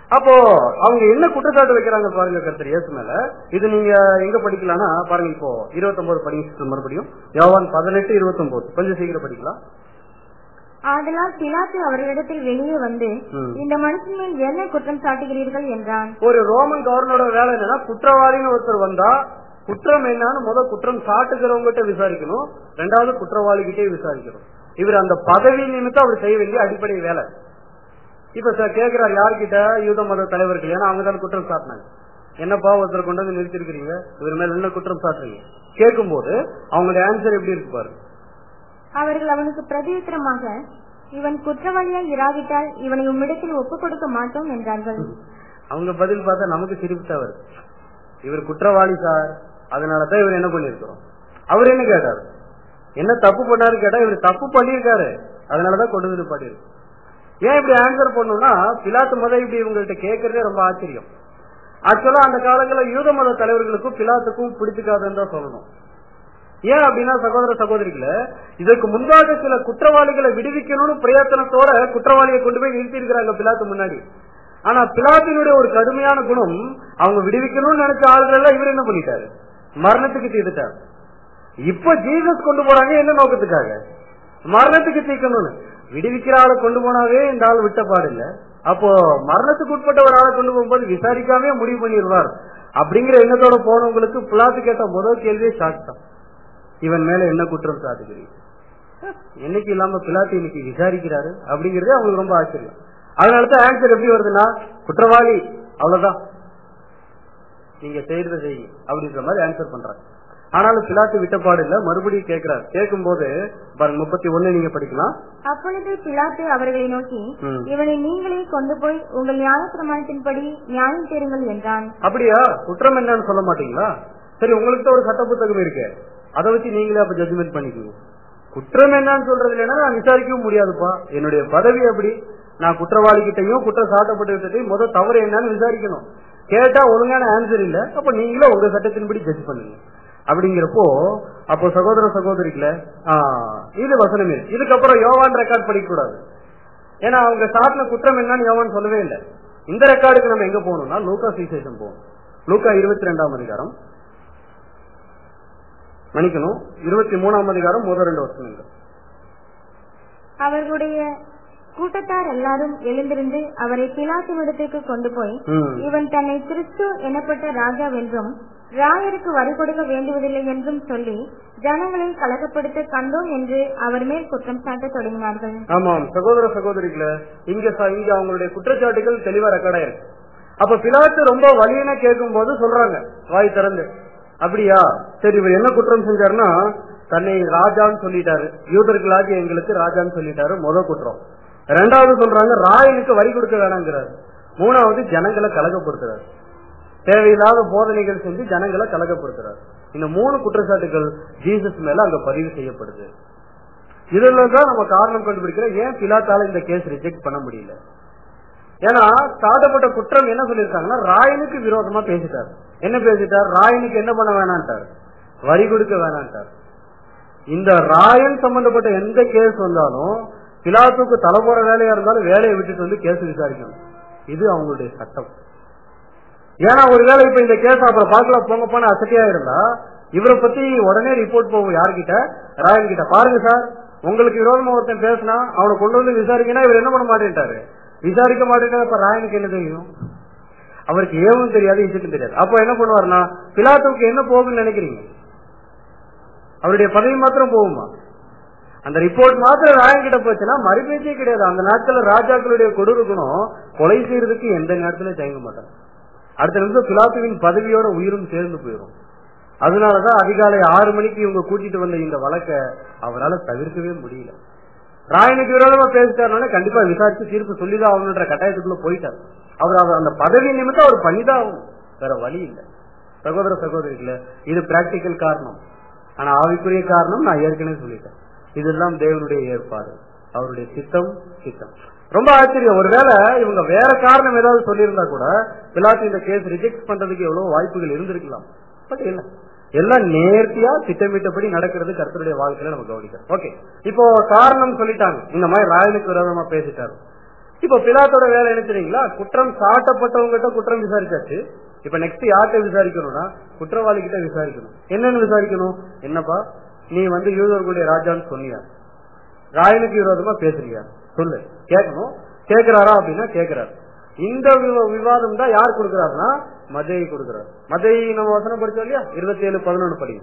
அப்போ அவங்க என்ன குற்றச்சாட்டு வைக்கிறாங்க பாருங்க கருத்தர் இயேசு மேல இது நீங்க எங்க படிக்கலாம்னா பாருங்க இப்போ இருபத்தொன்பது படிங்க sister மறுபடியும் யோவான் பதினெட்டு இருபத்தொன்பது கொஞ்சம் சீக்கிரம் படிக்கலாம் ஆதலால் பிலாத்து அவர்களிடத்தில் வெளியே வந்து ம். இந்த மனுஷன் மேல் என்ன குற்றம் சாட்டுகிறீர்கள் என்றான் ஒரு ரோமன் கவர்னரோட வேலை என்னன்னா குற்றவாளின்னு ஒருத்தர் வந்தா குற்றம் என்னன்னு முதல் குற்றம் சாட்டுகிறவங்ககிட்ட விசாரிக்கணும் ரெண்டாவது குற்றவாளிகிட்டே விசாரிக்கணும் இவர் அந்த பதவி நிமித்தம் அவர் செய்ய வேண்டிய அடிப்படை வேலை இப்ப சார் கேக்குறாரு யார்கிட்ட யூத மத தலைவர்கள் ஏன்னா அவங்க தான் குற்றம் சாட்டினாங்க என்னப்பா ஒருத்தர் கொண்டு வந்து நிறுத்திருக்கிறீங்க இவர் மேல என்ன குற்றம் சாட்டுறீங்க கேட்கும்போது அவங்களுடைய ஆன்சர் எப்படி இருக்கு பாரு அவர்கள் அவனுக்கு பிரதியுத்தரமாக இவன் குற்றவாளியாய் இராவிட்டால் இவனை உம்மிடத்தில் ஒப்புக் கொடுக்க மாட்டோம் என்றார்கள் அவங்க பதில் பார்த்தா நமக்கு சிரிப்பு தான் வருது இவர் குற்றவாளி சார் அதனாலதான் இவர் என்ன பண்ணிருக்கிறோம் அவர் என்ன கேட்டாரு என்ன தப்பு பண்ணாரு கேட்டா இவர் தப்பு பண்ணிருக்காரு அதனாலதான் கொண்டு வந்து பாடியிருக்கு ஏன் இப்படி ஆன்சர் பண்ணணும்னா பிலாத்து மத இப்படி இவங்கள்ட்ட கேட்கறதே ரொம்ப ஆச்சரியம் ஆக்சுவலா அந்த காலங்களில் யூத மத தலைவர்களுக்கும் பிலாத்துக்கும் பிடிச்சிக்காதுன்னு தான் சொல்லணும் ஏன் அப்படின்னா சகோதர சகோதரிகள இதற்கு முன்பாக சில குற்றவாளிகளை விடுவிக்கணும்னு பிரயத்தனத்தோட குற்றவாளியை கொண்டு போய் நிறுத்தி இருக்கிறாங்க பிலாத்து முன்னாடி ஆனா பிலாத்தினுடைய ஒரு கடுமையான குணம் அவங்க விடுவிக்கணும்னு நினைச்ச ஆளுகள் எல்லாம் இவர் என்ன பண்ணிட்டாரு மரணத்துக்கு தீர்த்துட்டாரு இப்ப ஜீசஸ் கொண்டு போறாங்க என்ன நோக்கத்துக்காக மரணத்துக்கு தீர்க்கணும்னு விடுவிக்கிற ஆளை கொண்டு போனாவே இந்த ஆள் விட்ட பாடில்ல அப்போ மரணத்துக்கு உட்பட்ட ஒரு ஆளை கொண்டு போகும்போது விசாரிக்காம முடிவு பண்ணிடுவார் அப்படிங்கிற எண்ணத்தோட போனவங்களுக்கு பிளாத்து கேட்ட முதல் கேள்வியே ஷாக் தான் இவன் மேல என்ன குற்றம் சாட்டுகிறீங்க என்னைக்கு இல்லாம பிலாத்து இன்னைக்கு விசாரிக்கிறாரு அப்படிங்கறதே அவங்களுக்கு ரொம்ப ஆச்சரியம் அதனாலதான் ஆன்சர் எப்படி வருதுன்னா குற்றவாளி அவ்வளவுதான் நீங்க செய்யறத செய்யுங்க அப்படின்ற மாதிரி ஆன்சர் பண்றாங்க ஆனாலும் பிலாத்து விட்டப்பாடு இல்ல மறுபடியும் கேட்கிறார் கேட்கும் போது பாருங்க முப்பத்தி ஒண்ணு நீங்க படிக்கலாம் அப்பொழுது பிலாத்து அவர்களை நோக்கி ம். இவனை நீங்களே கொண்டு போய் உங்கள் நியாய பிரமாணத்தின்படி நியாயம் தேருங்கள் என்றான் அப்படியா குற்றம் என்னன்னு சொல்ல மாட்டீங்களா சரி உங்களுக்கு ஒரு சட்ட புத்தகம் இருக்கு அதை வச்சு நீங்களே அப்ப ஜட்ஜ்மெண்ட் பண்ணிக்கோங்க குற்றம் என்னன்னு சொல்றது இல்லைன்னா நான் விசாரிக்கவும் முடியாதுப்பா என்னுடைய பதவி அப்படி நான் குற்றவாளி கிட்டையும் குற்றம் சாட்டப்பட்டவர்கிட்டையும் முத தவறு என்னன்னு விசாரிக்கணும் கேட்டா ஒழுங்கான ஆன்சர் இல்ல அப்ப நீங்களே உங்க சட்டத்தின்படி ஜட்ஜ் பண்ணுங்க அப்படிங்கிறப்போ அப்போ சகோதர சகோதரிகள இது வசனம் இருக்கு இதுக்கப்புறம் யோவான் ரெக்கார்ட் படிக்க கூடாது ஏன்னா அவங்க சாட்டின குற்றம் என்னன்னு யோவான் சொல்லவே இல்லை இந்த ரெக்கார்டுக்கு நம்ம எங்க போகணும்னா லூக்கா சீசேஷன் போகணும் லூக்கா இருபத்தி ரெண்டாம் அதிகாரம் மன்னிக்கணும் இருபத்தி மூணாம் அதிகாரம் முதல் ரெண்டு வருஷம் அவர்களுடைய கூட்டத்தார் எல்லாரும் எழுந்திருந்து அவரை பிலாத்தினிடத்துக்கு கொண்டு போய் ம். இவன் தன்னை கிறிஸ்து எனப்பட்ட ராஜாவென்றும் ராயருக்கு வரி கொடுக்க வேண்டுவதில்லை என்றும் சொல்லி ஜனங்களை கலகப்படுத்த கண்டோம் என்று அவர் மேல் குற்றம் சாட்ட தொடங்கினார்கள் ஆமாம் சகோதர சகோதரிகள இங்க ச- இங்க அவங்களுடைய குற்றச்சாட்டுகள் தெளிவா ரெக்கார்ட் ஆயிருக்கு அப்ப பிலாத்து ரொம்ப வலியன கேட்கும் போது சொல்றாங்க வாய் திறந்து அப்படியா சரி இவர் என்ன குற்றம் செஞ்சாருன்னா தன்னை ராஜான்னு சொல்லிட்டாரு யூதர்களாகி எங்களுக்கு ராஜான்னு சொல்லிட்டாரு முத குற்றம் ரெண்டாவது சொல்றாங்க ராயனுக்கு வரி கொடுக்க வேணாங்கிறாரு மூணாவது ஜனங்களை கலகப்படுத்துறாரு தேவையில்லாத போதனைகள் செஞ்சு ஜனங்களை கலகப்படுத்துறாரு இந்த மூணு குற்றச்சாட்டுகள் ஜீசஸ் மேல அங்க பதிவு செய்யப்படுது இதுல தான் நம்ம காரணம் கண்டுபிடிக்கிறோம் ஏன் பிலாத்தால இந்த கேஸ் ரிஜெக்ட் பண்ண முடியல ஏன்னா சாட்டப்பட்ட குற்றம் என்ன சொல்லியிருக்காங்கன்னா ராயனுக்கு விரோதமா பேசிட்டார் என்ன பேசிட்டார் ராயனுக்கு என்ன பண்ண வேணான்ட்டார் வரி கொடுக்க வேணான்ட்டார் இந்த ராயன் சம்பந்தப்பட்ட எந்த கேஸ் வந்தாலும் பிலாத்துக்கு தலை போற வேலையா இருந்தாலும் வேலையை விட்டுட்டு வந்து கேஸ் விசாரிக்கணும் இது அவங்களுடைய சட்டம் ஏன்னா ஒருவேளை இப்ப இந்த கேஸ் அப்புறம் பார்க்கலாம் போங்க போன அசட்டியா இருந்தா இவரை பத்தி உடனே ரிப்போர்ட் போகும் யார்கிட்ட ராயன் கிட்ட பாருங்க சார் உங்களுக்கு விரோதமா ஒருத்தன் பேசினா அவனை கொண்டு வந்து விசாரிக்கனா இவர் என்ன பண்ண மாட்டேன்ட்டாரு விசாரிக்க மாட்டேன்ட்டாரு அப்ப ராயனுக்கு என்ன தெரியும் அவருக்கு ஏவும் தெரியாது இசைக்கும் தெரியாது அப்ப என்ன பண்ணுவாருன்னா பிலாத்துக்கு என்ன போகும்னு நினைக்கிறீங்க அவருடைய பதவி மாத்திரம் போகுமா அந்த ரிப்போர்ட் மாத்திரம் ராயன் கிட்ட போச்சுன்னா மறுபேச்சே கிடையாது அந்த நாட்கள்ல ராஜாக்களுடைய கொடூர குணம் கொலை செய்யறதுக்கு எந்த நேரத்துல தயங்க மாட்டாங்க அடுத்த நிமிஷம் பிலாத்துவின் பதவியோட உயிரும் சேர்ந்து போயிடும் அதனாலதான் அதிகாலை ஆறு மணிக்கு இவங்க கூட்டிட்டு வந்த இந்த வழக்க அவரால் தவிர்க்கவே முடியல ராயனுக்கு விரோதமா பேசிட்டாருனால கண்டிப்பா விசாரிச்சு தீர்ப்பு சொல்லிதான் ஆகணுன்ற கட்டாயத்துக்குள்ள போயிட்டார் அவர் அவர் அந்த பதவி நிமித்தம் அவர் பண்ணிதான் ஆகணும் வேற வழி இல்லை சகோதர சகோதரிகள இது பிராக்டிக்கல் காரணம் ஆனா ஆவிக்குரிய காரணம் நான் ஏற்கனவே சொல்லிட்டேன் இதெல்லாம் தேவனுடைய ஏற்பாடு அவருடைய சித்தம் சித்தம் ரொம்ப ஆச்சரியம் ஒருவேளை இவங்க வேற காரணம் ஏதாவது சொல்லியிருந்தா கூட பிலாத்து இந்த கேஸ் ரிஜெக்ட் பண்றதுக்கு எவ்வளவு வாய்ப்புகள் இருந்திருக்கலாம் பட் இல்ல எல்லாம் நேர்த்தியா திட்டமிட்டபடி நடக்கிறது கர்த்தருடைய வாழ்க்கையில நம்ம கவனிக்கிறோம் ஓகே இப்போ காரணம் சொல்லிட்டாங்க இந்த மாதிரி ராயனுக்கு விரோதமா பேசிட்டாரு இப்ப பிலாத்தோட வேலை என்ன தெரியுங்களா குற்றம் சாட்டப்பட்டவங்ககிட்ட குற்றம் விசாரிச்சாச்சு இப்ப நெக்ஸ்ட் யார்கிட்ட விசாரிக்கணும்னா குற்றவாளி கிட்ட விசாரிக்கணும் என்னன்னு விசாரிக்கணும் என்னப்பா நீ வந்து யூதர்களுடைய ராஜான்னு சொன்னியா ராயனுக்கு விரோதமா பேசுறியா சொல்லு கேட்கணும் கேக்குறாரா அப்படின்னா கேக்குறாரு இந்த விவ- விவாதம் தான் யார் கொடுக்கிறாருன்னா மதை கொடுக்கிறார் மதை நம்ம வசனம் படிச்சோம் இல்லையா இருபத்தி ஏழு பதினொன்னு படி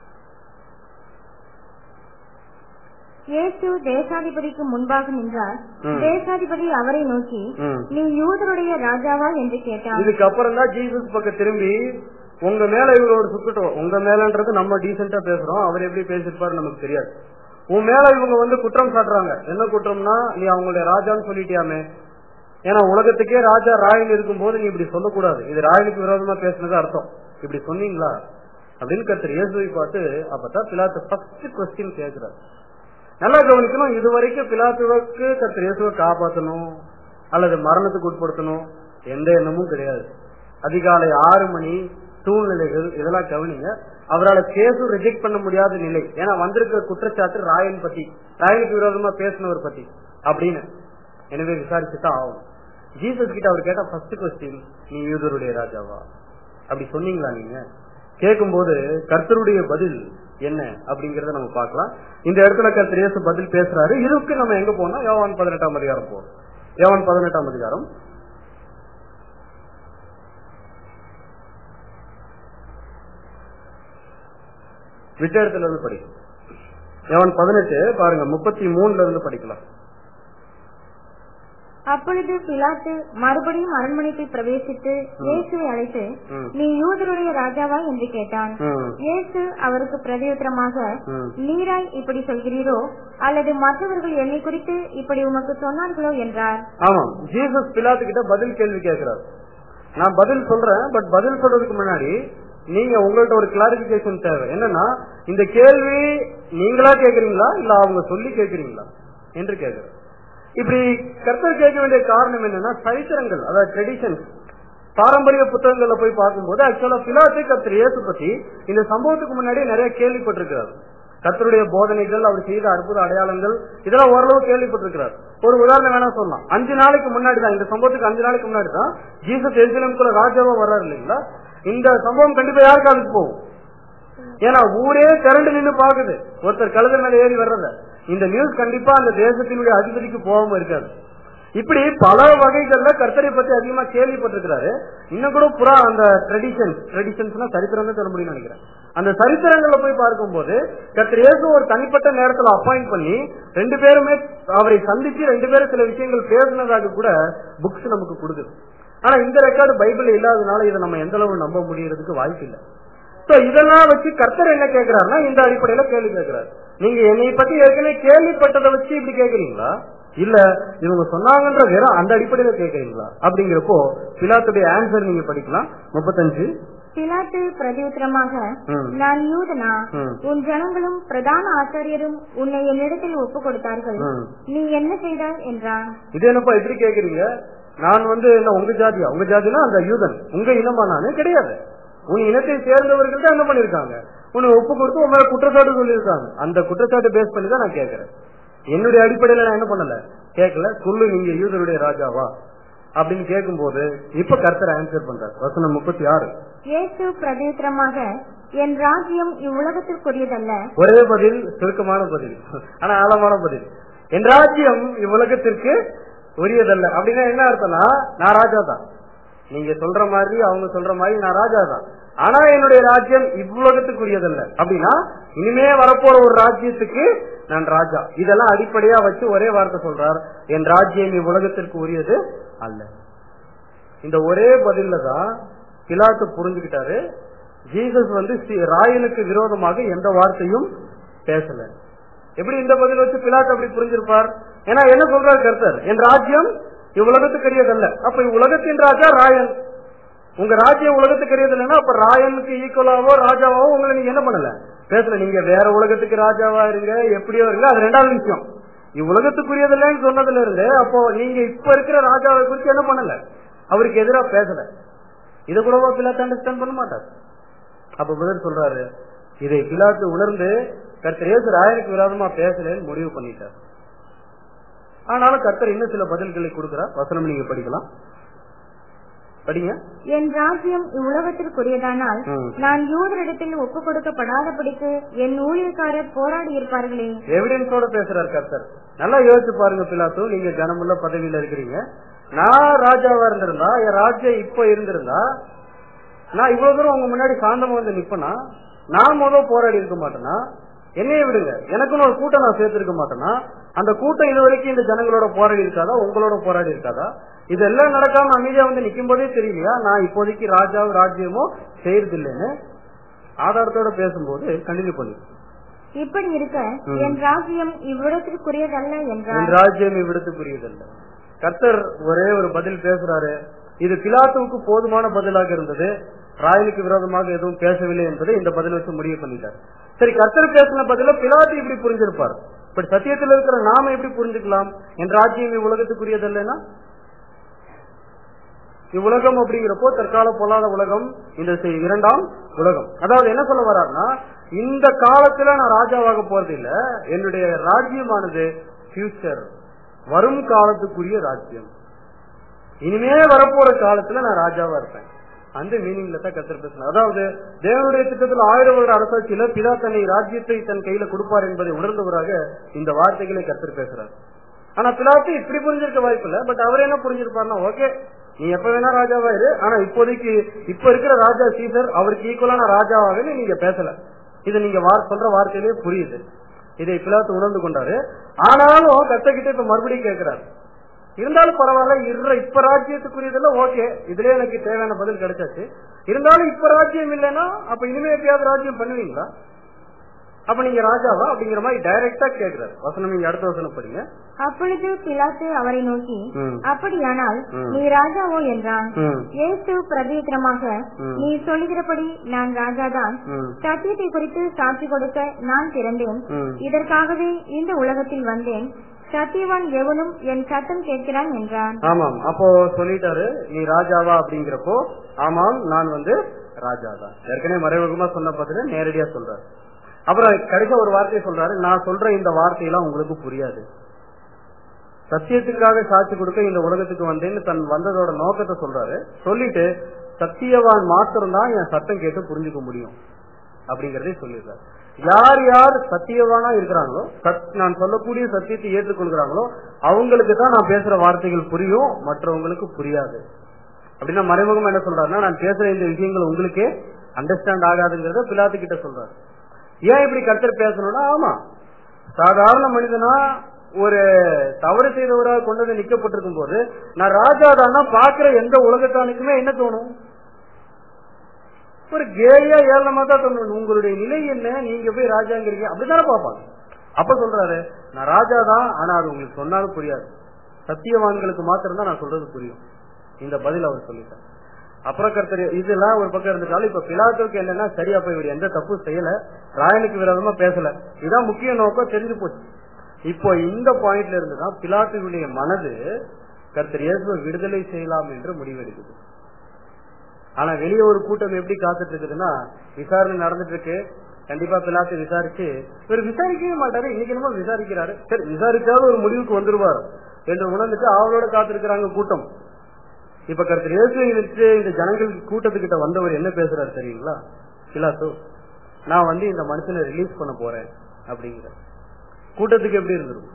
இயேசு தேசாதிபதிக்கு முன்பாக நின்றார் ம். தேசாதிபதி அவரை நோக்கி ம். நீ யூதருடைய ராஜாவா என்று கேட்டார் இதுக்கு அப்புறம் தான் ஜீசஸ் பக்கம் திரும்பி உங்க மேல இவர் ஒரு சுக்கட்டும் உங்க மேலன்றது நம்ம டீசெண்டா பேசுறோம் அவர் எப்படி பேசிருப்பாரு நமக்கு தெரியாது உன் மேல இவங்க வந்து குற்றம் சாட்டுறாங்க என்ன குற்றம்னா நீ அவங்களுடைய ராஜான்னு சொல்லிட்டியாமே ஏன்னா உலகத்துக்கே ராஜா ராயன் இருக்கும்போது நீ இப்படி சொல்லக்கூடாது இது ராயனுக்கு விரோதமா பேசுனது அர்த்தம் இப்படி சொன்னீங்களா அப்படின்னு கருத்து இயேசுவை பார்த்து அப்பதான் பிலாத்து ஃபர்ஸ்ட் கொஸ்டின் கேட்கிறார் நல்லா கவனிக்கணும் இது வரைக்கும் பிலாத்துவுக்கு கர்த்தர் இயேசுவை காப்பாற்றணும் அல்லது மரணத்துக்கு உட்படுத்தணும் எந்த எண்ணமும் கிடையாது அதிகாலை ஆறு மணி சூழ்நிலைகள் இதெல்லாம் கவனிங்க அவரால் கேஸும் ரிஜெக்ட் பண்ண முடியாத நிலை ஏன்னா வந்திருக்கிற குற்றச்சாட்டு ராயன் பத்தி ராயனுக்கு விரோதமா பேசினவர் பத்தி அப்படின்னு எனவே விசாரிச்சுதான் ஆகும் ஜீசஸ் கிட்ட அவர் கேட்ட ஃபர்ஸ்ட் கொஸ்டின் நீ யூதருடைய ராஜாவா அப்படி சொன்னீங்களா நீங்க கேட்கும்போது கர்த்தருடைய பதில் என்ன அப்படிங்கறத நம்ம பார்க்கலாம் இந்த இடத்துல கர்த்தர் இயேசு பதில் பேசுறாரு இதுக்கு நம்ம எங்க போனோம் யோவான் பதினெட்டாம் அதிகாரம் போறோம் யோவான் பதினெட்டாம் அதிகாரம் விட்ட இடத்துல இருந்து படிக்கும் யோவான் பதினெட்டு பாருங்க முப்பத்தி மூணுல இருந்து படிக்கலாம் அப்பொழுது பிலாத்து மறுபடியும் அரண்மனைக்கு பிரவேசித்து இயேசுவை அழைத்து ம். நீ யூதருடைய ராஜாவா என்று கேட்டான் ம். இயேசு அவருக்கு பிரதியுத்தரமாக ம். நீராய் இப்படி சொல்கிறீரோ அல்லது மற்றவர்கள் என்னை குறித்து இப்படி உமக்கு சொன்னார்களோ என்றார் ஆமா ஜீசஸ் பிலாத்து கிட்ட பதில் கேள்வி கேட்கிறார் நான் பதில் சொல்றேன் பட் பதில் சொல்றதுக்கு முன்னாடி நீங்க உங்கள்ட்ட ஒரு கிளாரிபிகேஷன் தேவை என்னன்னா இந்த கேள்வி நீங்களா கேக்குறீங்களா இல்ல அவங்க சொல்லி கேக்குறீங்களா என்று கேக்குறேன் இப்படி கர்த்தர் கேட்க வேண்டிய காரணம் என்னன்னா சரித்திரங்கள் அதாவது ட்ரெடிஷன்ஸ் பாரம்பரிய புத்தகங்கள்ல போய் பார்க்கும்போது ஆக்சுவலா பிலாத்து கர்த்தர் இயேசு பத்தி இந்த சம்பவத்துக்கு முன்னாடி நிறைய கேள்விப்பட்டிருக்கிறார் கர்த்தருடைய போதனைகள் அவர் செய்த அற்புத அடையாளங்கள் இதெல்லாம் ஓரளவு கேள்விப்பட்டிருக்கிறார் ஒரு உதாரணம் வேணா சொல்லலாம் அஞ்சு நாளைக்கு முன்னாடி தான் இந்த சம்பவத்துக்கு அஞ்சு நாளைக்கு முன்னாடி தான் ஜீசஸ் எருசலேமுக்குள்ள ராஜாவா வர்றாரு இல்லைங்களா இந்த சம்பவம் கண்டிப்பா யாருக்கு அதுக்கு போகும் ஏன்னா ஊரே திரண்டு நின்னு பாக்குது ஒருத்தர் கழுத மேல ஏறி வர்றத இந்த நியூஸ் கண்டிப்பா அந்த தேசத்தினுடைய அதிபதிக்கு போகாம இருக்காது இப்படி பல வகைகள்ல கர்த்தரை பத்தி அதிகமா கேள்விப்பட்டிருக்கிறாரு இன்னும் கூட புறா அந்த ட்ரெடிஷன் ட்ரெடிஷன்ஸ்னா சரித்திரம் தான் சொல்ல முடியும்னு நினைக்கிறேன் அந்த சரித்திரங்கள்ல போய் பார்க்கும்போது கர்த்தர் இயேசு ஒரு தனிப்பட்ட நேரத்துல அப்பாயிண்ட் பண்ணி ரெண்டு பேருமே அவரை சந்திச்சு ரெண்டு பேரும் சில விஷயங்கள் பேசினதாக கூட புக்ஸ் நமக்கு கொடுக்குது ஆனா இந்த ரெக்கார்டு பைபிள் இல்லாதனால இதை நம்ம எந்த அளவு நம்ப முடியறதுக்கு வாய்ப்பு இல்லை சோ இதெல்லாம் வச்சு கர்த்தர் என்ன கேக்குறாருன்னா இந்த அடிப்படையில கேள்வி கேட்கிறாரு நீங்க என்னை பத்தி ஏற்கனவே கேள்விப்பட்டதை வச்சு இப்படி கேக்குறீங்களா இல்ல இவங்க சொன்னாங்கன்ற வெறும் அந்த அடிப்படையில கேக்குறீங்களா அப்படிங்கிறப்போ பிலாத்துடைய ஆன்சர் நீங்க படிக்கலாம் முப்பத்தஞ்சு பிலாத்து பிரதியுத்தரமாக ம். நான் யூதனா ம். உன் ஜனங்களும் பிரதான ஆச்சாரியரும் உன்னை என்னிடத்தில் ஒப்பு கொடுத்தார்கள் ம். நீ என்ன செய்தாய் என்றான் இது என்னப்பா எப்படி கேக்குறீங்க நான் வந்து என்ன உங்க ஜாதியா உங்க ஜாதினா அந்த யூதன் உங்க இனமா நானு கிடையாது உன் இனத்தை சேர்ந்தவர்கள் தான் என்ன பண்ணிருக்காங்க உன்னை ஒப்பு கொடுத்து உன் மேல குற்றச்சாட்டு சொல்லியிருக்காங்க அந்த குற்றச்சாட்டு பேஸ் பண்ணி தான் நான் கேட்கறேன் என்னுடைய அடிப்படையில நான் என்ன பண்ணல கேட்கல சொல்லு நீங்க யூதருடைய ராஜாவா அப்படின்னு கேட்கும்போது இப்ப கர்த்தர் ஆன்சர் பண்றாரு வசனம் முப்பத்தி ஆறு இயேசு பிரதியுத்தரமாக என் ராஜ்யம் இவ்வுலகத்திற்குரியதல்ல ஒரே பதில் சுருக்கமான பதில் ஆனா ஆழமான பதில் என் ராஜ்யம் இவ்வுலகத்திற்கு உரியதல்ல அப்படின்னா என்ன அர்த்தம்னா நான் ராஜா தான் நீங்க சொல்ற மாதிரி அவங்க சொல்ற மாதிரி நான் ராஜா தான் ஆனா என்னுடைய ராஜ்யம் இவ்வுலகத்துக்குரியதல்ல அப்படின்னா இனிமே வரப்போற ஒரு ராஜ்யத்துக்கு நான் ராஜா இதெல்லாம் அடிப்படையா வச்சு ஒரே வார்த்தை சொல்றார் என் ராஜ்யம் இவ்வுலகத்திற்கு உரியது அல்ல இந்த ஒரே பதில்ல தான் பிலாத்து புரிஞ்சுக்கிட்டாரு ஜீசஸ் வந்து சி- ராயனுக்கு விரோதமாக எந்த வார்த்தையும் பேசல எப்படி இந்த பதில் வச்சு பிலாத்து அப்படி புரிஞ்சிருப்பார் ஏன்னா என்ன சொல்றாரு கர்த்தர் என் ராஜ்யம் இவ்வுலகத்துக்குரியதல்ல அப்ப இவ்வுலகத்தின் ராஜா ராயன் உங்க ராஜ்யம் உலகத்துக்கு இல்லைன்னா அப்ப ராயனுக்கு ஈக்குவலாவோ ராஜாவோ உங்களை நீங்க என்ன பண்ணல பேசல நீங்க வேற உலகத்துக்கு ராஜாவா இருங்க எப்படியோ இருங்க அது ரெண்டாவது விஷயம் இவ்வுலகத்துக்குரியதில்லைன்னு சொன்னதுல இருந்து அப்போ நீங்க இப்ப இருக்கிற ராஜாவை குறித்து என்ன பண்ணல அவருக்கு எதிரா பேசல இத கூடவா பிலாத்து அண்டர்ஸ்டாண்ட் பண்ண மாட்டார் அப்ப பதில் சொல்றாரு இதை பிலாத்து உணர்ந்து கர்த்தர் இயேசு ராயனுக்கு விரோதமா பேசலன்னு முடிவு பண்ணிட்டார் ஆனாலும் கர்த்தர் இன்னும் சில பதில்களை கொடுக்கிறார் வசனம் நீங்க படிக்கலாம் படிங்க என் ராஜ்யம் இவ்வுலகத்திற்குரியதானால் ம். நான் யூதரிடத்தில் ஒப்பு கொடுக்கப்படாதபடிக்கு என் ஊழியக்காரர் போராடி இருப்பார்களே எவிடன்ஸோட பேசுறாரு கர்த்தர் நல்லா யோசிச்சு பாருங்க பிலாத்து நீங்க ஜனமுள்ள பதவியில இருக்கிறீங்க நான் ராஜாவா இருந்திருந்தா என் ராஜ்யம் இப்ப இருந்திருந்தா நான் இவ்வளவு தூரம் உங்க முன்னாடி சாந்தமா வந்து நிப்பனா நான் முதல் போராடி இருக்க மாட்டேனா என்னைய விடுங்க எனக்குன்னு ஒரு கூட்டம் நான் சேர்த்திருக்க மாட்டேனா அந்த கூட்டம் இது வரைக்கும் இந்த ஜனங்களோட போராடி இருக்காதா உங்களோட போராடி இருக்காதா இதெல்லாம் நடக்காம அமைதியா வந்து நிக்கும் போதே தெரியலையா நான் இப்போதைக்கு ராஜாவும் ராஜ்யமோ செய்யறது இல்லைன்னு ஆதாரத்தோட பேசும்போது கண்டினியூ பண்ணி இப்படி இருக்க ம். என் ராஜ்யம் இவ்விடத்திற்குரியதல்ல என் என்றார் ராஜ்யம் இவ்விடத்து புரியுதல்ல கர்த்தர் ஒரே ஒரு பதில் பேசுறாரு இது பிலாத்துவுக்கு போதுமான பதிலாக இருந்தது ராயலுக்கு விரோதமாக எதுவும் பேசவில்லை என்பதை இந்த பதில் வச்சு முடிவு பண்ணிட்டார் சரி கர்த்தர் பேசின பதில பிலாத்து இப்படி புரிஞ்சிருப்பார் பட் சத்தியத்தில் இருக்கிற நாம எப்படி புரிஞ்சுக்கலாம் என் ராஜ்யம் இவ்வுலகத்துக்குரியதல்லனா இவ்வுலகம் அப்படிங்கிறப்போ தற்கால பொல்லாத உலகம் இந்த செ- இரண்டாம் உலகம் அதாவது என்ன சொல்ல வர்றாருன்னா இந்த காலத்துல நான் ராஜாவாக போறது இல்ல என்னுடைய ராஜ்யமானது ஃபியூச்சர் வரும் காலத்துக்குரிய ராஜ்யம் இனிமே வரப்போற காலத்துல நான் ராஜாவா இருப்பேன் அந்த மீனிங்ல தான் கத்தர் பேசுறேன் அதாவது தேவனுடைய திட்டத்தில் ஆயிரம் வருட அரசாட்சியில பிதா தன்னை ராஜ்யத்தை தன் கையில கொடுப்பார் என்பதை உணர்ந்தவராக இந்த வார்த்தைகளை கத்தர் பேசுறார் ஆனா பிலாத்து இப்படி புரிஞ்சிருக்க வாய்ப்பு இல்ல பட் அவர் என்ன புரிஞ்சிருப்பாருன்னா ஓகே நீ எப்ப வேணா ராஜாவா இரு ஆனா இப்போதைக்கு இப்ப இருக்கிற ராஜா சீசர் அவருக்கு ஈக்குவலான ராஜாவாக நீங்க பேசல இது நீங்க வார்- சொல்ற வார்த்தையிலே புரியுது இதை பிலாத்து உணர்ந்து கொண்டாரு ஆனாலும் கத்தகிட்ட இப்ப மறுபடியும் கேட்கிறாரு இருந்தாலும் பரவாயில்ல இருற இப்ப ராஜ்யத்துக்குரியதெல்லாம் ஓகே இதுலயே எனக்கு தேவையான பதில் கிடைச்சாச்சு இருந்தாலும் இப்ப ராஜ்யம் இல்லைன்னா அப்ப இனிமே எப்பயாவது ராஜ்யம் பண்ணுவீங்களா அப்ப நீங்க ராஜாவா அப்படிங்கிற மாதிரி டைரக்டா கேக்குறாரு வசனம் நீங்க அடுத்த வசனம் படிங்க அப்பொழுது பிலாத்து அவரை நோக்கி ம். அப்படியானால் ம். நீ ராஜாவோ என்றான் ம். இயேசு பிரதியுத்தரமாக ம். நீ சொல்கிறபடி நான் ராஜாதான் ம். சத்தியத்தை குறித்து சாட்சி கொடுக்க நான் பிறந்தேன் ம். இதற்காகவே இந்த உலகத்தில் வந்தேன் சத்தியவான் எவனும் என் சத்தம் கேட்கிறான் என்றான் ஆமாம் அப்போ சொல்லிட்டாரு நீ ராஜாவா அப்படிங்கிறப்போ ஆமாம் நான் வந்து ராஜா தான் ஏற்கனவே மறைமுகமா சொன்ன பதில நேரடியா சொல்றாரு அப்புறம் கடைசியா ஒரு வார்த்தையை சொல்றாரு நான் சொல்ற இந்த வார்த்தையெல்லாம் உங்களுக்கு புரியாது சத்தியத்துக்காக சாட்சி கொடுக்க இந்த உலகத்துக்கு வந்தேன்னு தன் வந்ததோட நோக்கத்தை சொல்றாரு சொல்லிட்டு சத்தியவான் மாத்திரம்தான் என் சத்தம் கேட்டு புரிஞ்சுக்க முடியும் அப்படிங்கறதே சொல்லிடுறாரு யார் யார் சத்தியவானா இருக்கிறாங்களோ சத்- நான் சொல்லக்கூடிய சத்தியத்தை ஏற்றுக்கொள்கிறாங்களோ அவங்களுக்கு தான் நான் பேசுற வார்த்தைகள் புரியும் மற்றவங்களுக்கு புரியாது அப்படின்னா மறைமுகமா என்ன சொல்றாருன்னா நான் பேசுற இந்த விஷயங்கள் உங்களுக்கே அண்டர்ஸ்டாண்ட் ஆகாதுங்கிறத பிலாத்து கிட்ட சொல்றாரு ஏன் இப்படி கர்த்தர் பேசணும்னா ஆமா சாதாரண மனிதனா ஒரு தவறு செய்தவராக கொண்டு வந்து நிக்கப்பட்டிருக்கும் போது நான் ராஜா தானா பாக்குற எந்த உலகத்தானுக்குமே என்ன தோணும் ஒரு கேயா ஏளனமா தான் தோணும் உங்களுடைய நிலை என்ன நீங்க போய் ராஜாங்கிறீங்க அப்படித்தானே பாப்பாங்க அப்ப சொல்றாரு நான் ராஜா தான் ஆனா அது உங்களுக்கு சொன்னாலும் புரியாது சத்தியவான்களுக்கு மாத்திரம் தான் நான் சொல்றது புரியும் இந்த பதில் அவர் சொல்லிட்டார் அப்புறம் கர்த்தர் இதெல்லாம் ஒரு பக்கம் இருந்துட்டாலும் இப்ப பிலாத்துக்கு என்னன்னா சரியா போய் இவர் எந்த தப்பும் செய்யல ராயனுக்கு விரோதமா பேசல இதான் முக்கிய நோக்கம் தெரிஞ்சு போச்சு இப்போ இந்த பாயிண்ட்ல இருந்துதான் பிலாத்துடைய மனது கர்த்தர் இயேசுவை விடுதலை செய்யலாம் என்று முடிவெடுக்குது ஆனா வெளியே ஒரு கூட்டம் எப்படி காத்துட்டு இருக்குதுன்னா விசாரணை நடந்துட்டு இருக்கு கண்டிப்பா பிலாத்து விசாரிச்சு இவர் விசாரிக்கவே மாட்டாரு இன்னைக்கு என்னமோ விசாரிக்கிறாரு சரி விசாரிக்காத ஒரு முடிவுக்கு வந்துருவார் என்று உணர்ந்துட்டு அவளோட காத்திருக்கிறாங்க கூட்டம் இப்ப கருத்து இயேசுவை விட்டு இந்த ஜனங்கள் கூட்டத்துக்கிட்ட வந்தவர் என்ன பேசுறாரு தெரியுங்களா பிலாத்து நான் வந்து இந்த மனுஷனை ரிலீஸ் பண்ண போறேன் அப்படிங்கிற கூட்டத்துக்கு எப்படி இருந்திருக்கும்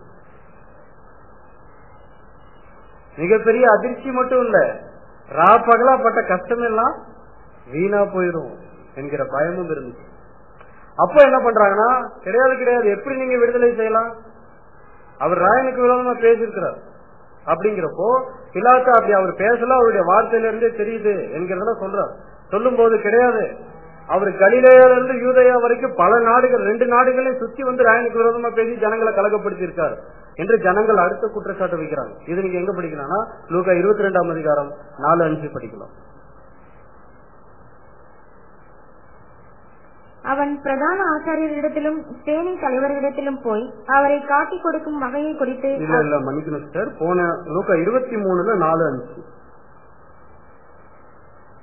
மிகப்பெரிய அதிர்ச்சி மட்டும் இல்ல ரா பகலா பட்ட கஷ்டம் எல்லாம் வீணா போயிரும் என்கிற பயமும் இருந்துச்சு அப்ப என்ன பண்றாங்கன்னா கிடையாது கிடையாது எப்படி நீங்க விடுதலை செய்யலாம் அவர் ராயனுக்கு விரோதமா பேசியிருக்கிறார் அப்படிங்கிறப்போ பிலாத்தா அப்படி அவர் பேசல அவருடைய வார்த்தையில இருந்தே தெரியுது என்கிறதெல்லாம் சொல்றார் சொல்லும் போது கிடையாது அவர் கலிலேயில இருந்து யூதயா வரைக்கும் பல நாடுகள் ரெண்டு நாடுகளையும் சுத்தி வந்து ராயனுக்கு விரோதமா பேசி ஜனங்களை கலகப்படுத்தி இருக்காரு என்று ஜனங்கள் அடுத்த குற்றச்சாட்டு வைக்கிறாங்க இது நீங்க எங்க படிக்கலாம்னா லூகா இருபத்தி ரெண்டாம் அதிகாரம் நாலு அஞ்சு படிக்கலாம் அவன் பிரதான ஆச்சாரியரிடத்திலும் சேனை தலைவர்களிடத்திலும் போய் அவரை காட்டிக் கொடுக்கும் வகையை குறித்து இல்ல இல்ல மன்னிக்கணும் சார் போன லூக்கா இருபத்தி மூணுல நாலு அஞ்சு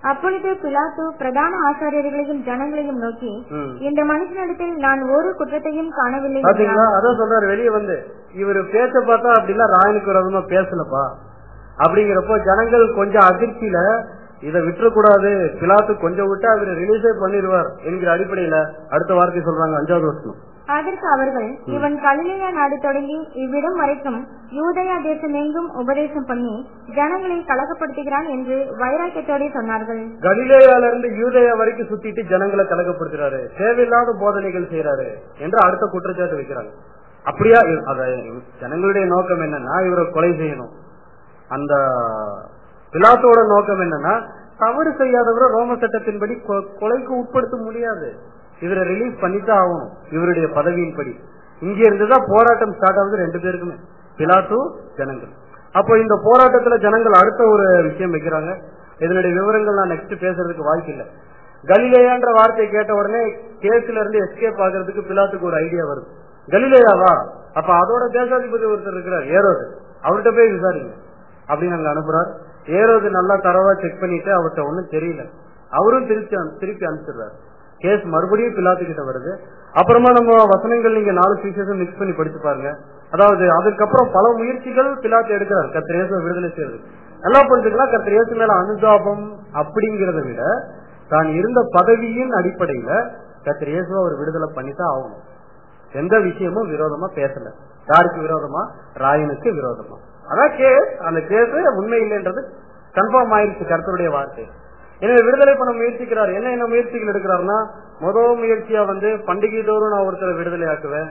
அப்பொழுது பிலாத்து பிரதான ஆசாரியர்களையும் ஜனங்களையும் நோக்கி ம். இந்த மனுஷனிடத்தில் நான் ஒரு குற்றத்தையும் காணவில்லை பாத்தீங்களா என்றான். அதான் சொல்றாரு வெளியே வந்து இவர் பேச்ச பார்த்தா அப்படிலாம் ராயனுக்கு விரோதமா பேசலப்பா அப்படிங்கிறப்போ ஜனங்கள் கொஞ்சம் அதிர்ச்சியில இதை விட்டுறக்கூடாது பிலாத்து கொஞ்சம் விட்டா அவர் ரிலீஸே பண்ணிடுவார் என்கிற அடிப்படையில அடுத்த வார்த்தை சொல்றாங்க அஞ்சாவது வருஷம் அதற்கு அவர்கள் இவன் கலிலேயா நாடு தொடங்கி இவ்விடம் வரைக்கும் யூதயா தேசம் எங்கும் உபதேசம் பண்ணி ஜனங்களை கலகப்படுத்துகிறான் என்று வைராக்கியத்தோட சொன்னார்கள் கலிலேயால இருந்து யூதயா வரைக்கும் சுத்திட்டு ஜனங்களை கலக்கப்படுத்துறாரு தேவையில்லாத போதனைகள் செய்யறாரு என்று அடுத்த குற்றச்சாட்டு வைக்கிறாங்க அப்படியா இ- அத ஜனங்களுடைய நோக்கம் என்னன்னா இவரை கொலை செய்யணும் அந்த பிலாத்தோட நோக்கம் என்னன்னா தவறு செய்யாதவரை ரோம சட்டத்தின்படி கொ- கொலைக்கு உட்படுத்த முடியாது இவரை ரிலீஸ் பண்ணித்தான் ஆகணும் இவருடைய பதவியின்படி இங்க இருந்துதான் போராட்டம் ஸ்டார்ட் ஆகுது ரெண்டு பேருக்குமே பிலாத்து ஜனங்கள் அப்போ இந்த போராட்டத்துல ஜனங்கள் அடுத்த ஒரு விஷயம் வைக்கிறாங்க இதனுடைய விவரங்கள் நான் நெக்ஸ்ட் பேசுறதுக்கு வாய்ப்பு இல்லை கலிலேயான்ற வார்த்தையை கேட்ட உடனே கேஸ்ல இருந்து எஸ்கேப் ஆகுறதுக்கு பிலாத்துக்கு ஒரு ஐடியா வருது கலிலேயாவா அப்ப அதோட தேசாதிபதி ஒருத்தர் இருக்கிறார் ஏரோது அவர்கிட்ட போய் விசாரிங்க அப்படின்னு அங்க அனுப்புறார் ஏரோது நல்லா தரவா செக் பண்ணிட்டு அவர்கிட்ட ஒண்ணும் தெரியல அவரும் திருப்பி அனு- திருப்பி அனுப்பிச்சிடுறாரு கேஸ் மறுபடியும் பிலாத்து கிட்ட வருது அப்புறமா நம்ம வசனங்கள் நீங்க நாலு சுவிசேஷம் மிக்ஸ் பண்ணி படிச்சு பாருங்க அதாவது அதுக்கப்புறம் பல முயற்சிகள் பிலாத்து எடுக்கிறார் கர்த்தர் இயேசுவை விடுதலை செய்யறது என்ன பண்றதுன்னா கர்த்தர் இயேசு மேல அனுதாபம் அப்படிங்கறத விட தான் இருந்த பதவியின் அடிப்படையில கர்த்தர் இயேசுவை அவர் விடுதலை பண்ணித்தான் ஆகணும் எந்த விஷயமும் விரோதமா பேசல யாருக்கு விரோதமா ராயனுக்கு விரோதமா அதான் கேஸ் அந்த கேஸ் உண்மை இல்லைன்றது கன்ஃபார்ம் ஆயிருச்சு கருத்துடைய வார்த்தை எனவே விடுதலை பண்ண முயற்சிக்கிறார் என்ன என்ன முயற்சிகள் எடுக்கிறாருன்னா முதல் முயற்சியா வந்து பண்டிகை தோறும் நான் ஒருத்தரை விடுதலை ஆக்குவேன்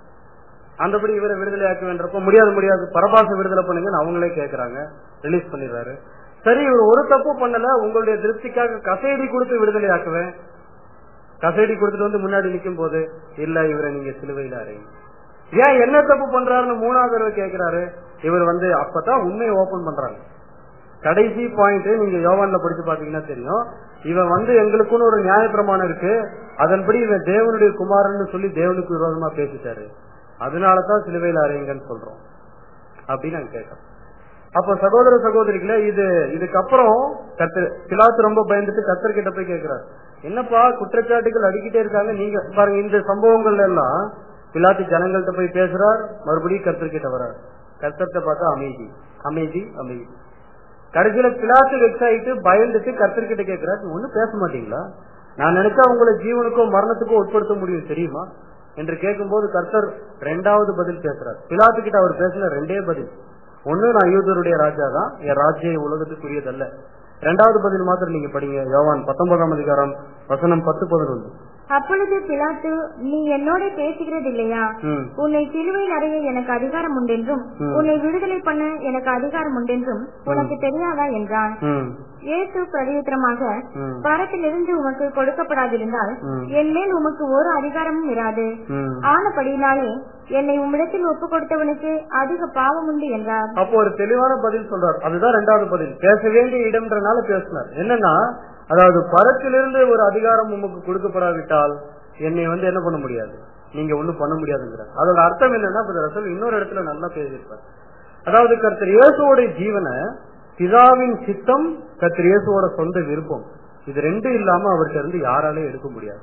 அந்தபடி இவரை விடுதலை ஆக்குவேன்றப்ப முடியாது முடியாது பரபாச விடுதலை பண்ணுங்கன்னு அவங்களே கேக்குறாங்க ரிலீஸ் பண்ணிடுறாரு சரி இவர் ஒரு தப்பு பண்ணல உங்களுடைய திருப்திக்காக கசையடி கொடுத்து விடுதலை ஆக்குவேன் கசையடி கொடுத்துட்டு வந்து முன்னாடி நிக்கும் போது இல்ல இவரை நீங்க சிலுவையில அறையுங்க ஏன் என்ன தப்பு பண்றாருன்னு மூணாவது தடவை கேக்குறாரு இவர் வந்து அப்பதான் உண்மையை ஓபன் பண்றாங்க கடைசி பாயிண்ட் நீங்க யோவான்ல படிச்சு பாத்தீங்கன்னா தெரியும் இவன் வந்து எங்களுக்குன்னு ஒரு நியாயப்பிரமாணம் இருக்கு அதன்படி இவன் தேவனுடைய குமாரன் சொல்லி தேவனுக்கு விரோதமா பேசிட்டாரு அதனாலதான் சிலுவையில அறையுங்கன்னு சொல்றோம் அப்படின்னு நாங்க கேட்கறோம் அப்போ சகோதர சகோதரிகளே இது இதுக்கப்புறம் கத்து பிலாத்து ரொம்ப பயந்துட்டு கத்தர் கிட்ட போய் கேக்குறாரு என்னப்பா குற்றச்சாட்டுகள் அடிக்கிட்டே இருக்காங்க நீங்க பாருங்க இந்த சம்பவங்கள் எல்லாம் பிலாத்து ஜனங்கள்ட்ட போய் பேசுறார் மறுபடியும் கர்த்தர் கிட்ட வர்றார் கர்த்தர்ட்ட பார்த்தா அமைதி அமைதி அமைதி கடைசியில பிலாத்து வெக்ஸ் ஆயிட்டு பயந்துட்டு கர்த்தர் கிட்ட கேக்குறாரு "நீங்க ஒண்ணும் பேச மாட்டீங்களா நான் நினைச்சா உங்களை ஜீவனுக்கும் மரணத்துக்கும் உட்படுத்த முடியும் தெரியுமா என்று கேட்கும்போது கர்த்தர் ரெண்டாவது பதில் பேசுறார் பிலாத்து கிட்ட அவர் பேசின ரெண்டே பதில் ஒண்ணு நான் யூதருடைய ராஜா தான் என் ராஜ்ய உலகத்துக்குரியதல்ல ரெண்டாவது பதில் மாத்திரம் நீங்க படிங்க யோவான் பத்தொன்பதாம் அதிகாரம் வசனம் பத்து பதினொன்று அப்பொழுது பிலாத்து நீ என்னோட பேசுகிறது இல்லையா ம். உன்னை சிலுவையில் அறைய எனக்கு அதிகாரம் உண்டென்றும் ம். உன்னை விடுதலை பண்ண எனக்கு அதிகாரம் உண்டென்றும் உனக்கு தெரியாதா என்றான் ம். இயேசு பிரதியுத்தரமாக ம். பரத்திலிருந்து உமக்கு கொடுக்கப்படாதிருந்தால் ம். என் மேல் உமக்கு ஒரு அதிகாரமும் இராது ம். ஆனபடியினாலே என்னை உம்மிடத்தில் ஒப்பு கொடுத்தவனுக்கு அதிக பாவம் உண்டு என்றார் அப்போ ஒரு தெளிவான பதில் சொல்றார் அதுதான் ரெண்டாவது பதில் பேச வேண்டிய இடம்ன்றனால பேசினார் என்னன்னா அதாவது பரத்திலிருந்து ஒரு அதிகாரம் உமக்கு கொடுக்கப்படாவிட்டால் என்னை வந்து என்ன பண்ண முடியாது நீங்க ஒண்ணும் பண்ண முடியாதுங்கிறார் அதோட அர்த்தம் என்னன்னா இப்ப ரசல் இன்னொரு இடத்துல நல்லா பேசியிருப்பார் அதாவது கர்த்தர் இயேசுவோட ஜீவனை பிதாவின் சித்தம் கர்த்தர் இயேசுவோட சொந்த விருப்பம் இது ரெண்டும் இல்லாம அவர்கிட்ட இருந்து யாராலையும் எடுக்க முடியாது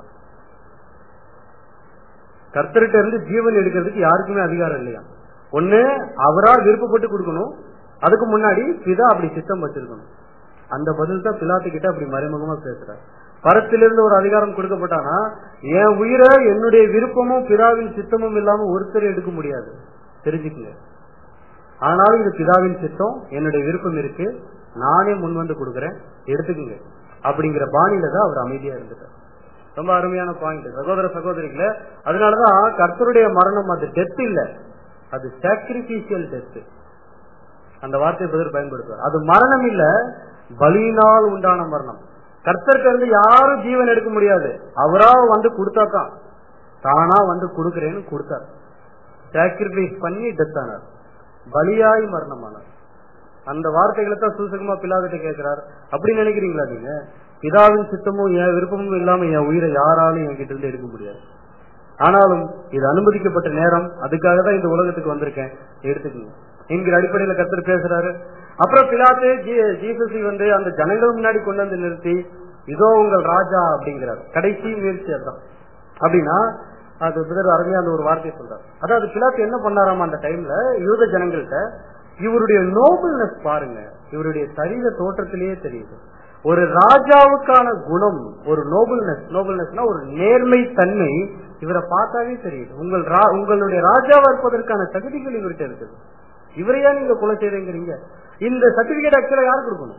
கர்த்தர்கிட்ட இருந்து ஜீவன் எடுக்கிறதுக்கு யாருக்குமே அதிகாரம் இல்லையா ஒண்ணு அவரா விருப்பப்பட்டு கொடுக்கணும் அதுக்கு முன்னாடி பிதா அப்படி சித்தம் வச்சிருக்கணும் அந்த பதில் தான் பிலாத்து கிட்ட அப்படி மறைமுகமா பேசுறார் பரத்திலிருந்து ஒரு அதிகாரம் கொடுக்கப்பட்டானா என் உயிரை என்னுடைய விருப்பமும் பிதாவின் சித்தமும் இல்லாம ஒருத்தர் எடுக்க முடியாது தெரிஞ்சுக்குங்க ஆனாலும் இது பிதாவின் சித்தம் என்னுடைய விருப்பம் இருக்கு நானே முன் வந்து கொடுக்கறேன் எடுத்துக்குங்க அப்படிங்கிற பாணியில தான் அவர் அமைதியா இருந்துட்டார் ரொம்ப அருமையான பாயிண்ட் சகோதர சகோதரிகளே அதனாலதான் கர்த்தருடைய மரணம் அது டெத் இல்ல அது சாக்ரிபிஷியல் டெத் அந்த வார்த்தையை பதில் பயன்படுத்துவார் அது மரணம் இல்ல பலியினால் உண்டான மரணம் கர்த்தருக்கு இருந்து யாரும் ஜீவன் எடுக்க முடியாது அவரா வந்து கொடுத்தாதான் தானா வந்து கொடுக்கறேன்னு கொடுத்தார் சாக்ரிஃபைஸ் பண்ணி டெத் ஆனார் பலியாய் மரணமானார் அந்த வார்த்தைகளை தான் சூசகமா பிலாகிட்ட கேட்கிறார் அப்படி நினைக்கிறீங்களா நீங்க பிதாவின் சித்தமும் என் விருப்பமும் இல்லாம என் உயிரை யாராலும் என்கிட்ட இருந்து எடுக்க முடியாது ஆனாலும் இது அனுமதிக்கப்பட்ட நேரம் அதுக்காக தான் இந்த உலகத்துக்கு வந்திருக்கேன் எடுத்துக்கங்க என்கிற அடிப்படையில கத்தர் பேசுறாரு அப்புறம் பிலாத்து ஜீ- ஜீசஸை வந்து அந்த ஜனங்கள் முன்னாடி கொண்டு வந்து நிறுத்தி இதோ உங்கள் ராஜா அப்படிங்கிறார் கடைசி முயற்சி அதான் அப்படின்னா அது பிறர் அருமையா அந்த ஒரு வார்த்தை சொல்றார் அதாவது பிலாத்து என்ன பண்ணாராமா அந்த டைம்ல யூத ஜனங்கள்ட்ட இவருடைய நோபல்னஸ் பாருங்க இவருடைய சரீர தோற்றத்திலேயே தெரியுது ஒரு ராஜாவுக்கான குணம் ஒரு நோபல்னஸ் நோபல்னஸ்னா ஒரு நேர்மை தன்மை இவரை பார்த்தாவே தெரியுது உங்கள் ரா- உங்களுடைய ராஜாவா இருப்பதற்கான தகுதிகள் இவர்கிட்ட இருக்குது இவரையா நீங்க கொலை செய்றீங்கிறீங்க இந்த சர்டிபிகேட் ஆக்சுவலா யார் கொடுக்கணும்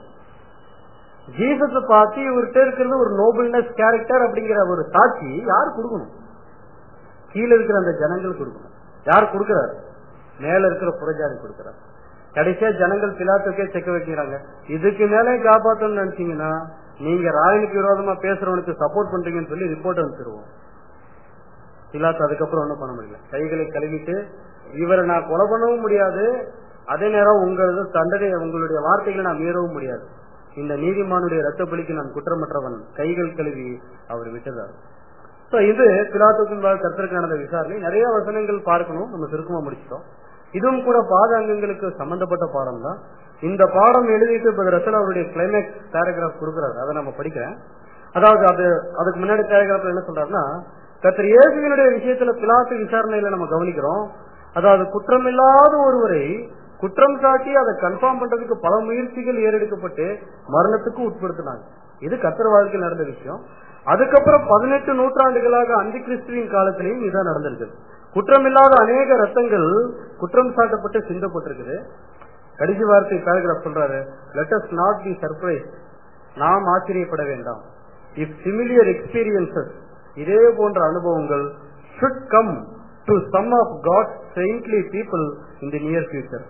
ஜீசஸ் பார்த்து இவர்கிட்ட இருக்கிறது ஒரு நோபல்னஸ் கேரக்டர் அப்படிங்கிற ஒரு சாட்சி யார் கொடுக்கணும் கீழே இருக்கிற அந்த ஜனங்கள் கொடுக்கணும் யார் கொடுக்கிறார் மேல இருக்கிற புறஜாதி கொடுக்கிறார் கடைசியா ஜனங்கள் பிலாத்துக்கே செக்க வைக்கிறாங்க இதுக்கு மேலே காப்பாத்தணும்னு நினைச்சீங்கன்னா நீங்க ராயனுக்கு விரோதமா பேசுறவனுக்கு சப்போர்ட் பண்றீங்கன்னு சொல்லி ரிப்போர்ட் அனுப்பிச்சிருவோம் பிலாத்து அதுக்கப்புறம் ஒண்ணும் பண்ண முடியல கைகளை கழுவிட்டு இவரை நான் கொலை பண்ணவும் முடியாது அதே நேரம் உங்களது தண்டனை உங்களுடைய வார்த்தைகளை நான் மீறவும் முடியாது இந்த நீதிமானுடைய ரத்த பலிக்கு நான் குற்றமற்றவன் கைகள் கழுவி அவர் விட்டதார் சோ இது பிலாத்துக்கு கருத்திற்கு நடந்த விசாரணை நிறைய வசனங்கள் பார்க்கணும் நம்ம சுருக்கமா முடிச்சிட்டோம் இதுவும் கூட பாத அங்கங்களுக்கு சம்பந்தப்பட்ட பாடம் தான் இந்த பாடம் எழுதிட்டு இப்ப ரசல் அவருடைய கிளைமேக்ஸ் பேராகிராஃப் கொடுக்குறாரு அதை நம்ம படிக்கிறேன் அதாவது அது அதுக்கு முன்னாடி பேராகிராஃப்ல என்ன சொல்றாருன்னா கத்திர இயேசுவினுடைய விஷயத்துல பிலாத்து விசாரணையில நம்ம கவனிக்கிறோம் அதாவது குற்றமில்லாத ஒருவரை குற்றம் சாட்டி அதை கன்ஃபார்ம் பண்றதுக்கு பல முயற்சிகள் ஏறெடுக்கப்பட்டு மரணத்துக்கு உட்படுத்தினாங்க இது கத்திர வாழ்க்கையில் நடந்த விஷயம் அதுக்கப்புறம் பதினெட்டு நூற்றாண்டுகளாக அந்தி கிறிஸ்துவின் காலத்திலையும் இதான் நடந்திருக்கு குற்றமில்லாத அநேக ரத்தங்கள் குற்றம் சாட்டப்பட்டு சிந்தப்பட்டிருக்குது கடைசி வார்த்தை பேராகிராஃப் சொல்றாரு let us not be surprised நாம் ஆச்சரியப்பட வேண்டாம் இஃப் சிமிலியர் எக்ஸ்பீரியன்சஸ் இதே போன்ற அனுபவங்கள் should come to some of God saintly people in the near future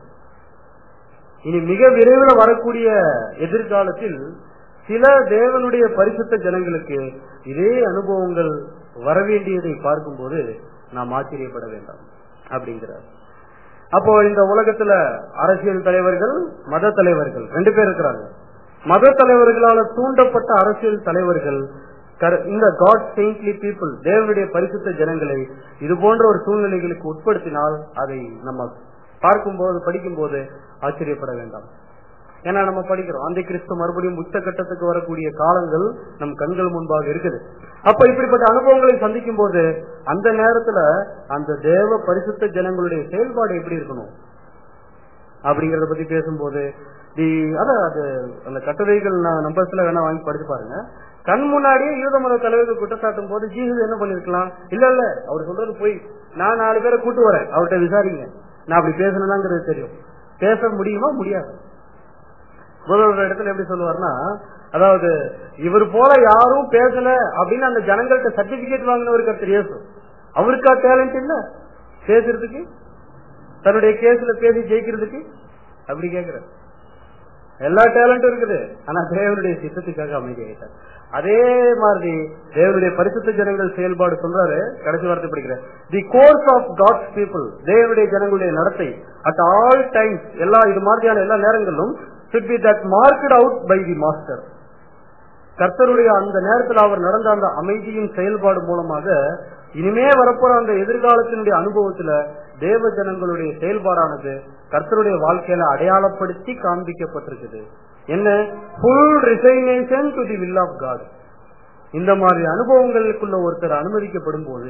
இனி மிக விரைவில் வரக்கூடிய எதிர்காலத்தில் சில தேவனுடைய பரிசுத்த ஜனங்களுக்கு இதே அனுபவங்கள் வரவேண்டியதை பார்க்கும்போது நாம் ஆச்சரியப்பட வேண்டாம் அப்படிங்கிறார் அப்போ இந்த உலகத்துல அரசியல் தலைவர்கள் மத தலைவர்கள் ரெண்டு பேர் இருக்கிறாங்க மத தலைவர்களால தூண்டப்பட்ட அரசியல் தலைவர்கள் கர- இந்த காட் செயின்ட்லி பீப்புள் தேவனுடைய பரிசுத்த ஜனங்களை இது போன்ற ஒரு சூழ்நிலைகளுக்கு உட்படுத்தினால் அதை நம்ம பார்க்கும்போது படிக்கும்போது ஆச்சரியப்பட வேண்டாம் ஏன்னா நம்ம படிக்கிறோம் அந்த கிறிஸ்து மறுபடியும் உச்சகட்டத்துக்கு வரக்கூடிய காலங்கள் நம் கண்கள் முன்பாக இருக்குது அப்ப இப்படிப்பட்ட அனுபவங்களை சந்திக்கும் போது அந்த நேரத்துல அந்த தேவ பரிசுத்த ஜனங்களுடைய செயல்பாடு எப்படி இருக்கணும் அப்படிங்கறத பத்தி பேசும்போது தி அதான் அது அந்த கட்டுரைகள் நான் நம்பர்ஸ்ல வேணா வாங்கி படிச்சு பாருங்க கண் முன்னாடியே யூத மத தலைவர்கள் குற்றச்சாட்டும் போது ஜீசஸ் என்ன பண்ணிருக்கலாம் இல்ல இல்ல அவர் சொல்றது போய் நான் நாலு பேரை கூட்டு வரேன் அவர்கிட்ட விசாரிங்க நான் அப்படி பேசணும்ங்கிறது தெரியும் பேச முடியுமா முடியாது முதல்வர் இடத்துல எப்படி சொல்லுவார்னா அதாவது இவர் போல யாரும் பேசல அப்படின்னு அந்த ஜனங்கள்ட்ட சர்டிபிகேட் வாங்கினவர் கருத்து இயேசு அவருக்கா டேலண்ட் இல்ல பேசுறதுக்கு தன்னுடைய கேஸ்ல பேசி ஜெயிக்கிறதுக்கு அப்படி கேக்குற எல்லா டேலண்டும் இருக்குது ஆனா தேவனுடைய சித்தத்துக்காக அமைதியாயிட்டார் அதே மாதிரி தேவனுடைய பரிசுத்த ஜனங்கள் செயல்பாடு சொல்றாரு கடைசி வார்த்தை படிக்கிற the course of God's people தேவனுடைய ஜனங்களுடைய நடத்தை அட் ஆல் டைம்ஸ் எல்லா இது மாதிரியான எல்லா நேரங்களிலும் should be that marked out by the master கர்த்தருடைய அந்த நேரத்தில் அவர் நடந்த அந்த அமைதியின் செயல்பாடு மூலமாக இனிமே வரப்போற அந்த எதிர்காலத்தினுடைய அனுபவத்துல தேவ ஜனங்களுடைய செயல்பாடானது கர்த்தருடைய வாழ்க்கையில அடையாளப்படுத்தி காண்பிக்கப்பட்டிருக்குது என்ன full resignation to the will of God இந்த மாதிரி அனுபவங்களுக்குள்ள ஒருத்தர் அனுமதிக்கப்படும் போது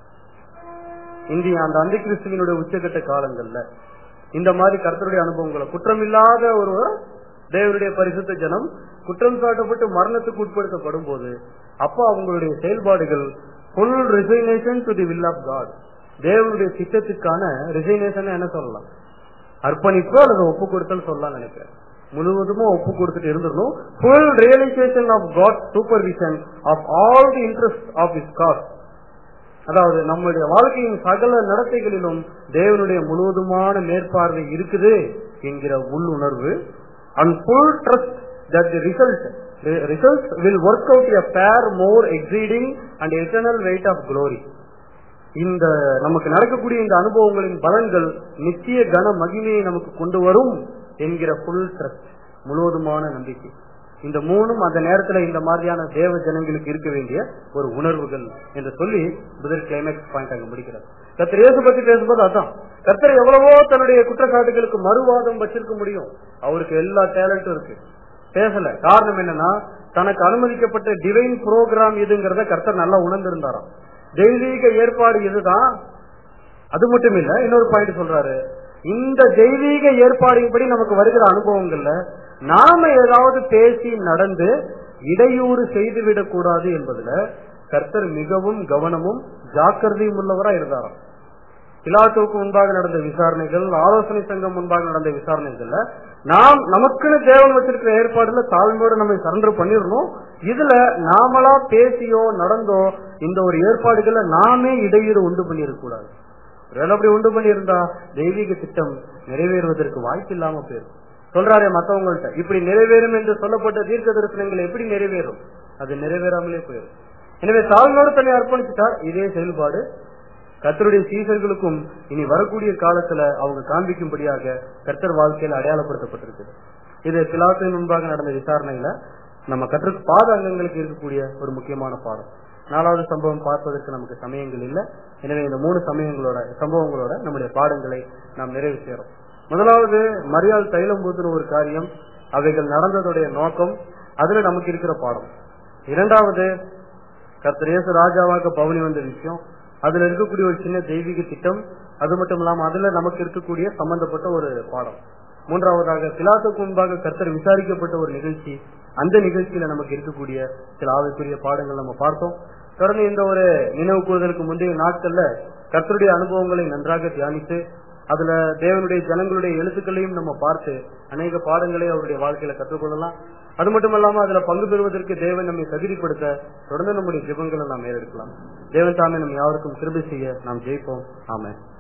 இந்திய அந்த அந்தி கிறிஸ்துவனுடைய உச்சகட்ட காலங்கள்ல இந்த மாதிரி கர்த்தருடைய அனுபவங்களை குற்றமில்லாத ஒரு தேவனுடைய பரிசுத்த ஜனம் குற்றம் சாட்டப்பட்டு மரணத்துக்கு உட்படுத்தப்படும் போது அப்போ அவங்களுடைய செயல்பாடுகள் full resignation to the will of God தேவனுடைய சித்தத்துக்கான ரிசைனேஷன் என்ன சொல்லலாம் அர்ப்பணிப்பு அல்லது ஒப்பு கொடுத்தல் சொல்லலாம் நினைக்கிறேன் முழுவதுமா ஒப்பு கொடுத்துட்டு இருந்திருந்தோம் full realisation of God supervision of all the interest of is God அதாவது நம்முடைய வாழ்க்கையின் சகல நடத்தைகளிலும் தேவனுடைய முழுவதுமான மேற்பார்வை இருக்குது என்கிற உள்ளுணர்வு and full trust that the result result will work out a far more exceeding and eternal weight of glory இந்த நமக்கு நடக்கக்கூடிய இந்த அனுபவங்களின் பலன்கள் நித்திய கன மகிமையை நமக்கு கொண்டு வரும் என்கிற ஃபுல் ட்ரஸ்ட் முழுவதுமான நம்பிக்கை இந்த மூணும் அந்த நேரத்துல இந்த மாதிரியான தேவ ஜனங்களுக்கு இருக்க வேண்டிய ஒரு உணர்வுகள் என்று சொல்லி முதல் கிளைமேக்ஸ் பாயிண்ட் அங்க முடிக்கிறார் கர்த்தர் இயேசு பத்தி பேசும்போது அதான் கர்த்தர் எவ்வளவோ தன்னுடைய குற்றச்சாட்டுகளுக்கு மறுவாதம் வச்சிருக்க முடியும் அவருக்கு எல்லா டேலண்டும் இருக்கு பேசல காரணம் என்னன்னா தனக்கு அனுமதிக்கப்பட்ட டிவைன் புரோகிராம் இதுங்கிறத கர்த்தர் நல்லா உணர்ந்திருந்தாராம் தெய்வீக ஏற்பாடு இதுதான் அது மட்டும் இல்ல இன்னொரு பாயிண்ட் சொல்றாரு இந்த தெய்வீக ஏற்பாடின்படி நமக்கு வருகிற அனுபவங்கள்ல நாம ஏதாவது பேசி நடந்து இடையூறு செய்துவிடக் கூடாது என்பதுல கர்த்தர் மிகவும் கவனமும் ஜாக்கிரதையும் உள்ளவரா இருந்தாராம் பிலாத்துவுக்கு முன்பாக நடந்த விசாரணைகள் ஆலோசனை சங்கம் முன்பாக நடந்த விசாரணைகள்ல நாம் நமக்குன்னு தேவன் வச்சிருக்கிற ஏற்பாடுல தாழ்மையோட நம்ம சரண்டர் பண்ணிடணும் இதுல நாமளா பேசியோ நடந்தோ இந்த ஒரு ஏற்பாடுகளை நாமே இடையூறு உண்டு பண்ணிடக் கூடாது ஒருவேளை அப்படி உண்டு பண்ணியிருந்தா தெய்வீக திட்டம் நிறைவேறுவதற்கு வாய்ப்பு இல்லாம போயிரும் சொல்றாரே மத்தவங்கள்ட்ட இப்படி நிறைவேறும் என்று சொல்லப்பட்ட தீர்க்க தரிசனங்கள் எப்படி நிறைவேறும் அது நிறைவேறாமலே போயிடும் எனவே தாழ்மையோடு தன்னை அர்ப்பணிச்சுட்டார் இதே செயல்பாடு கர்த்தருடைய சீசர்களுக்கும் இனி வரக்கூடிய காலத்துல அவங்க காண்பிக்கும்படியாக கர்த்தர் வாழ்க்கையில் அடையாளப்படுத்தப்பட்டிருக்கு இது பிலாத்தின் முன்பாக நடந்த விசாரணையில நம்ம கற்று பாத அங்கங்களுக்கு இருக்கக்கூடிய ஒரு முக்கியமான பாடம் நாலாவது சம்பவம் பார்ப்பதற்கு நமக்கு சமயங்கள் இல்லை எனவே இந்த மூணு சமயங்களோட சம்பவங்களோட நம்முடைய பாடங்களை நாம் நிறைவு செய்யறோம் முதலாவது மரியாள் தைலம் ஊத்துன ஒரு காரியம் அவைகள் நடந்ததுடைய நோக்கம் அதுல நமக்கு இருக்கிற பாடம் இரண்டாவது கர்த்தர் இயேசு ராஜாவாக பவனி வந்த விஷயம் அதுல இருக்கக்கூடிய ஒரு சின்ன தெய்வீக திட்டம் அது மட்டும் இல்லாம அதுல நமக்கு இருக்கக்கூடிய சம்பந்தப்பட்ட ஒரு பாடம் மூன்றாவதாக பிலாத்துக்கு முன்பாக கர்த்தர் விசாரிக்கப்பட்ட ஒரு நிகழ்ச்சி அந்த நிகழ்ச்சியில நமக்கு இருக்கக்கூடிய சில ஆவிக்குரிய பாடங்கள் நம்ம பார்த்தோம் தொடர்ந்து இந்த ஒரு நினைவு கூறுதலுக்கு முந்தைய நாட்கள்ல கர்த்தருடைய அனுபவங்களை நன்றாக தியானித்து அதுல தேவனுடைய ஜனங்களுடைய எழுத்துக்களையும் நம்ம பார்த்து அநேக பாடங்களை அவருடைய வாழ்க்கையில கற்றுக்கொள்ளலாம் அது மட்டும் இல்லாம அதுல பங்கு பெறுவதற்கு தேவன் நம்மை தகுதிப்படுத்த தொடர்ந்து நம்முடைய ஜெபங்களை நாம் ஏறெடுக்கலாம் தேவன் தாமே நம் யாருக்கும் கிருபை செய்ய நாம் ஜெயிப்போம் ஆமென்